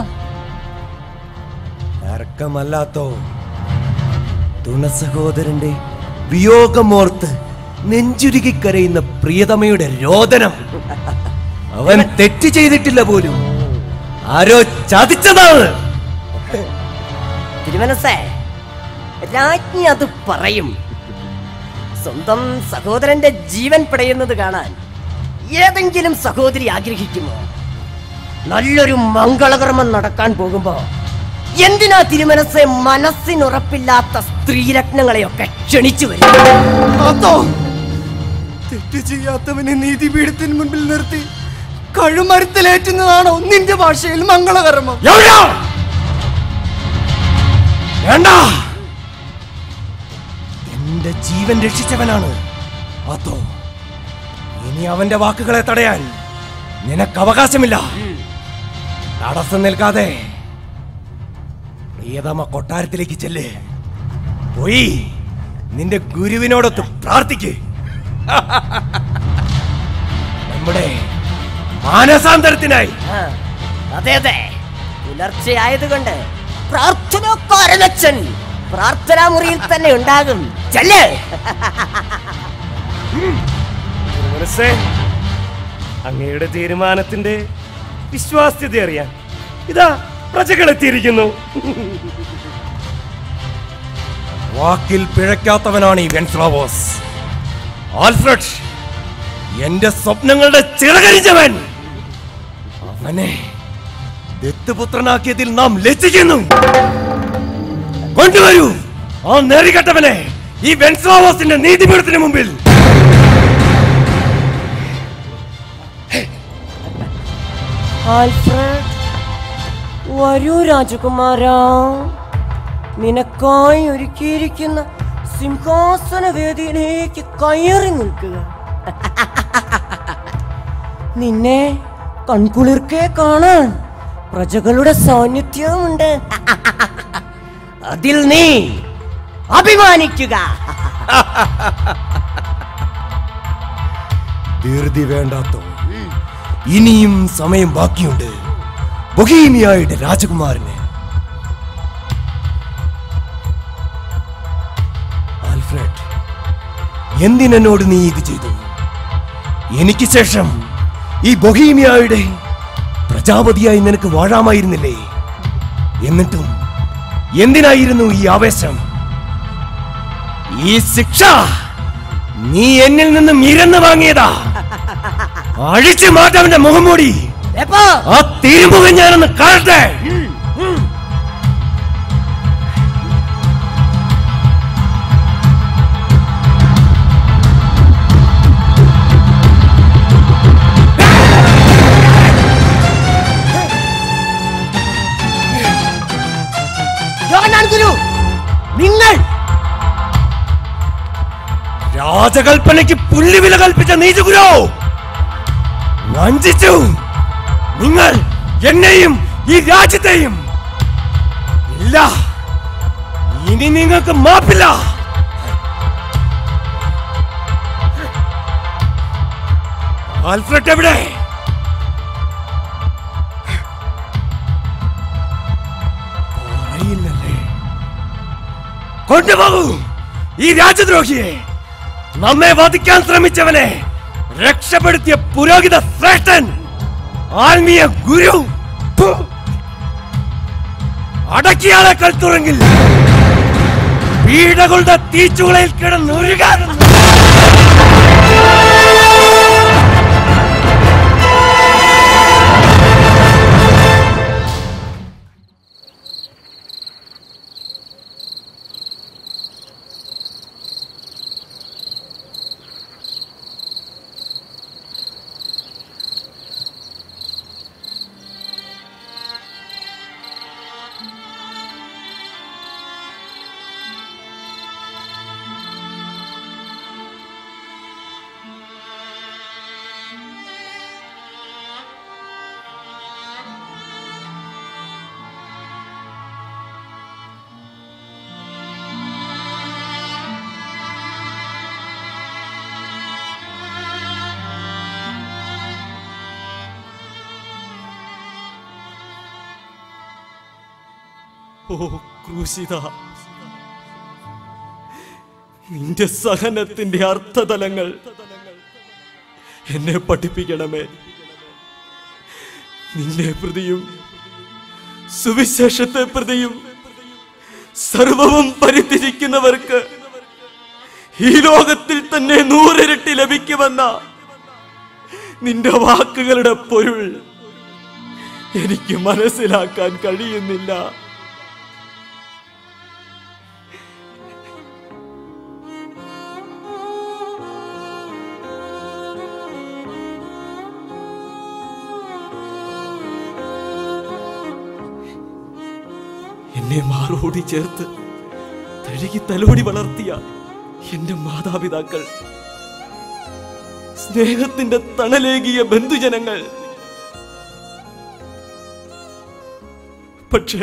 തർക്കമല്ലാത്തോ തുണസഹോദരന്റെ വിയോഗമോർത്ത് നെഞ്ചുരുകി കരയുന്ന പ്രിയതമയുടെ രോദനം അവൻ തെറ്റ് ചെയ്തിട്ടില്ല പോലും ആരോ ചതിച്ചതാണ് തിരുമനസേ രാജ്ഞി അത് പറയും സ്വന്തം സഹോദരന്റെ ജീവൻ പിടയുന്നത് കാണാൻ ഏതെങ്കിലും സഹോദരി ആഗ്രഹിക്കുമോ നല്ലൊരു മംഗളകർമ്മം നടക്കാൻ പോകുമ്പോ എന്തിനാ തിരുമനസ്സെ മനസ്സിനുറപ്പില്ലാത്ത സ്ത്രീരത്നങ്ങളെയൊക്കെ ക്ഷണിച്ചു വരും അതോ തെറ്റ് ചെയ്യാത്തവനെ നീതിപീഠത്തിന് മുൻപിൽ നിർത്തി കഴുമരത്തിലേറ്റുന്നതാണോ നിന്റെ ഭാഷയിൽ മംഗളകർമ്മം എവിടാ? വേണ്ട എന്റെ ജീവൻ രക്ഷിച്ചവനാണ് അതോ ഇനി അവന്റെ വാക്കുകളെ തടയാൻ നിനക്ക് അവകാശമില്ല തടസ്സം നിൽക്കാതെ പ്രിയതമ കൊട്ടാരത്തിലേക്ക് ചെല്ല് പോയി നിന്റെ ഗുരുവിനോടൊത്ത് പ്രാർത്ഥിക്ക് നമ്മുടെ മാനസാന്തരത്തിനായി ആ, അതെ അതെ പുലർച്ചെ ആയതുകൊണ്ട് പ്രാർത്ഥനക്കാരനച്ഛൻ പ്രാർത്ഥനാ മുറിയിൽ തന്നെ ഉണ്ടാകും ചെല്ല് മനസ്സേ അങ്ങയുടെ തീരുമാനത്തിന്റെ വിശ്വാസ്യത അറിയാൻ ഇതാ പ്രജകൾ എത്തിയിരിക്കുന്നു വാക്കിൽ പിഴയ്ക്കാത്തവനാണ് ഈ വെൻസ്ലാവോസ് ആൽഫ്രഡ് എന്റെ സ്വപ്നങ്ങളുടെ ചിറകരിച്ചവൻ അവനെ ദത്തുപുത്രനാക്കിയതിൽ നാം ലജ്ജിക്കുന്നു കൊണ്ടുവരൂ ആ നേറികെട്ടവനെ ഈ വെൻസ്ലാവോസിന്റെ നീതിപീഠത്തിന് മുമ്പിൽ ആൽഫ്രഡ് വരൂ രാജകുമാരാ നിനക്കായി ഒരുക്കിയിരിക്കുന്ന സിംഹാസന വേദിയിലേക്ക് കയറി നിൽക്കുക നിന്നെ കൺകുളിർക്കെ കാണാൻ പ്രജകളുടെ സാന്നിധ്യവുമുണ്ട് അതിൽ നീ അഭിമാനിക്കുക ധൃതി വേണ്ടാത്തോ ഇനിയും സമയം ബാക്കിയുണ്ട് ബൊഹീമിയായുടെ രാജകുമാരന് ആൽഫ്രഡ് എന്തിനോട് നീ ഇത് ചെയ്തു എനിക്ക് ശേഷം ഈ ബൊഹീമിയായുടെ പ്രജാപതിയായി നിനക്ക് വാഴാമായിരുന്നില്ലേ എന്നിട്ടും എന്തിനായിരുന്നു ഈ ആവേശം ഈ ശിക്ഷ നീ എന്നിൽ നിന്നും ഇരന്ന് വാങ്ങിയതാ അഴിച്ചു മാറ്റവന്റെ മുഖംമൂടി ആ തിരുമുഖം ഞാനൊന്ന് കാണട്ടെ യോഹന്നാൻ ഗുരു നിങ്ങൾ രാജകൽപ്പനയ്ക്ക് പുല്ലുവില കൽപ്പിച്ച നീചഗുരോ വഞ്ചിച്ചു നിങ്ങൾ എന്നെയും ഈ രാജ്യത്തെയും ഇല്ല ഇനി നിങ്ങൾക്ക് മാപ്പില്ല ആൽഫ്രഡ് എവിടെ അറിയില്ലല്ലേ കൊണ്ടുപോകൂ ഈ രാജദ്രോഹിയെ നമ്മെ വധിക്കാൻ ശ്രമിച്ചവനെ രക്ഷപ്പെടുത്തിയ പുരോഹിത ശ്രേഷ്ഠൻ ആത്മീയ ഗുരു ഫു! അടക്കിയാളെ കൽത്തുറങ്ങിൽ പീഡകളുടെ തീച്ചുളയിൽ കിടന്നുരുകാൻ ഓ ക്രൂശിത നിന്റെ സഹനത്തിന്റെ അർത്ഥതലങ്ങൾ എന്നെ പഠിപ്പിക്കണമേ നിന്നെ പ്രതിയും സുവിശേഷത്തെ പ്രതിയും സർവവും പരിത്യജിക്കുന്നവർക്ക് ഈ ലോകത്തിൽ തന്നെ നൂറിരട്ടി ലഭിക്കുമെന്ന നിന്റെ വാക്കുകളുടെ പൊരുൾ എനിക്ക് മനസ്സിലാക്കാൻ കഴിയുന്നില്ല എന്നെ മാറോടി ചേർത്ത് തഴുകി തലോടി വളർത്തിയ എന്റെ മാതാപിതാക്കൾ സ്നേഹത്തിന്റെ തണലേകിയ ബന്ധുജനങ്ങൾ പക്ഷേ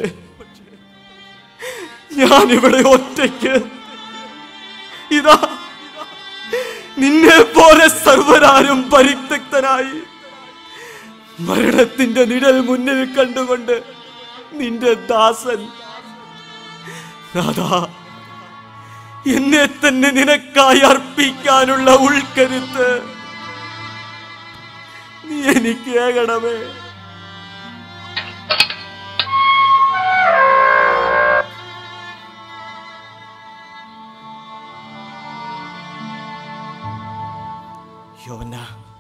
ഞാൻ ഇവിടെ ഒറ്റയ്ക്ക് ഇതാ നിന്നെ പോലെ സർവരാരും പരിത്യക്തനായി മരണത്തിന്റെ നിഴൽ മുന്നിൽ കണ്ടുകൊണ്ട് നിന്റെ ദാസൻ നാഥാ എന്നെ തന്നെ നിനക്കായി അർപ്പിക്കാനുള്ള ഉൾക്കരുത്ത് നീ എനിക്ക് ഏകണമേ യോന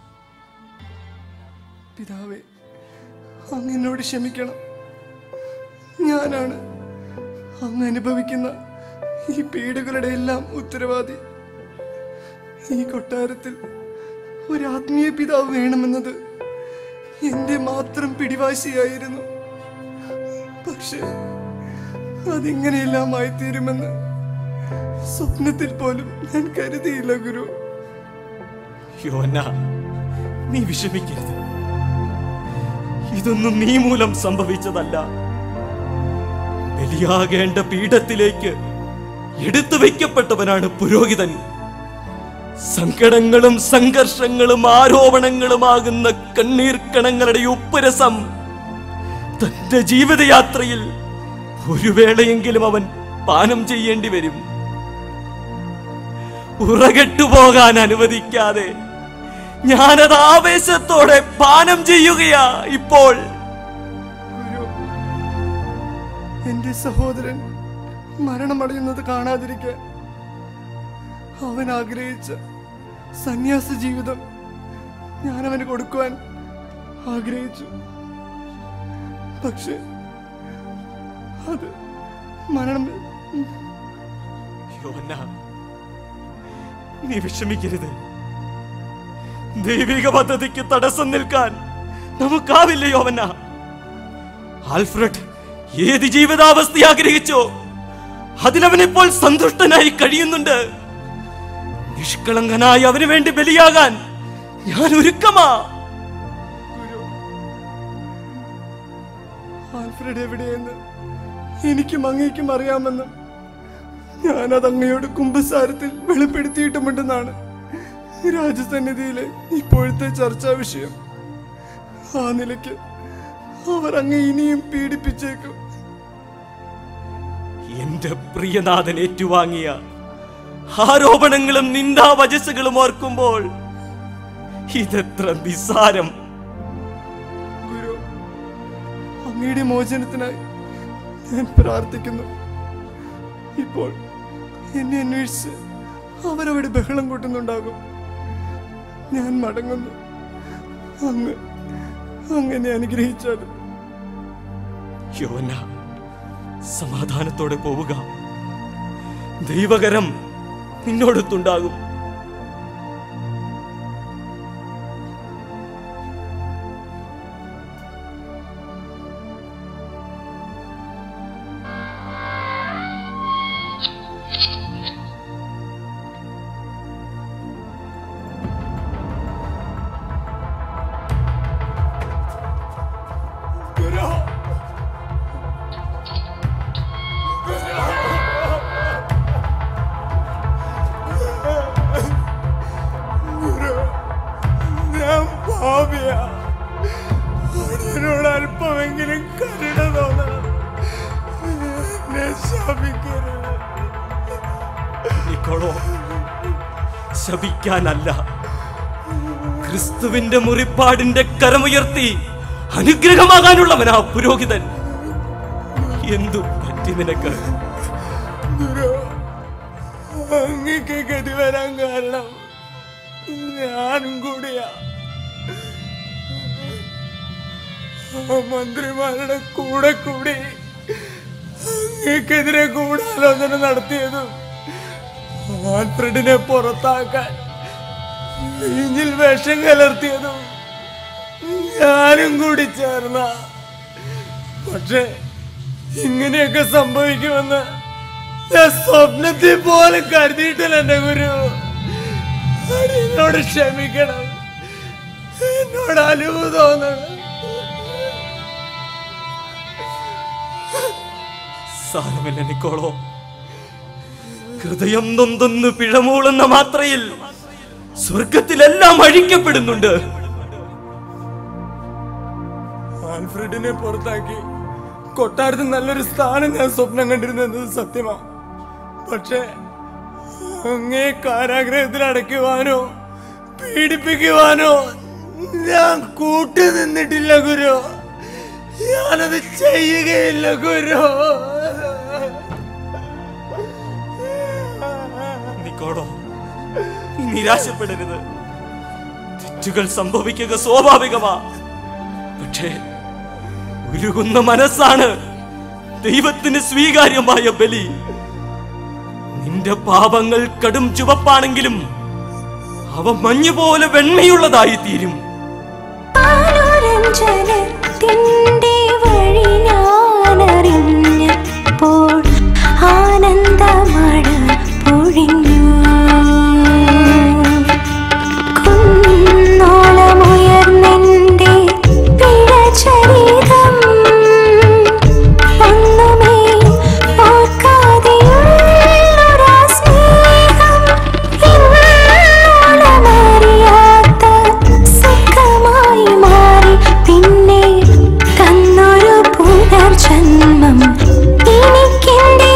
പിതാവേ അങ്ങ് എന്നോട് ക്ഷമിക്കണം ഞാനാണ് അങ്ങ് അനുഭവിക്കുന്ന ഈ പീഡകളുടെ എല്ലാം ഉത്തരവാദി ഈ കൊട്ടാരത്തിൽ ഒരു ആത്മീയ പിതാവ് വേണമെന്നത് എന്റെ മാത്രം പിടിവാശിയായിരുന്നു പക്ഷെ അതിങ്ങനെയെല്ലാം ആയിത്തീരുമെന്ന് സ്വപ്നത്തിൽ പോലും ഞാൻ കരുതിയില്ല ഗുരു യോന നീ വിഷമിക്കരുത് ഇതൊന്നും നീ മൂലം സംഭവിച്ചതല്ല ബലിയാകേണ്ട പീഠത്തിലേക്ക് എടുത്തു വയ്ക്കപ്പെട്ടവനാണ് പുരോഹിതൻ സങ്കടങ്ങളും സംഘർഷങ്ങളും ആരോപണങ്ങളുമാകുന്ന കണ്ണീർ കണങ്ങളുടെ ഉപ്പുരസം തന്റെ ജീവിതയാത്രയിൽ ഒരു വേളയെങ്കിലും അവൻ പാനം ചെയ്യേണ്ടി വരും ഉറകെട്ടുപോകാൻ അനുവദിക്കാതെ ഞാനത് ആവേശത്തോടെ പാനം ചെയ്യുകയാ ഇപ്പോൾ എന്റെ സഹോദരൻ മരണമടയുന്നത് കാണാതിരിക്കാൻ അവൻ ആഗ്രഹിച്ച സന്യാസ ജീവിതം ഞാൻ അവന് കൊടുക്കുവാൻ ആഗ്രഹിച്ചു പക്ഷെ അത് മരണം യോന നീ വിഷമിക്കരുത് ദൈവിക പദ്ധതിക്ക് തടസ്സം നിൽക്കാൻ നമുക്കാവില്ല യോവന്ന ആൽഫ്രഡ് ഏത് ജീവിതാവസ്ഥ ആഗ്രഹിച്ചോ അതിലവനിപ്പോൾ സന്തുഷ്ടനായി കഴിയുന്നുണ്ട് നിഷ്കളങ്കനായി അവന് വേണ്ടി ബലിയാകാൻ ഞാൻ ഒരുക്കമാ ആൽഫ്രഡ് എവിടെയെന്ന് എനിക്കും അങ്ങേക്കും അറിയാമെന്നും ഞാനത് അങ്ങയോട് കുംഭസാരത്തിൽ വെളിപ്പെടുത്തിയിട്ടുമുണ്ടെന്നാണ് രാജസന്നിധിയിലെ ഇപ്പോഴത്തെ ചർച്ചാ വിഷയം ആ നിലയ്ക്ക് അവർ അങ്ങ് ഇനിയും പീഡിപ്പിച്ചേക്കും എന്റെ പ്രിയനാഥൻ ഏറ്റുവാങ്ങിയ ആരോപണങ്ങളും നിന്ദാവചസ്സുകളും ഓർക്കുമ്പോൾ ഇതെത്ര നിസ്സാരം ഗുരു അങ്ങയുടെ മോചനത്തിനായി ഞാൻ പ്രാർത്ഥിക്കുന്നു ഇപ്പോൾ എന്നെ അന്വേഷിച്ച് അവരവിടെ ബഹളം കൂട്ടുന്നുണ്ടാകും ഞാൻ മടങ്ങുന്നു അങ്ങ് അങ്ങനെ അനുഗ്രഹിച്ചാലും യോന സമാധാനത്തോടെ പോവുക ദൈവകരം നിന്നോടൊത്തുണ്ടാകും ഞാൻ പാപിയാ അതിനോട് അല്പമെങ്കിലും കരുണ തോന്നണം എന്നെ ശപിക്കരുത് നിക്കോളോ ശപിക്കാനല്ല ക്രിസ്തുവിന്റെ മുറിപ്പാടിന്റെ കരമുയർത്തി അനുഗ്രഹമാകാനുള്ളവനാ പുരോഹിതൻ എന്തു പറ്റി നിനക്ക് ഗുരു അങ്ങക്ക് ഗതി വരാൻ കാരണം ഞാനും കൂടിയാ ആ മന്ത്രിമാരുടെ കൂടെ കൂടി അങ്ങക്കെതിരെ ഗൂഢാലോചന നടത്തിയതും ആൽഫ്രഡിനെ പുറത്താക്കാൻ വീഞ്ഞിൽ വിഷം കലർത്തിയതും ഞാനും കൂടി ചേർന്ന പക്ഷേ ഇങ്ങനെയൊക്കെ സംഭവിക്കുമെന്ന് ഞാൻ സ്വപ്നത്തിൽ പോലും കരുതിയിട്ടില്ല എന്റെ ഗുരു എന്നോട് ക്ഷമിക്കണം എന്നോട് അലിവ് തോന്നണം സാരമില്ല നിക്കോളോ ഹൃദയം നൊന്തൊന്ന് പിഴമൂളുന്ന മാത്രയിൽ സ്വർഗത്തിലെല്ലാം അഴിക്കപ്പെടുന്നുണ്ട് ആൽഫ്രഡിനെ പുറത്താക്കി കൊട്ടാരത്തിൽ നല്ലൊരു സ്ഥാനം ഞാൻ സ്വപ്നം കണ്ടിരുന്നത് സത്യമാ പക്ഷേ അങ്ങേ കാരാഗ്രഹത്തിൽ അടയ്ക്കുവാനോ പീഡിപ്പിക്കുവാനോ ഞാൻ കൂട്ടു നിന്നിട്ടില്ല ഗുരു ഞാനത് ചെയ്യുകയില്ല ഗുരു നിക്കോളോ നീ നിരാശപ്പെടരുത് തെറ്റുകൾ സംഭവിക്കുക സ്വാഭാവികമാ പക്ഷേ ഉരുകുന്ന മനസ്സാണ് ദൈവത്തിന് സ്വീകാര്യമായ ബലി നിന്റെ പാപങ്ങൾ കടും ചുവപ്പാണെങ്കിലും അവ മഞ്ഞു പോലെ വെണ്ണയുള്ളതായി തീരും ആലോരഞ്ജനത്തിൻ്റെ വഴി ഞാനറിഞ്ഞപ്പോൾ ആനന്ദമഴ പൊഴിഞ്ഞു കുന്നോളമുയർന്നെൻ്റെ പിഴചരിതം ഒന്നുമേ ഓർക്കാതെയുള്ളൊരാ സ്നേഹം ഇന്നോളമറിയാത്ത സുഖമായി മാറി പിന്നെ തന്നൊരു പുനർജന്മം എനിക്കെന്റെ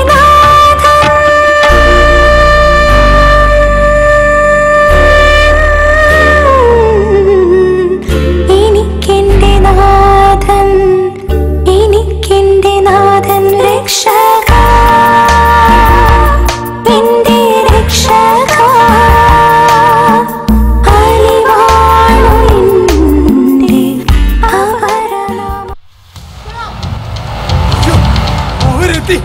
എനിക്കെന്റെ നാഥൻ എനിക്കെന്റെ നാഥൻ രക്ഷക എന്റെ രക്ഷക അലിവാണു എന്റെ അപരനാമം അവരെത്തി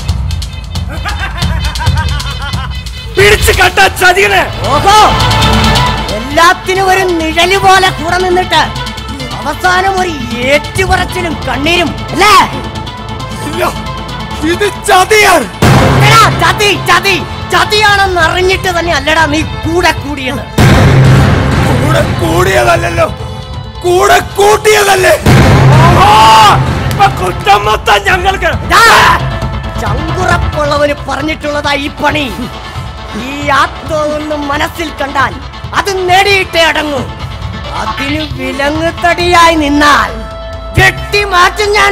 പിടിച്ചു കെട്ടാ ചതികളെ ഓഹോ എല്ലാത്തിനും ഒരു നിഴല് പോലെ കൂടെ നിന്നിട്ട് അവസാനം ഒരു ഏറ്റുപറച്ചിലും കണ്ണീരും അല്ലേ ഇത് ചതിയാണ് എടാ, ചതി ചതി ചതിയാണെന്ന് അറിഞ്ഞിട്ട് തന്നെ അല്ലടാ നീ കൂടെ കൂടിയത് കൂടെ കൂടിയതല്ലല്ലോ കൂടെ കൂട്ടിയതല്ലേ കുറ്റം മൊത്തം ഞങ്ങൾക്ക് ചങ്കുറപ്പുള്ളവന് പറഞ്ഞിട്ടുള്ളതാ ഈ പണി ഈ ആത്മൊന്നും മനസ്സിൽ കണ്ടാൽ അത് നേടിയിട്ടേ അടങ്ങൂ അതിന് വിലങ്ങ് തടിയായി നിന്നാൽ വെട്ടി മാറ്റും ഞാൻ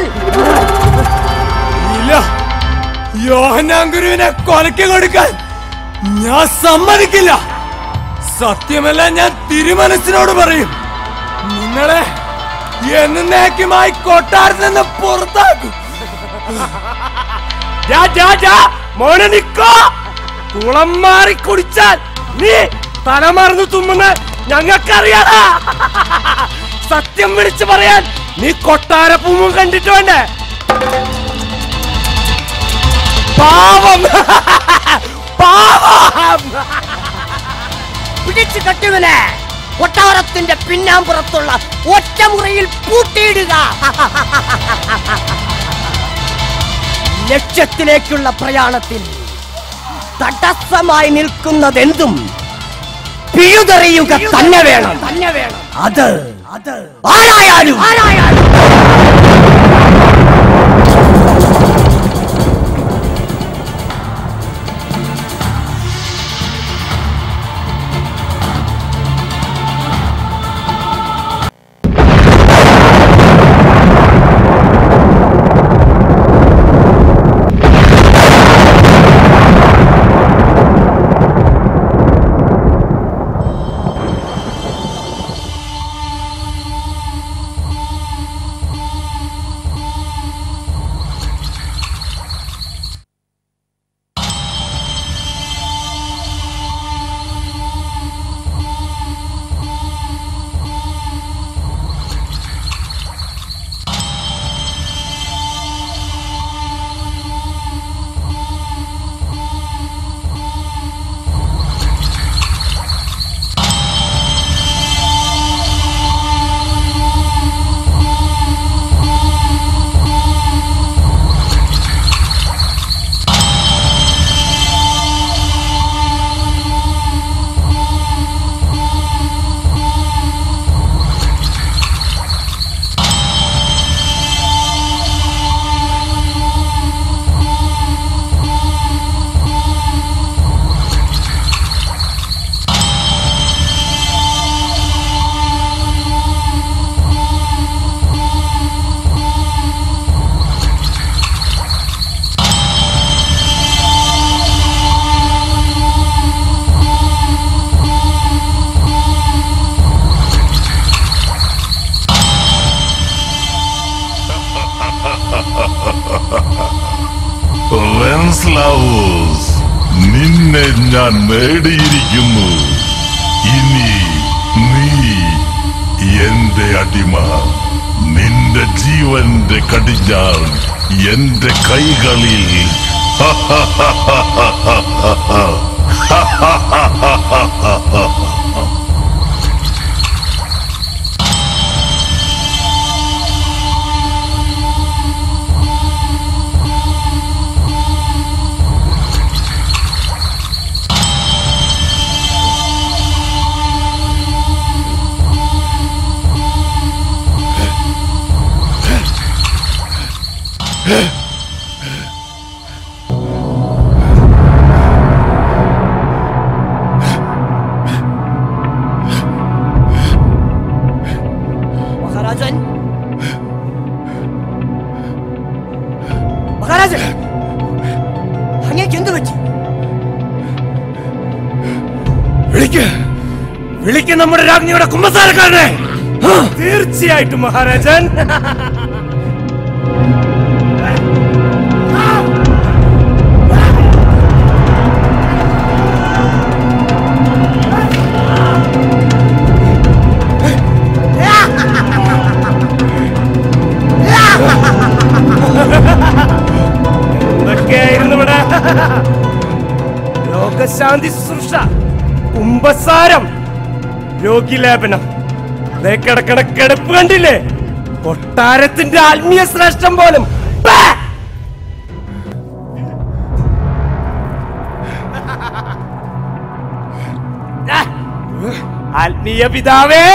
ഇല്ല യോഹന്നാൻ ഗുരുവിനെ കൊലക്ക് കൊടുക്കാൻ ഞാൻ സമ്മതിക്കില്ല സത്യമല്ല ഞാൻ തിരുമനസിനോട് പറയും നിങ്ങളെ എന്നേക്കുമായി കൊട്ടാരത്തിൽ നിന്ന് പുറത്താക്കും ജാ, ജാ, ജാ, മോനെ നിക്കോ കുളം മാറി കുടിച്ചാൽ നീ തലമറന്ന് തുമ്മുന്ന ഞങ്ങൾക്കറിയാടാ സത്യം വിളിച്ചു പറയാൻ നീ കൊട്ടാരപ്പൂമും കണ്ടിട്ട് വേണ്ടേ പാവം പാവം പിടിച്ചു കെട്ടുവിനെ കൊട്ടാരത്തിന്റെ പിന്നാമ്പുറത്തുള്ള ഒറ്റമുറിയിൽ പൂട്ടിയിടുക ലക്ഷ്യത്തിലേക്കുള്ള പ്രയാണത്തിൽ തടസ്സമായി നിൽക്കുന്നതെന്തും പിഴുതെറിയുക തന്നെ വേണം തന്നെ വേണം അത് അത് ആരായാലും ആരായാലും വെൻസ്ലാവോസ് നിന്നെ ഞാൻ നേടിയിരിക്കുന്നു ഇനി നീ എന്റെ അടിമ നിന്റെ ജീവന്റെ കടിഞ്ഞാൾ എന്റെ കൈകളിൽ മഹാരാജൻ മഹാരാജൻ അങ്ങേക്ക് എന്ത് പറ്റി വിളിക്ക് വിളിക്ക് നമ്മുടെ രാജ്ഞിയുടെ കുമ്പസാരക്കാരനെ തീർച്ചയായിട്ടും മഹാരാജൻ എന്തൊക്കെയായിരുന്നു ഇവിടെ ലോകശാന്തി ശുശ്രൂഷ കുംഭസാരം രോഗിലേപനം ദേ കിടക്കണ കിടപ്പ് കണ്ടില്ലേ കൊട്ടാരത്തിന്റെ ആത്മീയ ശ്രേഷ്ഠം പോലും ബ്ബേ! ആ! ആത്മീയ പിതാവേ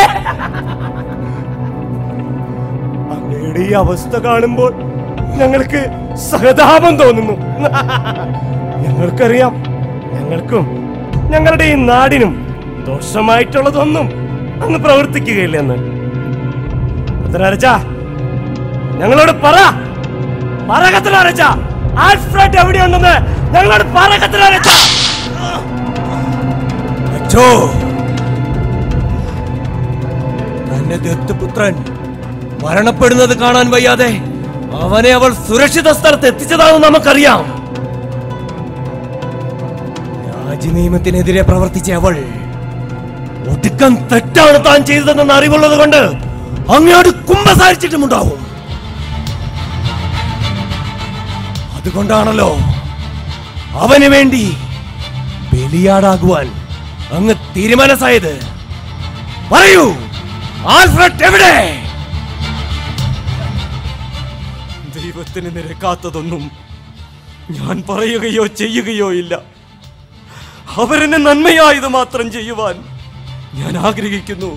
അങ്ങയുടെ ഈ അവസ്ഥ കാണുമ്പോൾ ഞങ്ങൾക്ക് സഹതാപം തോന്നുന്നു ഞങ്ങൾക്കറിയാം ഞങ്ങൾക്കും ഞങ്ങളുടെ ഈ നാടിനും ദോഷമായിട്ടുള്ളതൊന്നും അങ്ങ് പ്രവർത്തിക്കുകയില്ലെന്ന് കത്തനാരച്ച ഞങ്ങളോട് പറ പറ കത്തനാരച്ച ആൽഫ്രഡ് എവിടെയുണ്ടെന്ന് ഞങ്ങളോട് പറ കത്തനാരച്ച അച്ഛോ തന്റെ ദത്തുപുത്രൻ മരണപ്പെടുന്നത് കാണാൻ വയ്യാതെ അവനെ അവൾ സുരക്ഷിത സ്ഥലത്ത് എത്തിച്ചതാണെന്ന് നമുക്കറിയാം രാജ്യനിയമത്തിനെതിരെ പ്രവർത്തിച്ച അവൾ ഒടുക്കം തെറ്റാണ് താൻ ചെയ്തതെന്ന് അറിവുള്ളത് കൊണ്ട് അങ്ങയോട് കുമ്പസാരിച്ചിട്ടുമുണ്ടാവും അതുകൊണ്ടാണല്ലോ അവന് വേണ്ടി ബലിയാടാകുവാൻ അങ്ങ് തീരുമാനസായത് പറയൂ ആൽഫ്രഡ് എവിടെ ദൈവത്തിന് നിരക്കാത്തതൊന്നും ഞാൻ പറയുകയോ ചെയ്യുകയോ ഇല്ല അവരെന്നെ നന്മയായത് മാത്രം ചെയ്യുവാൻ ഞാൻ ആഗ്രഹിക്കുന്നു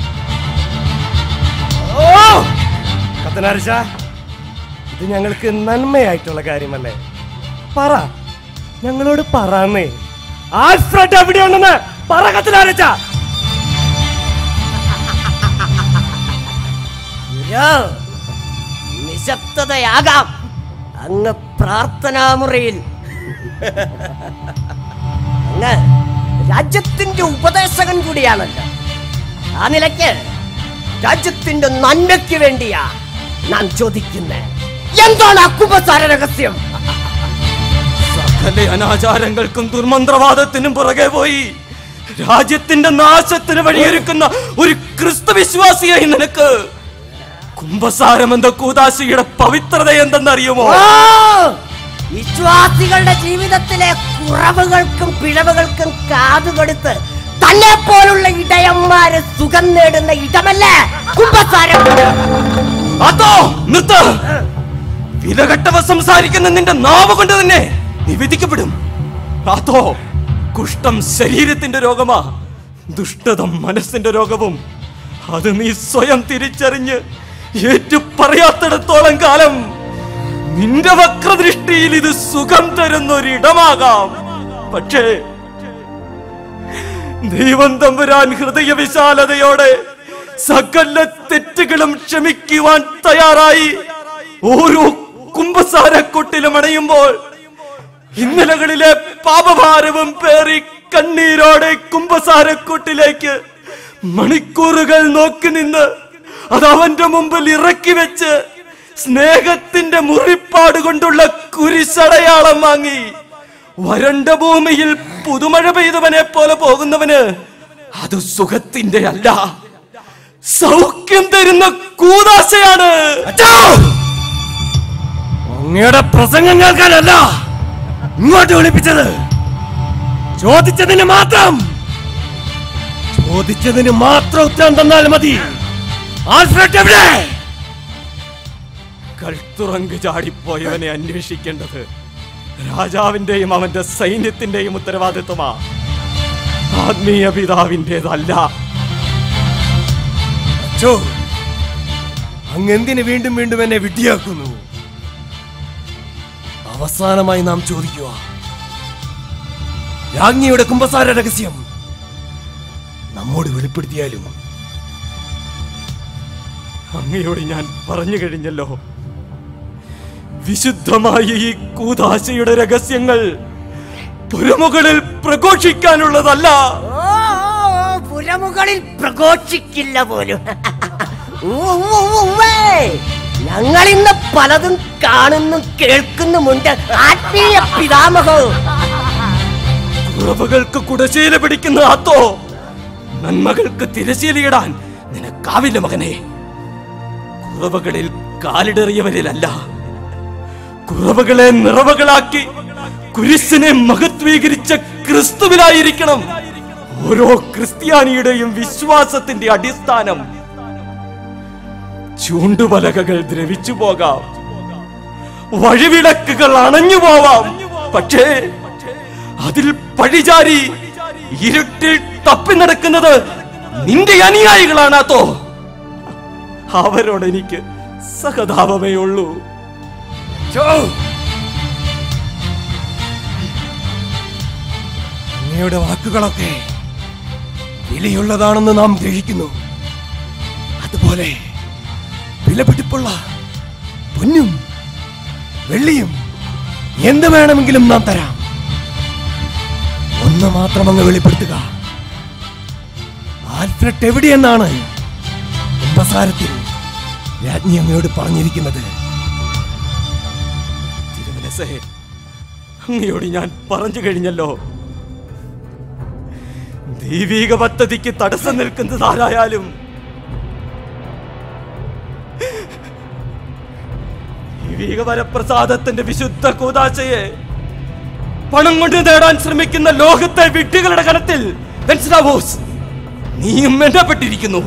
ഓ കത്തനാരച്ച ഇത് ഞങ്ങൾക്ക് നന്മയായിട്ടുള്ള കാര്യമല്ലേ പറ ഞങ്ങളോട് പറന്നേ ആൽഫ്രഡ് എവിടെയുണ്ടെന്ന് പറ കത്തനാരച്ച ഗുരു, നിശബ്ദതയാകാം അങ്ങ് പ്രാർത്ഥനാമുറിയിൽ അങ്ങ് രാജ്യത്തിന്റെ ഉപദേശകൻ കൂടിയാണല്ലോ ആ നിലയ്ക്ക് രാജ്യത്തിന്റെ നന്മയ്ക്ക് വേണ്ടിയാ നാം ചോദിക്കുന്നത് എന്താണ് അക്കുപസാര രഹസ്യം സകല അനാചാരങ്ങൾക്കും ദുർമന്ത്രവാദത്തിനും പുറകെ പോയി രാജ്യത്തിന്റെ നാശത്തിന് വഴിയൊരുക്കുന്ന ഒരു ക്രിസ്തു വിശ്വാസിയായി നിനക്ക് കുംഭസാരം എന്ന കൂതാശിയുടെ പവിത്രത എന്തെന്നറിയുമോ ഓ! വിശ്വാസികളുടെ ജീവിതത്തിലെ കുറവുകൾക്കും പിഴവുകൾക്കും കാതുകൊടുത്ത് തന്നെ പോലുള്ള ഇടയന്മാര് സുഖം നേടുന്ന ഇടമല്ലേ കുംഭസാരം അതോ നിർത്ത് വിലകെട്ടവ സംസാരിക്കുന്ന നിന്റെ നാവ് കൊണ്ട് തന്നെ നീ വിധിക്കപ്പെടും അതോ കുഷ്ഠം ശരീരത്തിന്റെ രോഗമാ ദുഷ്ടത മനസ്സിന്റെ രോഗവും അത് നീ സ്വയം തിരിച്ചറിഞ്ഞ് ഏറ്റു പറയാത്തിടത്തോളം കാലം നിന്റെ വക്രദൃഷ്ടിയിൽ ഇത് സുഖം തരുന്ന ഒരിടമാകാം പക്ഷേ ദൈവം തമ്പുരാൻ ഹൃദയ വിശാലതയോടെ സകല തെറ്റുകളും ക്ഷമിക്കുവാൻ തയ്യാറായി ഓരോ കുംഭസാരക്കൊട്ടിലും അണയുമ്പോൾ ഇന്നലകളിലെ പാപഭാരവും പേറി കണ്ണീരോടെ കുംഭസാരക്കൊട്ടിലേക്ക് മണിക്കൂറുകൾ നോക്കി നിന്ന് അത് അവന്റെ മുമ്പിൽ ഇറക്കി വെച്ച് സ്നേഹത്തിന്റെ മുറിപ്പാട് കൊണ്ടുള്ള കുരിശടയാളം വാങ്ങി വരണ്ട ഭൂമിയിൽ പുതുമഴ പെയ്തവനെ പോലെ പോകുന്നവന് അത് സുഖത്തിന്റെ അല്ല സൗഖ്യം തരുന്ന കൂതാശയാണ് അങ്ങയുടെ പ്രസംഗം കേൾക്കാനല്ല ഇങ്ങോട്ട് വിളിപ്പിച്ചത് ചോദിച്ചതിന് മാത്രം ചോദിച്ചതിന് മാത്രം ഉത്തരം തന്നാൽ മതി ആൽഫ്രഡ് എവിടെ കൽത്തുറങ്ക് ചാടിപ്പോയവനെ അന്വേഷിക്കേണ്ടത് രാജാവിന്റെയും അവന്റെ സൈന്യത്തിന്റെയും ഉത്തരവാദിത്വമാ ആത്മീയ പിതാവിൻ്റെതല്ല അച്ചോ അങ്ങ് എന്തിന് വീണ്ടും വീണ്ടും എന്നെ വിഡ്ഢിയാക്കുന്നു അവസാനമായി നാം ചോദിക്കുക രാജ്ഞിയുടെ കുംഭസാര രഹസ്യം നമ്മോട് വെളിപ്പെടുത്തിയാലും അങ്ങയോട് ഞാൻ പറഞ്ഞു കഴിഞ്ഞല്ലോ വിശുദ്ധമായ ഈ കൂതാശയുടെ രഹസ്യങ്ങൾ പുരമുകളിൽ പ്രഘോഷിക്കാനുള്ളതല്ല ഓ, പുരമുകളിൽ പ്രഘോഷിക്കില്ല പോലും ഞങ്ങൾ ഇന്ന് പലതും കാണുന്നും കേൾക്കുന്നുമുണ്ട് ആത്മീയ പിതാമഹവും കുറവുകൾക്ക് കുടശീല പിടിക്കുന്ന ആത്തോ നന്മകൾക്ക് തിരശീലയിടാൻ നിനക്കാവില്ല മകനെ കുറവുകളിൽ കാലിടറിയവരിലല്ല കുറവുകളെ നിറവുകളാക്കി കുരിശിനെ മഹത്വീകരിച്ച ക്രിസ്തുവിലായിരിക്കണം ഓരോ ക്രിസ്ത്യാനിയുടെയും വിശ്വാസത്തിന്റെ അടിസ്ഥാനം ചൂണ്ടുപലകകൾ ദ്രവിച്ചു പോകാം വഴിവിളക്കുകൾ അണഞ്ഞു പോവാം പക്ഷേ അതിൽ പഴിചാരി ഇരുട്ടിൽ തപ്പി നടക്കുന്നത് നിന്റെ അനുയായികളാണാത്തോ അവരോട് എനിക്ക് സഹതാപമേ ഉള്ളൂ അങ്ങയുടെ വാക്കുകളൊക്കെ വിലയുള്ളതാണെന്ന് നാം ഗ്രഹിക്കുന്നു അതുപോലെ വിലപിടിപ്പുള്ള പൊന്നും വെള്ളിയും എന്ത് വേണമെങ്കിലും നാം തരാം ഒന്ന് മാത്രം അങ്ങ് വെളിപ്പെടുത്തുക ആൽഫ്രഡ് എവിടെയെന്നാണ് കുംഭസാരത്തിൽ രാജ്ഞി അങ്ങയോട് പറഞ്ഞിരിക്കുന്നത് തിരുമനസേ അങ്ങയോട് ഞാൻ പറഞ്ഞു കഴിഞ്ഞല്ലോ ദൈവിക പദ്ധതിക്ക് തടസ്സം നിൽക്കുന്നത് ആരായാലും ദൈവിക വരപ്രസാദത്തിന്റെ വിശുദ്ധ കൂതാശയെ പണം കൊണ്ട് നേടാൻ ശ്രമിക്കുന്ന ലോകത്തെ വിഡ്ഢികളുടെ കരത്തിൽ വെൻസ്ലാവോസ്, നീയും എണ്ണപ്പെട്ടിരിക്കുന്നു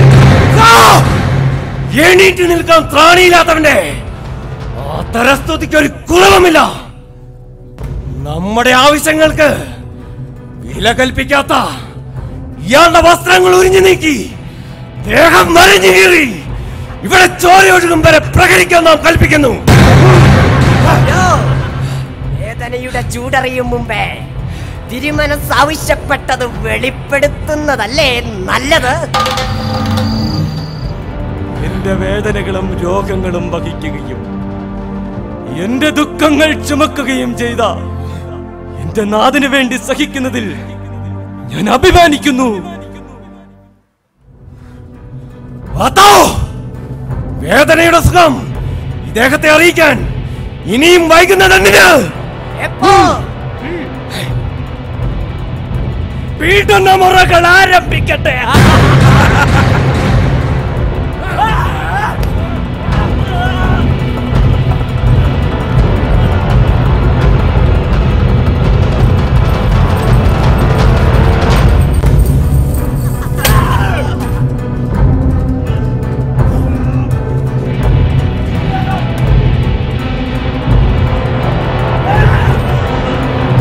എണീറ്റ് നിൽക്കാൻ ത്രാണിയില്ലാത്തവന്റെ ആ തരസ്തുതിക്ക് ഒരു കുറവുമില്ല നമ്മുടെ ആവശ്യങ്ങൾക്ക് വില കൽപ്പിക്കാത്ത ഇയാളുടെ വസ്ത്രങ്ങൾ ഉരിഞ്ഞു നീക്കി ദേഹം മറിഞ്ഞു കീറി ഇവിടെ ചോരയൊഴുകും വരെ പ്രകരിക്കാൻ നാം കൽപ്പിക്കുന്നു അയ്യോ, വേദനയുടെ ചൂടറിയും മുമ്പേ തിരുമനസ് ആവശ്യപ്പെട്ടത് വെളിപ്പെടുത്തുന്നതല്ലേ നല്ലത് എന്റെ വേദനകളും രോഗങ്ങളും വഹിക്കുകയും എന്റെ ദുഃഖങ്ങൾ ചുമക്കുകയും ചെയ്ത എന്റെ നാഥന് വേണ്ടി സഹിക്കുന്നതിൽ ഞാൻ അഭിമാനിക്കുന്നു വാത്താ! വേദനയുടെ സുഖം ഇദ്ദേഹത്തെ അറിയിക്കാൻ ഇനിയും വൈകുന്നതെന്തിന് എപ്പോ പീഡന മുറകൾ ആരംഭിക്കട്ടെ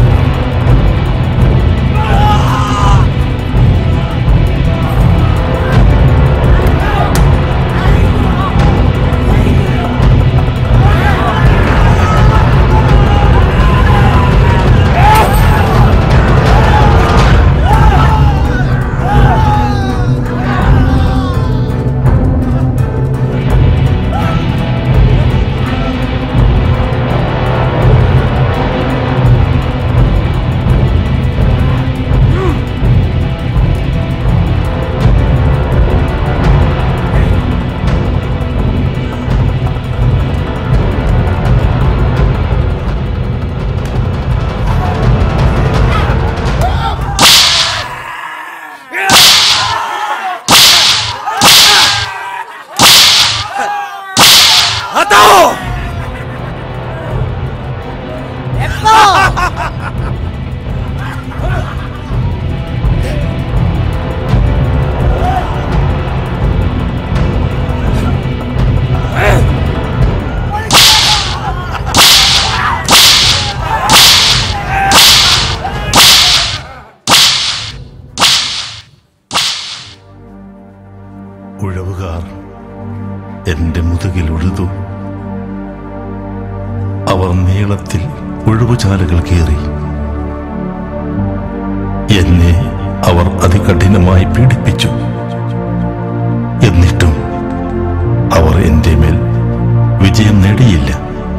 ആ ഉഴവുകാർ എന്റെ മുതുകിൽ ഉഴുതു അവർ നീളത്തിൽ ഒഴിവുചാലുകൾ കീറി എന്നെ അവർ അതികഠിനമായി പീഡിപ്പിച്ചു എന്നിട്ടും അവർ എന്റെ മേൽ വിജയം നേടിയില്ല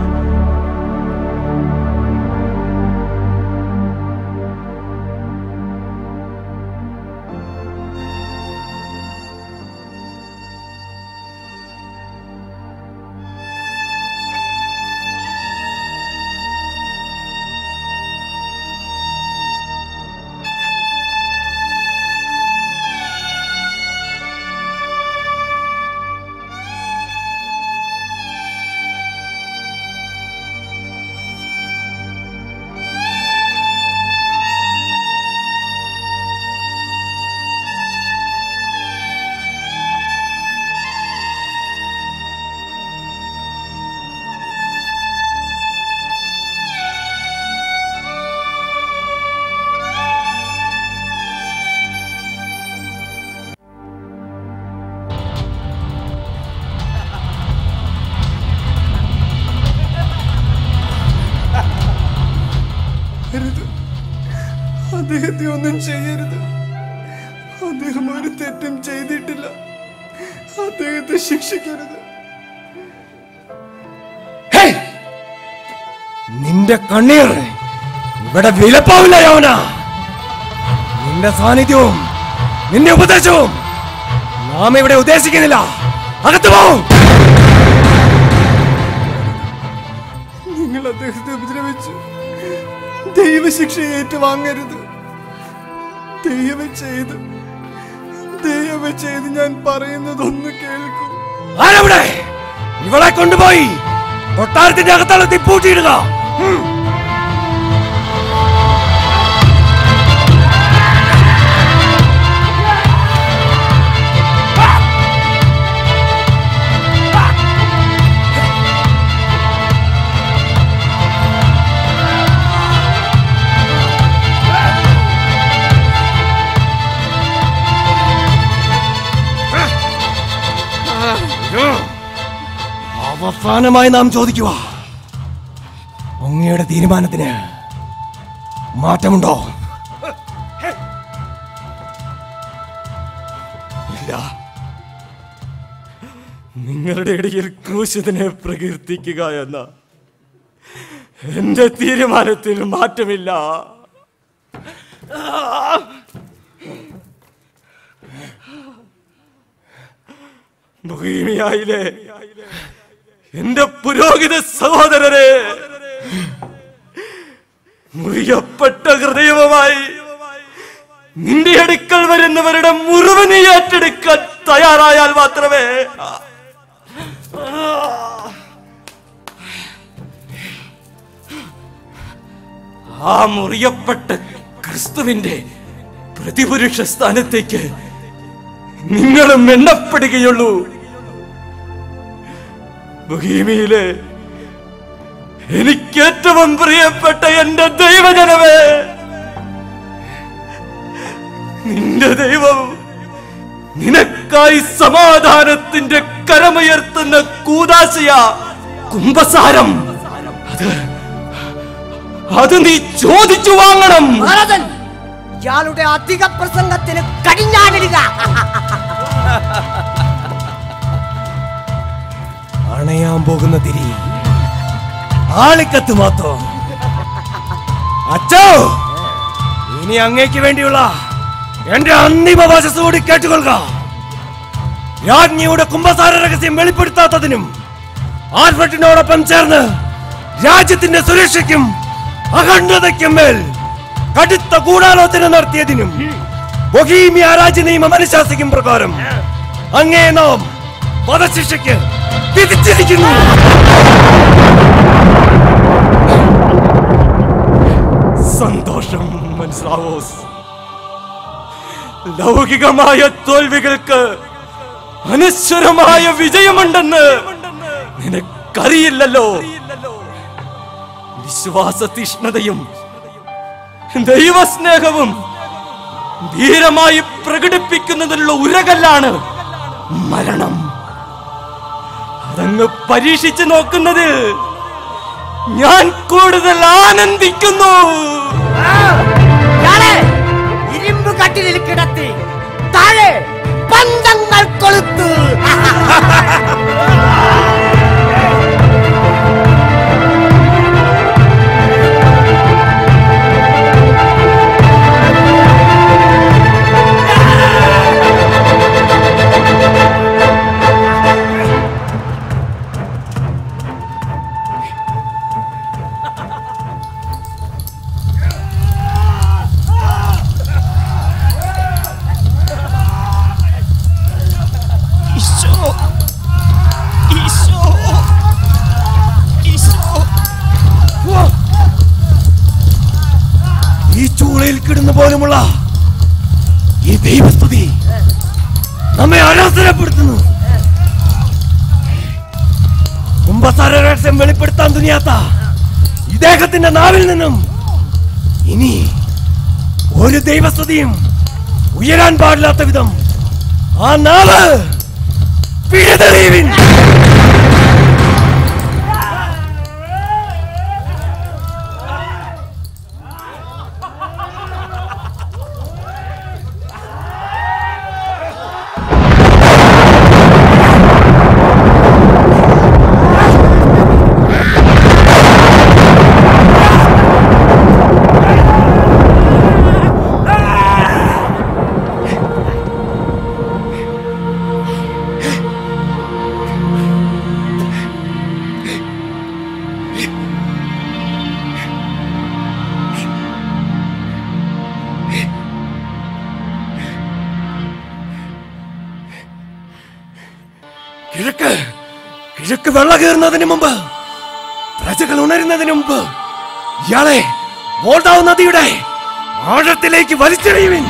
അരുത് അദ്ദേഹത്തെ ഒന്നും ചെയ്യരുത് അദ്ദേഹം ഒരു തെറ്റും ചെയ്തിട്ടില്ല അദ്ദേഹത്തെ ശിക്ഷിക്കരുത് ഹേയ്! നിന്റെ കണ്ണീർ ഇവിടെ വിലപ്പാവില്ല യോന നിന്റെ സാന്നിധ്യവും നിന്റെ ഉപദേശവും നാം ഇവിടെ ഉദ്ദേശിക്കുന്നില്ല അകത്ത് പോവും നിങ്ങൾ അദ്ദേഹത്തെ ഉപദ്രവിച്ചു ദൈവശിക്ഷ ഏറ്റുവാങ്ങരുത് ദൈവം ചെയ്ത് ദൈവം ചെയ്ത് ഞാൻ പറയുന്നതൊന്ന് കേൾക്കൂ ആരവിടെ ഇവളെ കൊണ്ടുപോയി കൊട്ടാരത്തിന്റെ അകത്തളത്തിൽ പൂട്ടിയിടുക ഉം. അവസാനമായി നാം ചോദിക്കുക അങ്ങയുടെ തീരുമാനത്തിന് മാറ്റമുണ്ടോ ഇല്ല നിങ്ങളുടെ ഇടയിൽ ക്രൂശിതനെ പ്രകീർത്തിക്കുക എന്ന എന്റെ തീരുമാനത്തിൽ മാറ്റമില്ല ബൊഹീമിയായിലെ എന്റെ പുരോഹിത സഹോദരരെ മുറിയപ്പെട്ട ഹൃദയവുമായി നിന്റെ അടുക്കൽ വരുന്നവരുടെ മുറിവ് നീ ഏറ്റെടുക്കാൻ തയ്യാറായാൽ മാത്രമേ ആ മുറിയപ്പെട്ട ക്രിസ്തുവിന്റെ പ്രതിപുരുഷ സ്ഥാനത്തേക്ക് നിങ്ങളും എണ്ണപ്പെടുകയുള്ളൂ ബഹീമിയിലെ എനിക്കേറ്റവും പ്രിയപ്പെട്ട എന്റെ ദൈവജനമേ നിന്റെ ദൈവം നിനക്കായി സമാധാനത്തിന്റെ കരമുയർത്തുന്ന കൂതാശയ കുംഭസാരം അത് അത് നീ ചോദിച്ചു വാങ്ങണം ഭാരതൻ ഇയാളുടെ അധിക പ്രസംഗത്തിന് കടിഞ്ഞാണിടുക അണയാൻ പോകുന്ന തിരി ആളിക്കത്ത് മാത്രം അച്ചോ ഇനി അങ്ങേക്ക് വേണ്ടിയുള്ള എന്റെ അന്തിമ വശസ് കൂടി കേട്ടുകൊള്ളുക രാജ്ഞിയുടെ കുംഭസാര രഹസ്യം വെളിപ്പെടുത്താത്തതിനും ആൽഫ്രഡിനോടൊപ്പം ചേർന്ന് രാജ്യത്തിന്റെ സുരക്ഷയ്ക്കും അഖണ്ഡതയ്ക്കും മേൽ കടുത്ത ഗൂഢാലോചന നടത്തിയതിനും ബൊഹീമിയ രാജ്യ നിയമം അനുശാസിക്കും പ്രകാരം അങ്ങേ നാം വധശിക്ഷയ്ക്ക് വിധിച്ചിരിക്കുന്നു സന്തോഷം മനസ്സിലാവോസ് ലൗകികമായ തോൽവികൾക്ക് അനശ്വരമായ വിജയമുണ്ടെന്ന് നിനക്കറിയില്ലല്ലോ വിശ്വാസ തീഷ്ണതയും ദൈവസ്നേഹവും ധീരമായി പ്രകടിപ്പിക്കുന്നതിനുള്ള ഉരകല്ലാണ് മരണം അതങ്ങ് പരീക്ഷിച്ചു നോക്കുന്നത് ഞാൻ കൂടുതൽ ആനന്ദിക്കുന്നു ഇയാളെ ഇരുമ്പ് കട്ടിലിൽ കിടത്തി താഴെ പന്തങ്ങൾ കൊളുത്തു ഈശോ ഈശോ ഈശോ ഈ ചൂളയിൽ കിടന്നു പോലുമുള്ള ഈ ദൈവസ്തുതി നമ്മെ അനാസരപ്പെടുത്തുന്നു കുംഭസാര രഹസ്യം വെളിപ്പെടുത്താൻ തുനിയാത്ത ഇദ്ദേഹത്തിന്റെ നാവിൽ നിന്നും ഇനി ഒരു ദൈവസ്തുതിയും ഉയരാൻ പാടില്ലാത്ത വിധം ആ നാവ് പിഴുതെറിയുവിൻ കിഴക്ക് കിഴക്ക് വെള്ള കയറുന്നതിന് മുമ്പ് പ്രജകൾ ഉണരുന്നതിന് മുമ്പ് ഇയാളെ മോൾഡാവ് നദിയുടെ ആഴത്തിലേക്ക് വലിച്ചെറിയുവിൻ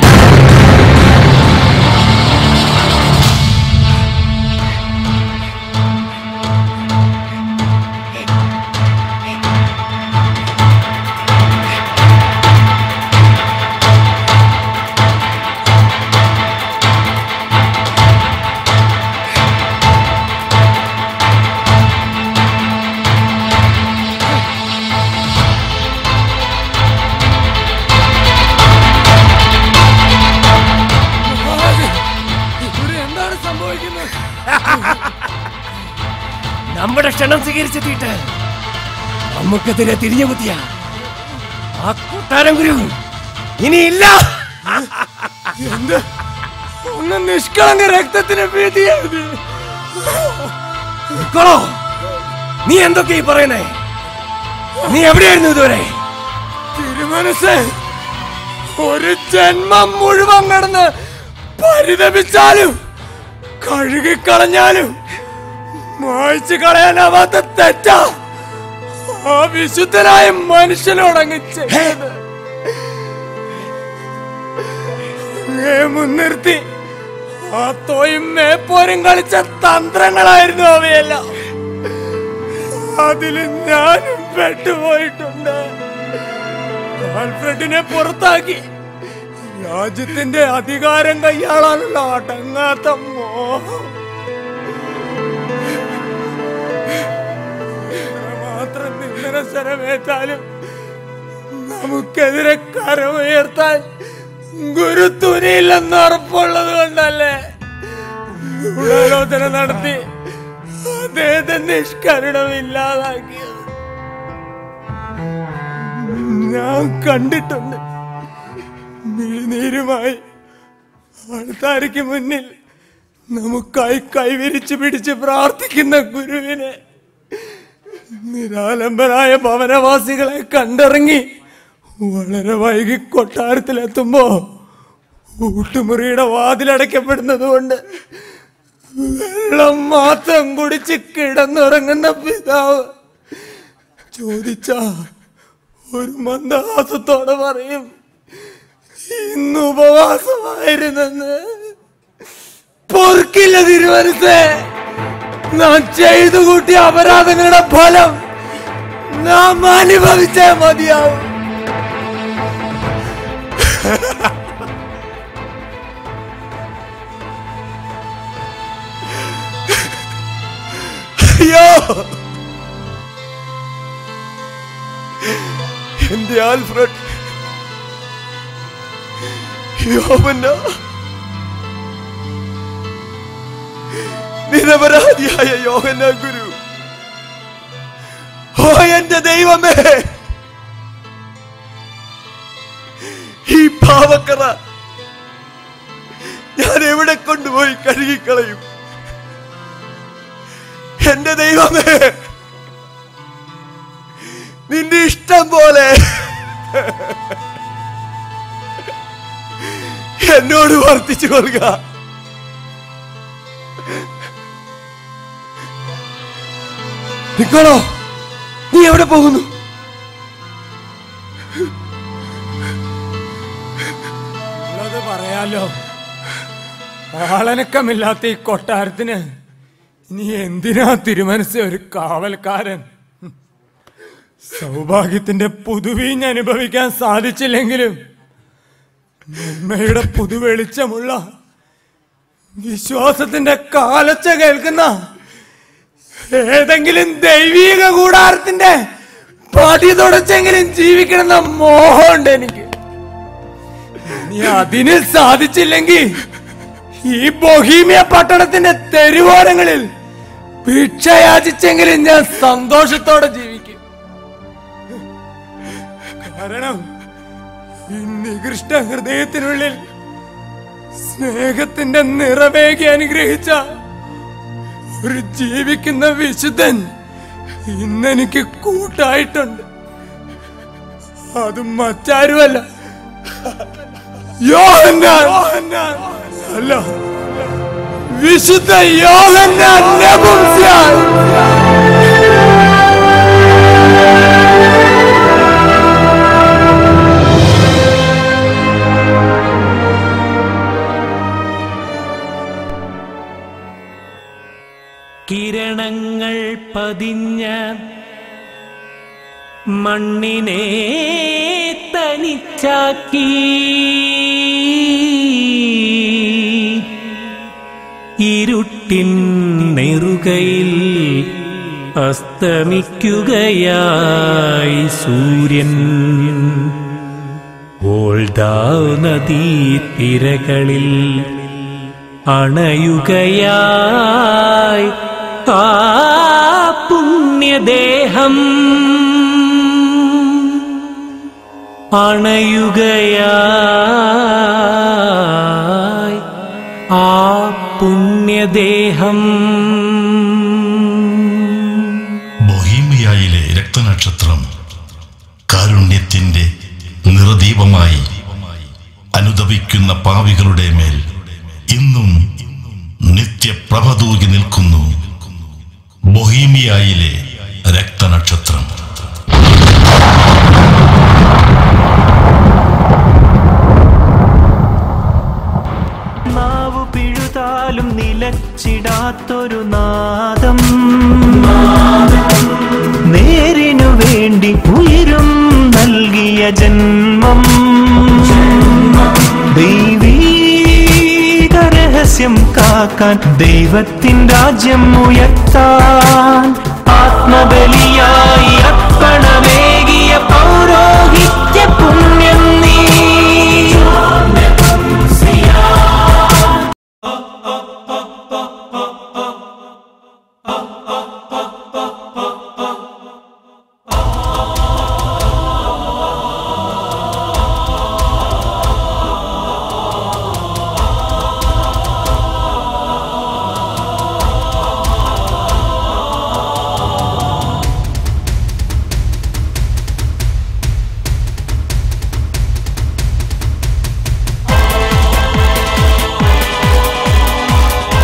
എന്താണ് സംഭവിക്കുന്നത് നമ്മുടെ ക്ഷണം സ്വീകരിച്ചെത്തിയിട്ട് നമുക്കെതിരെ തിരിഞ്ഞു കുത്തിയ ആ കൊട്ടാരം ഗുരു ഇനിയില്ല എന്ത് ഒന്ന് നിഷ്കളങ്ക രക്തത്തിന് ഭീതിയായത് നിക്കോളോ നീ എന്തൊക്കെ ഈ പറയുന്നേ നീ എവിടെയായിരുന്നു ഇതുവരെ തിരുമനസ് ഒരു ജന്മം മുഴുവൻ കിടന്ന് പരിതപിച്ചാലും കഴുകിക്കളഞ്ഞാലും മായ്ച്ചു കളയാനാവാത്ത തെറ്റാ ആ വിശുദ്ധനായ മനുഷ്യനോടങ്ങ് ചെയ്തത് അങ്ങേ മുൻനിർത്തി ആ തോയും മേപ്പോരും കളിച്ച തന്ത്രങ്ങളായിരുന്നു അവയെല്ലാം അതിൽ ഞാനും പെട്ടുപോയിട്ടുണ്ട് ആൽഫ്രഡിനെ പുറത്താക്കി രാജ്യത്തിന്റെ അധികാരം കൈയാളാനുള്ള അടങ്ങാത്ത മോഹം മാത്രം നിന്ദനസരമേറ്റാലും നമുക്കെതിരെ കരമുയർത്താൻ ഗുരു തുനിയില്ലെന്ന് ഉറപ്പുള്ളത് കൊണ്ടല്ലേ ഗൂഢാലോചന നടത്തി അദ്ദേഹത്തെ നിഷ്കരുണമില്ലാതാക്കിയത് ഞാൻ കണ്ടിട്ടുണ്ട് മിഴിനീരുമായി ആൾത്താരയ്ക്ക് മുന്നിൽ നമുക്കായി കൈവിരിച്ച് പിടിച്ച് പ്രാർത്ഥിക്കുന്ന ഗുരുവിനെ നിരാലംബരായ ഭവനവാസികളെ കണ്ടിറങ്ങി വളരെ വൈകി കൊട്ടാരത്തിലെത്തുമ്പോ ഊട്ടുമുറിയുടെ വാതിലടയ്ക്കപ്പെടുന്നത് കൊണ്ട് വെള്ളം മാത്രം കുടിച്ച് കിടന്നുറങ്ങുന്ന പിതാവ് ചോദിച്ച ഒരു മന്ദഹാസത്തോടെ പറയും ഇന്ന് ഉപവാസമായിരുന്നെന്ന് പൊറുക്കില്ല തിരുവനത്തെ നാം ചെയ്തു കൂട്ടിയ അപരാധങ്ങളുടെ ഫലം നാം അനുഭവിച്ചേ മതിയാവും അയ്യോ എന്റെ ആൽഫ്രഡ് യോമന്ന നിരപരാധിയായ യോഹന്ന ഗുരു ഓ എന്റെ ദൈവമേ ഈ പാവക്കറ ഞാൻ എവിടെ കൊണ്ടുപോയി കഴുകിക്കളയും എന്റെ ദൈവമേ നിന്റെ ഇഷ്ടം പോലെ എന്നോട് വർത്തിച്ചു കൊള്ളുക നിക്കോളോ നീ എവിടെ പോകുന്നു ഉള്ളത് പറയാലോ ആളനക്കമില്ലാത്ത ഈ കൊട്ടാരത്തിന് ഇനി എന്തിനാ തിരുമനസ് ഒരു കാവൽക്കാരൻ സൗഭാഗ്യത്തിന്റെ പുതുവീഞ്ഞ് അനുഭവിക്കാൻ സാധിച്ചില്ലെങ്കിലും നന്മയുടെ പുതുവെളിച്ചമുള്ള വിശ്വാസത്തിന്റെ കാലച്ച കേൾക്കുന്ന ഏതെങ്കിലും ദൈവീക കൂടാരത്തിന്റെ പടി തുടച്ചെങ്കിലും ജീവിക്കണമെന്ന മോഹമുണ്ട് എനിക്ക് ഇനി അതിന് സാധിച്ചില്ലെങ്കിൽ ഈ ബൊഹീമിയ പട്ടണത്തിന്റെ തെരുവോരങ്ങളിൽ ഭിക്ഷയാചിച്ചെങ്കിലും ഞാൻ സന്തോഷത്തോടെ ജീവിക്കും കാരണം ഈ നികൃഷ്ട ഹൃദയത്തിനുള്ളിൽ സ്നേഹത്തിന്റെ നിറവേകി അനുഗ്രഹിച്ച ഒരു ജീവിക്കുന്ന വിശുദ്ധൻ ഇന്നെനിക്ക് കൂട്ടായിട്ടുണ്ട് അത് മറ്റാരുമല്ല യോഹന്നാൻ അല്ല വിശുദ്ധ യോഹന്നാൻ നെബുംസ്യാൻ കിരണങ്ങൾ പതിഞ്ഞ മണ്ണിനെ തനിച്ചാക്കി ഇരുട്ടിൻ നെറുകയിൽ അസ്തമിക്കുകയായി സൂര്യൻ ഓൾദാവ് നദീ തിരകളിൽ അണയുകയായി ആ പുണ്യദേഹം അണയുകയായി ആ പുണ്യദേഹം ബൊഹീമിയയിലെ രക്തനക്ഷത്രം കാരുണ്യത്തിന്റെ നിറദീപമായി അനുദപിക്കുന്ന പാവികളുടെ മേൽ ഇന്നും നിത്യപ്രഭ തൂകി നിൽക്കുന്നു ബൊഹീമിയയിലെ രക്തനക്ഷത്രം നാവു പിഴുതാലും നിലച്ചിടാത്തൊരു നാദം നേരിനു വേണ്ടി ഉയരും നൽകിയ ജന്മം ദൈവീക രഹസ്യം കാക്കാൻ ദൈവത്തിൻ രാജ്യം ഉയർത്താൻ ആത്മബലിയായി അർപ്പണമേകിയ പൗരോഹിത്യ പുണ്യം നീ ആ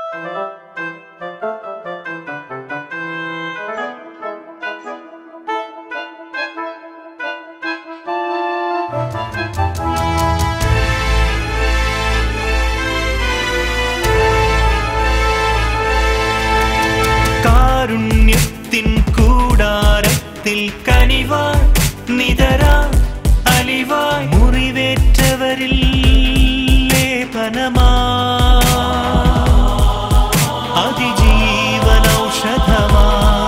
കാരുണ്യത്തിൻ കൂടാരത്തിൽ കനിവാய் നിതരാ അലിവായി മുറിവേറ്റവരിൽ ലേപനമാ അതിജീവനൗഷധമാ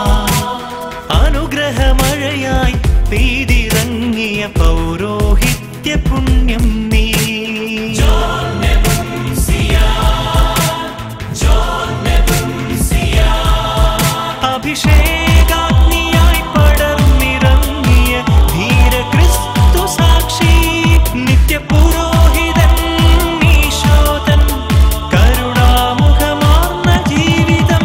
അനുഗ്രഹമഴയായി പെയ്തിറങ്ങിയ പൗരോഹിത്യ പുണ്യം നീ അഭിഷേകാഗ്നിയായി പടർന്നിറങ്ങിയ ധീര ക്രിസ്തു സാക്ഷി നിത്യപുരോഹിതൻ ഈശോതൻ കരുണാമുഖമാർന്ന ജീവിതം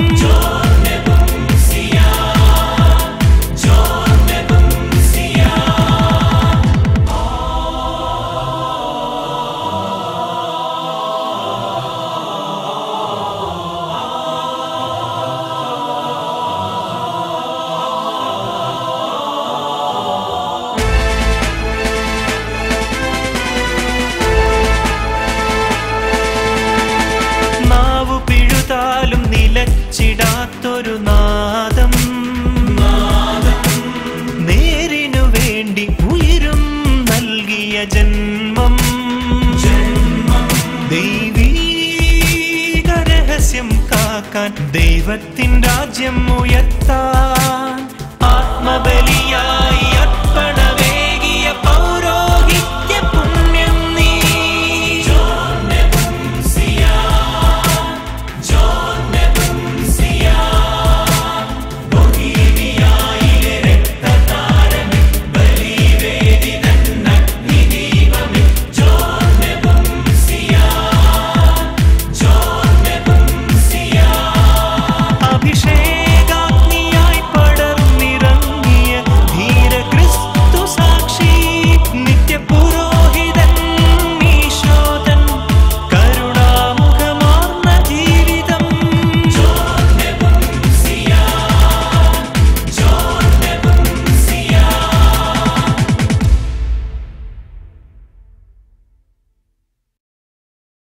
നാവു പിഴുതാലും നിലച്ചിടാത്തൊരു നാദം നേരിനു വേണ്ടി ഉയരും നൽകിയ ജന്മം ദൈവീക രഹസ്യം കാക്കാൻ ദൈവത്തിൻ രാജ്യം ഉയർത്താൻ ആത്മബലിയായി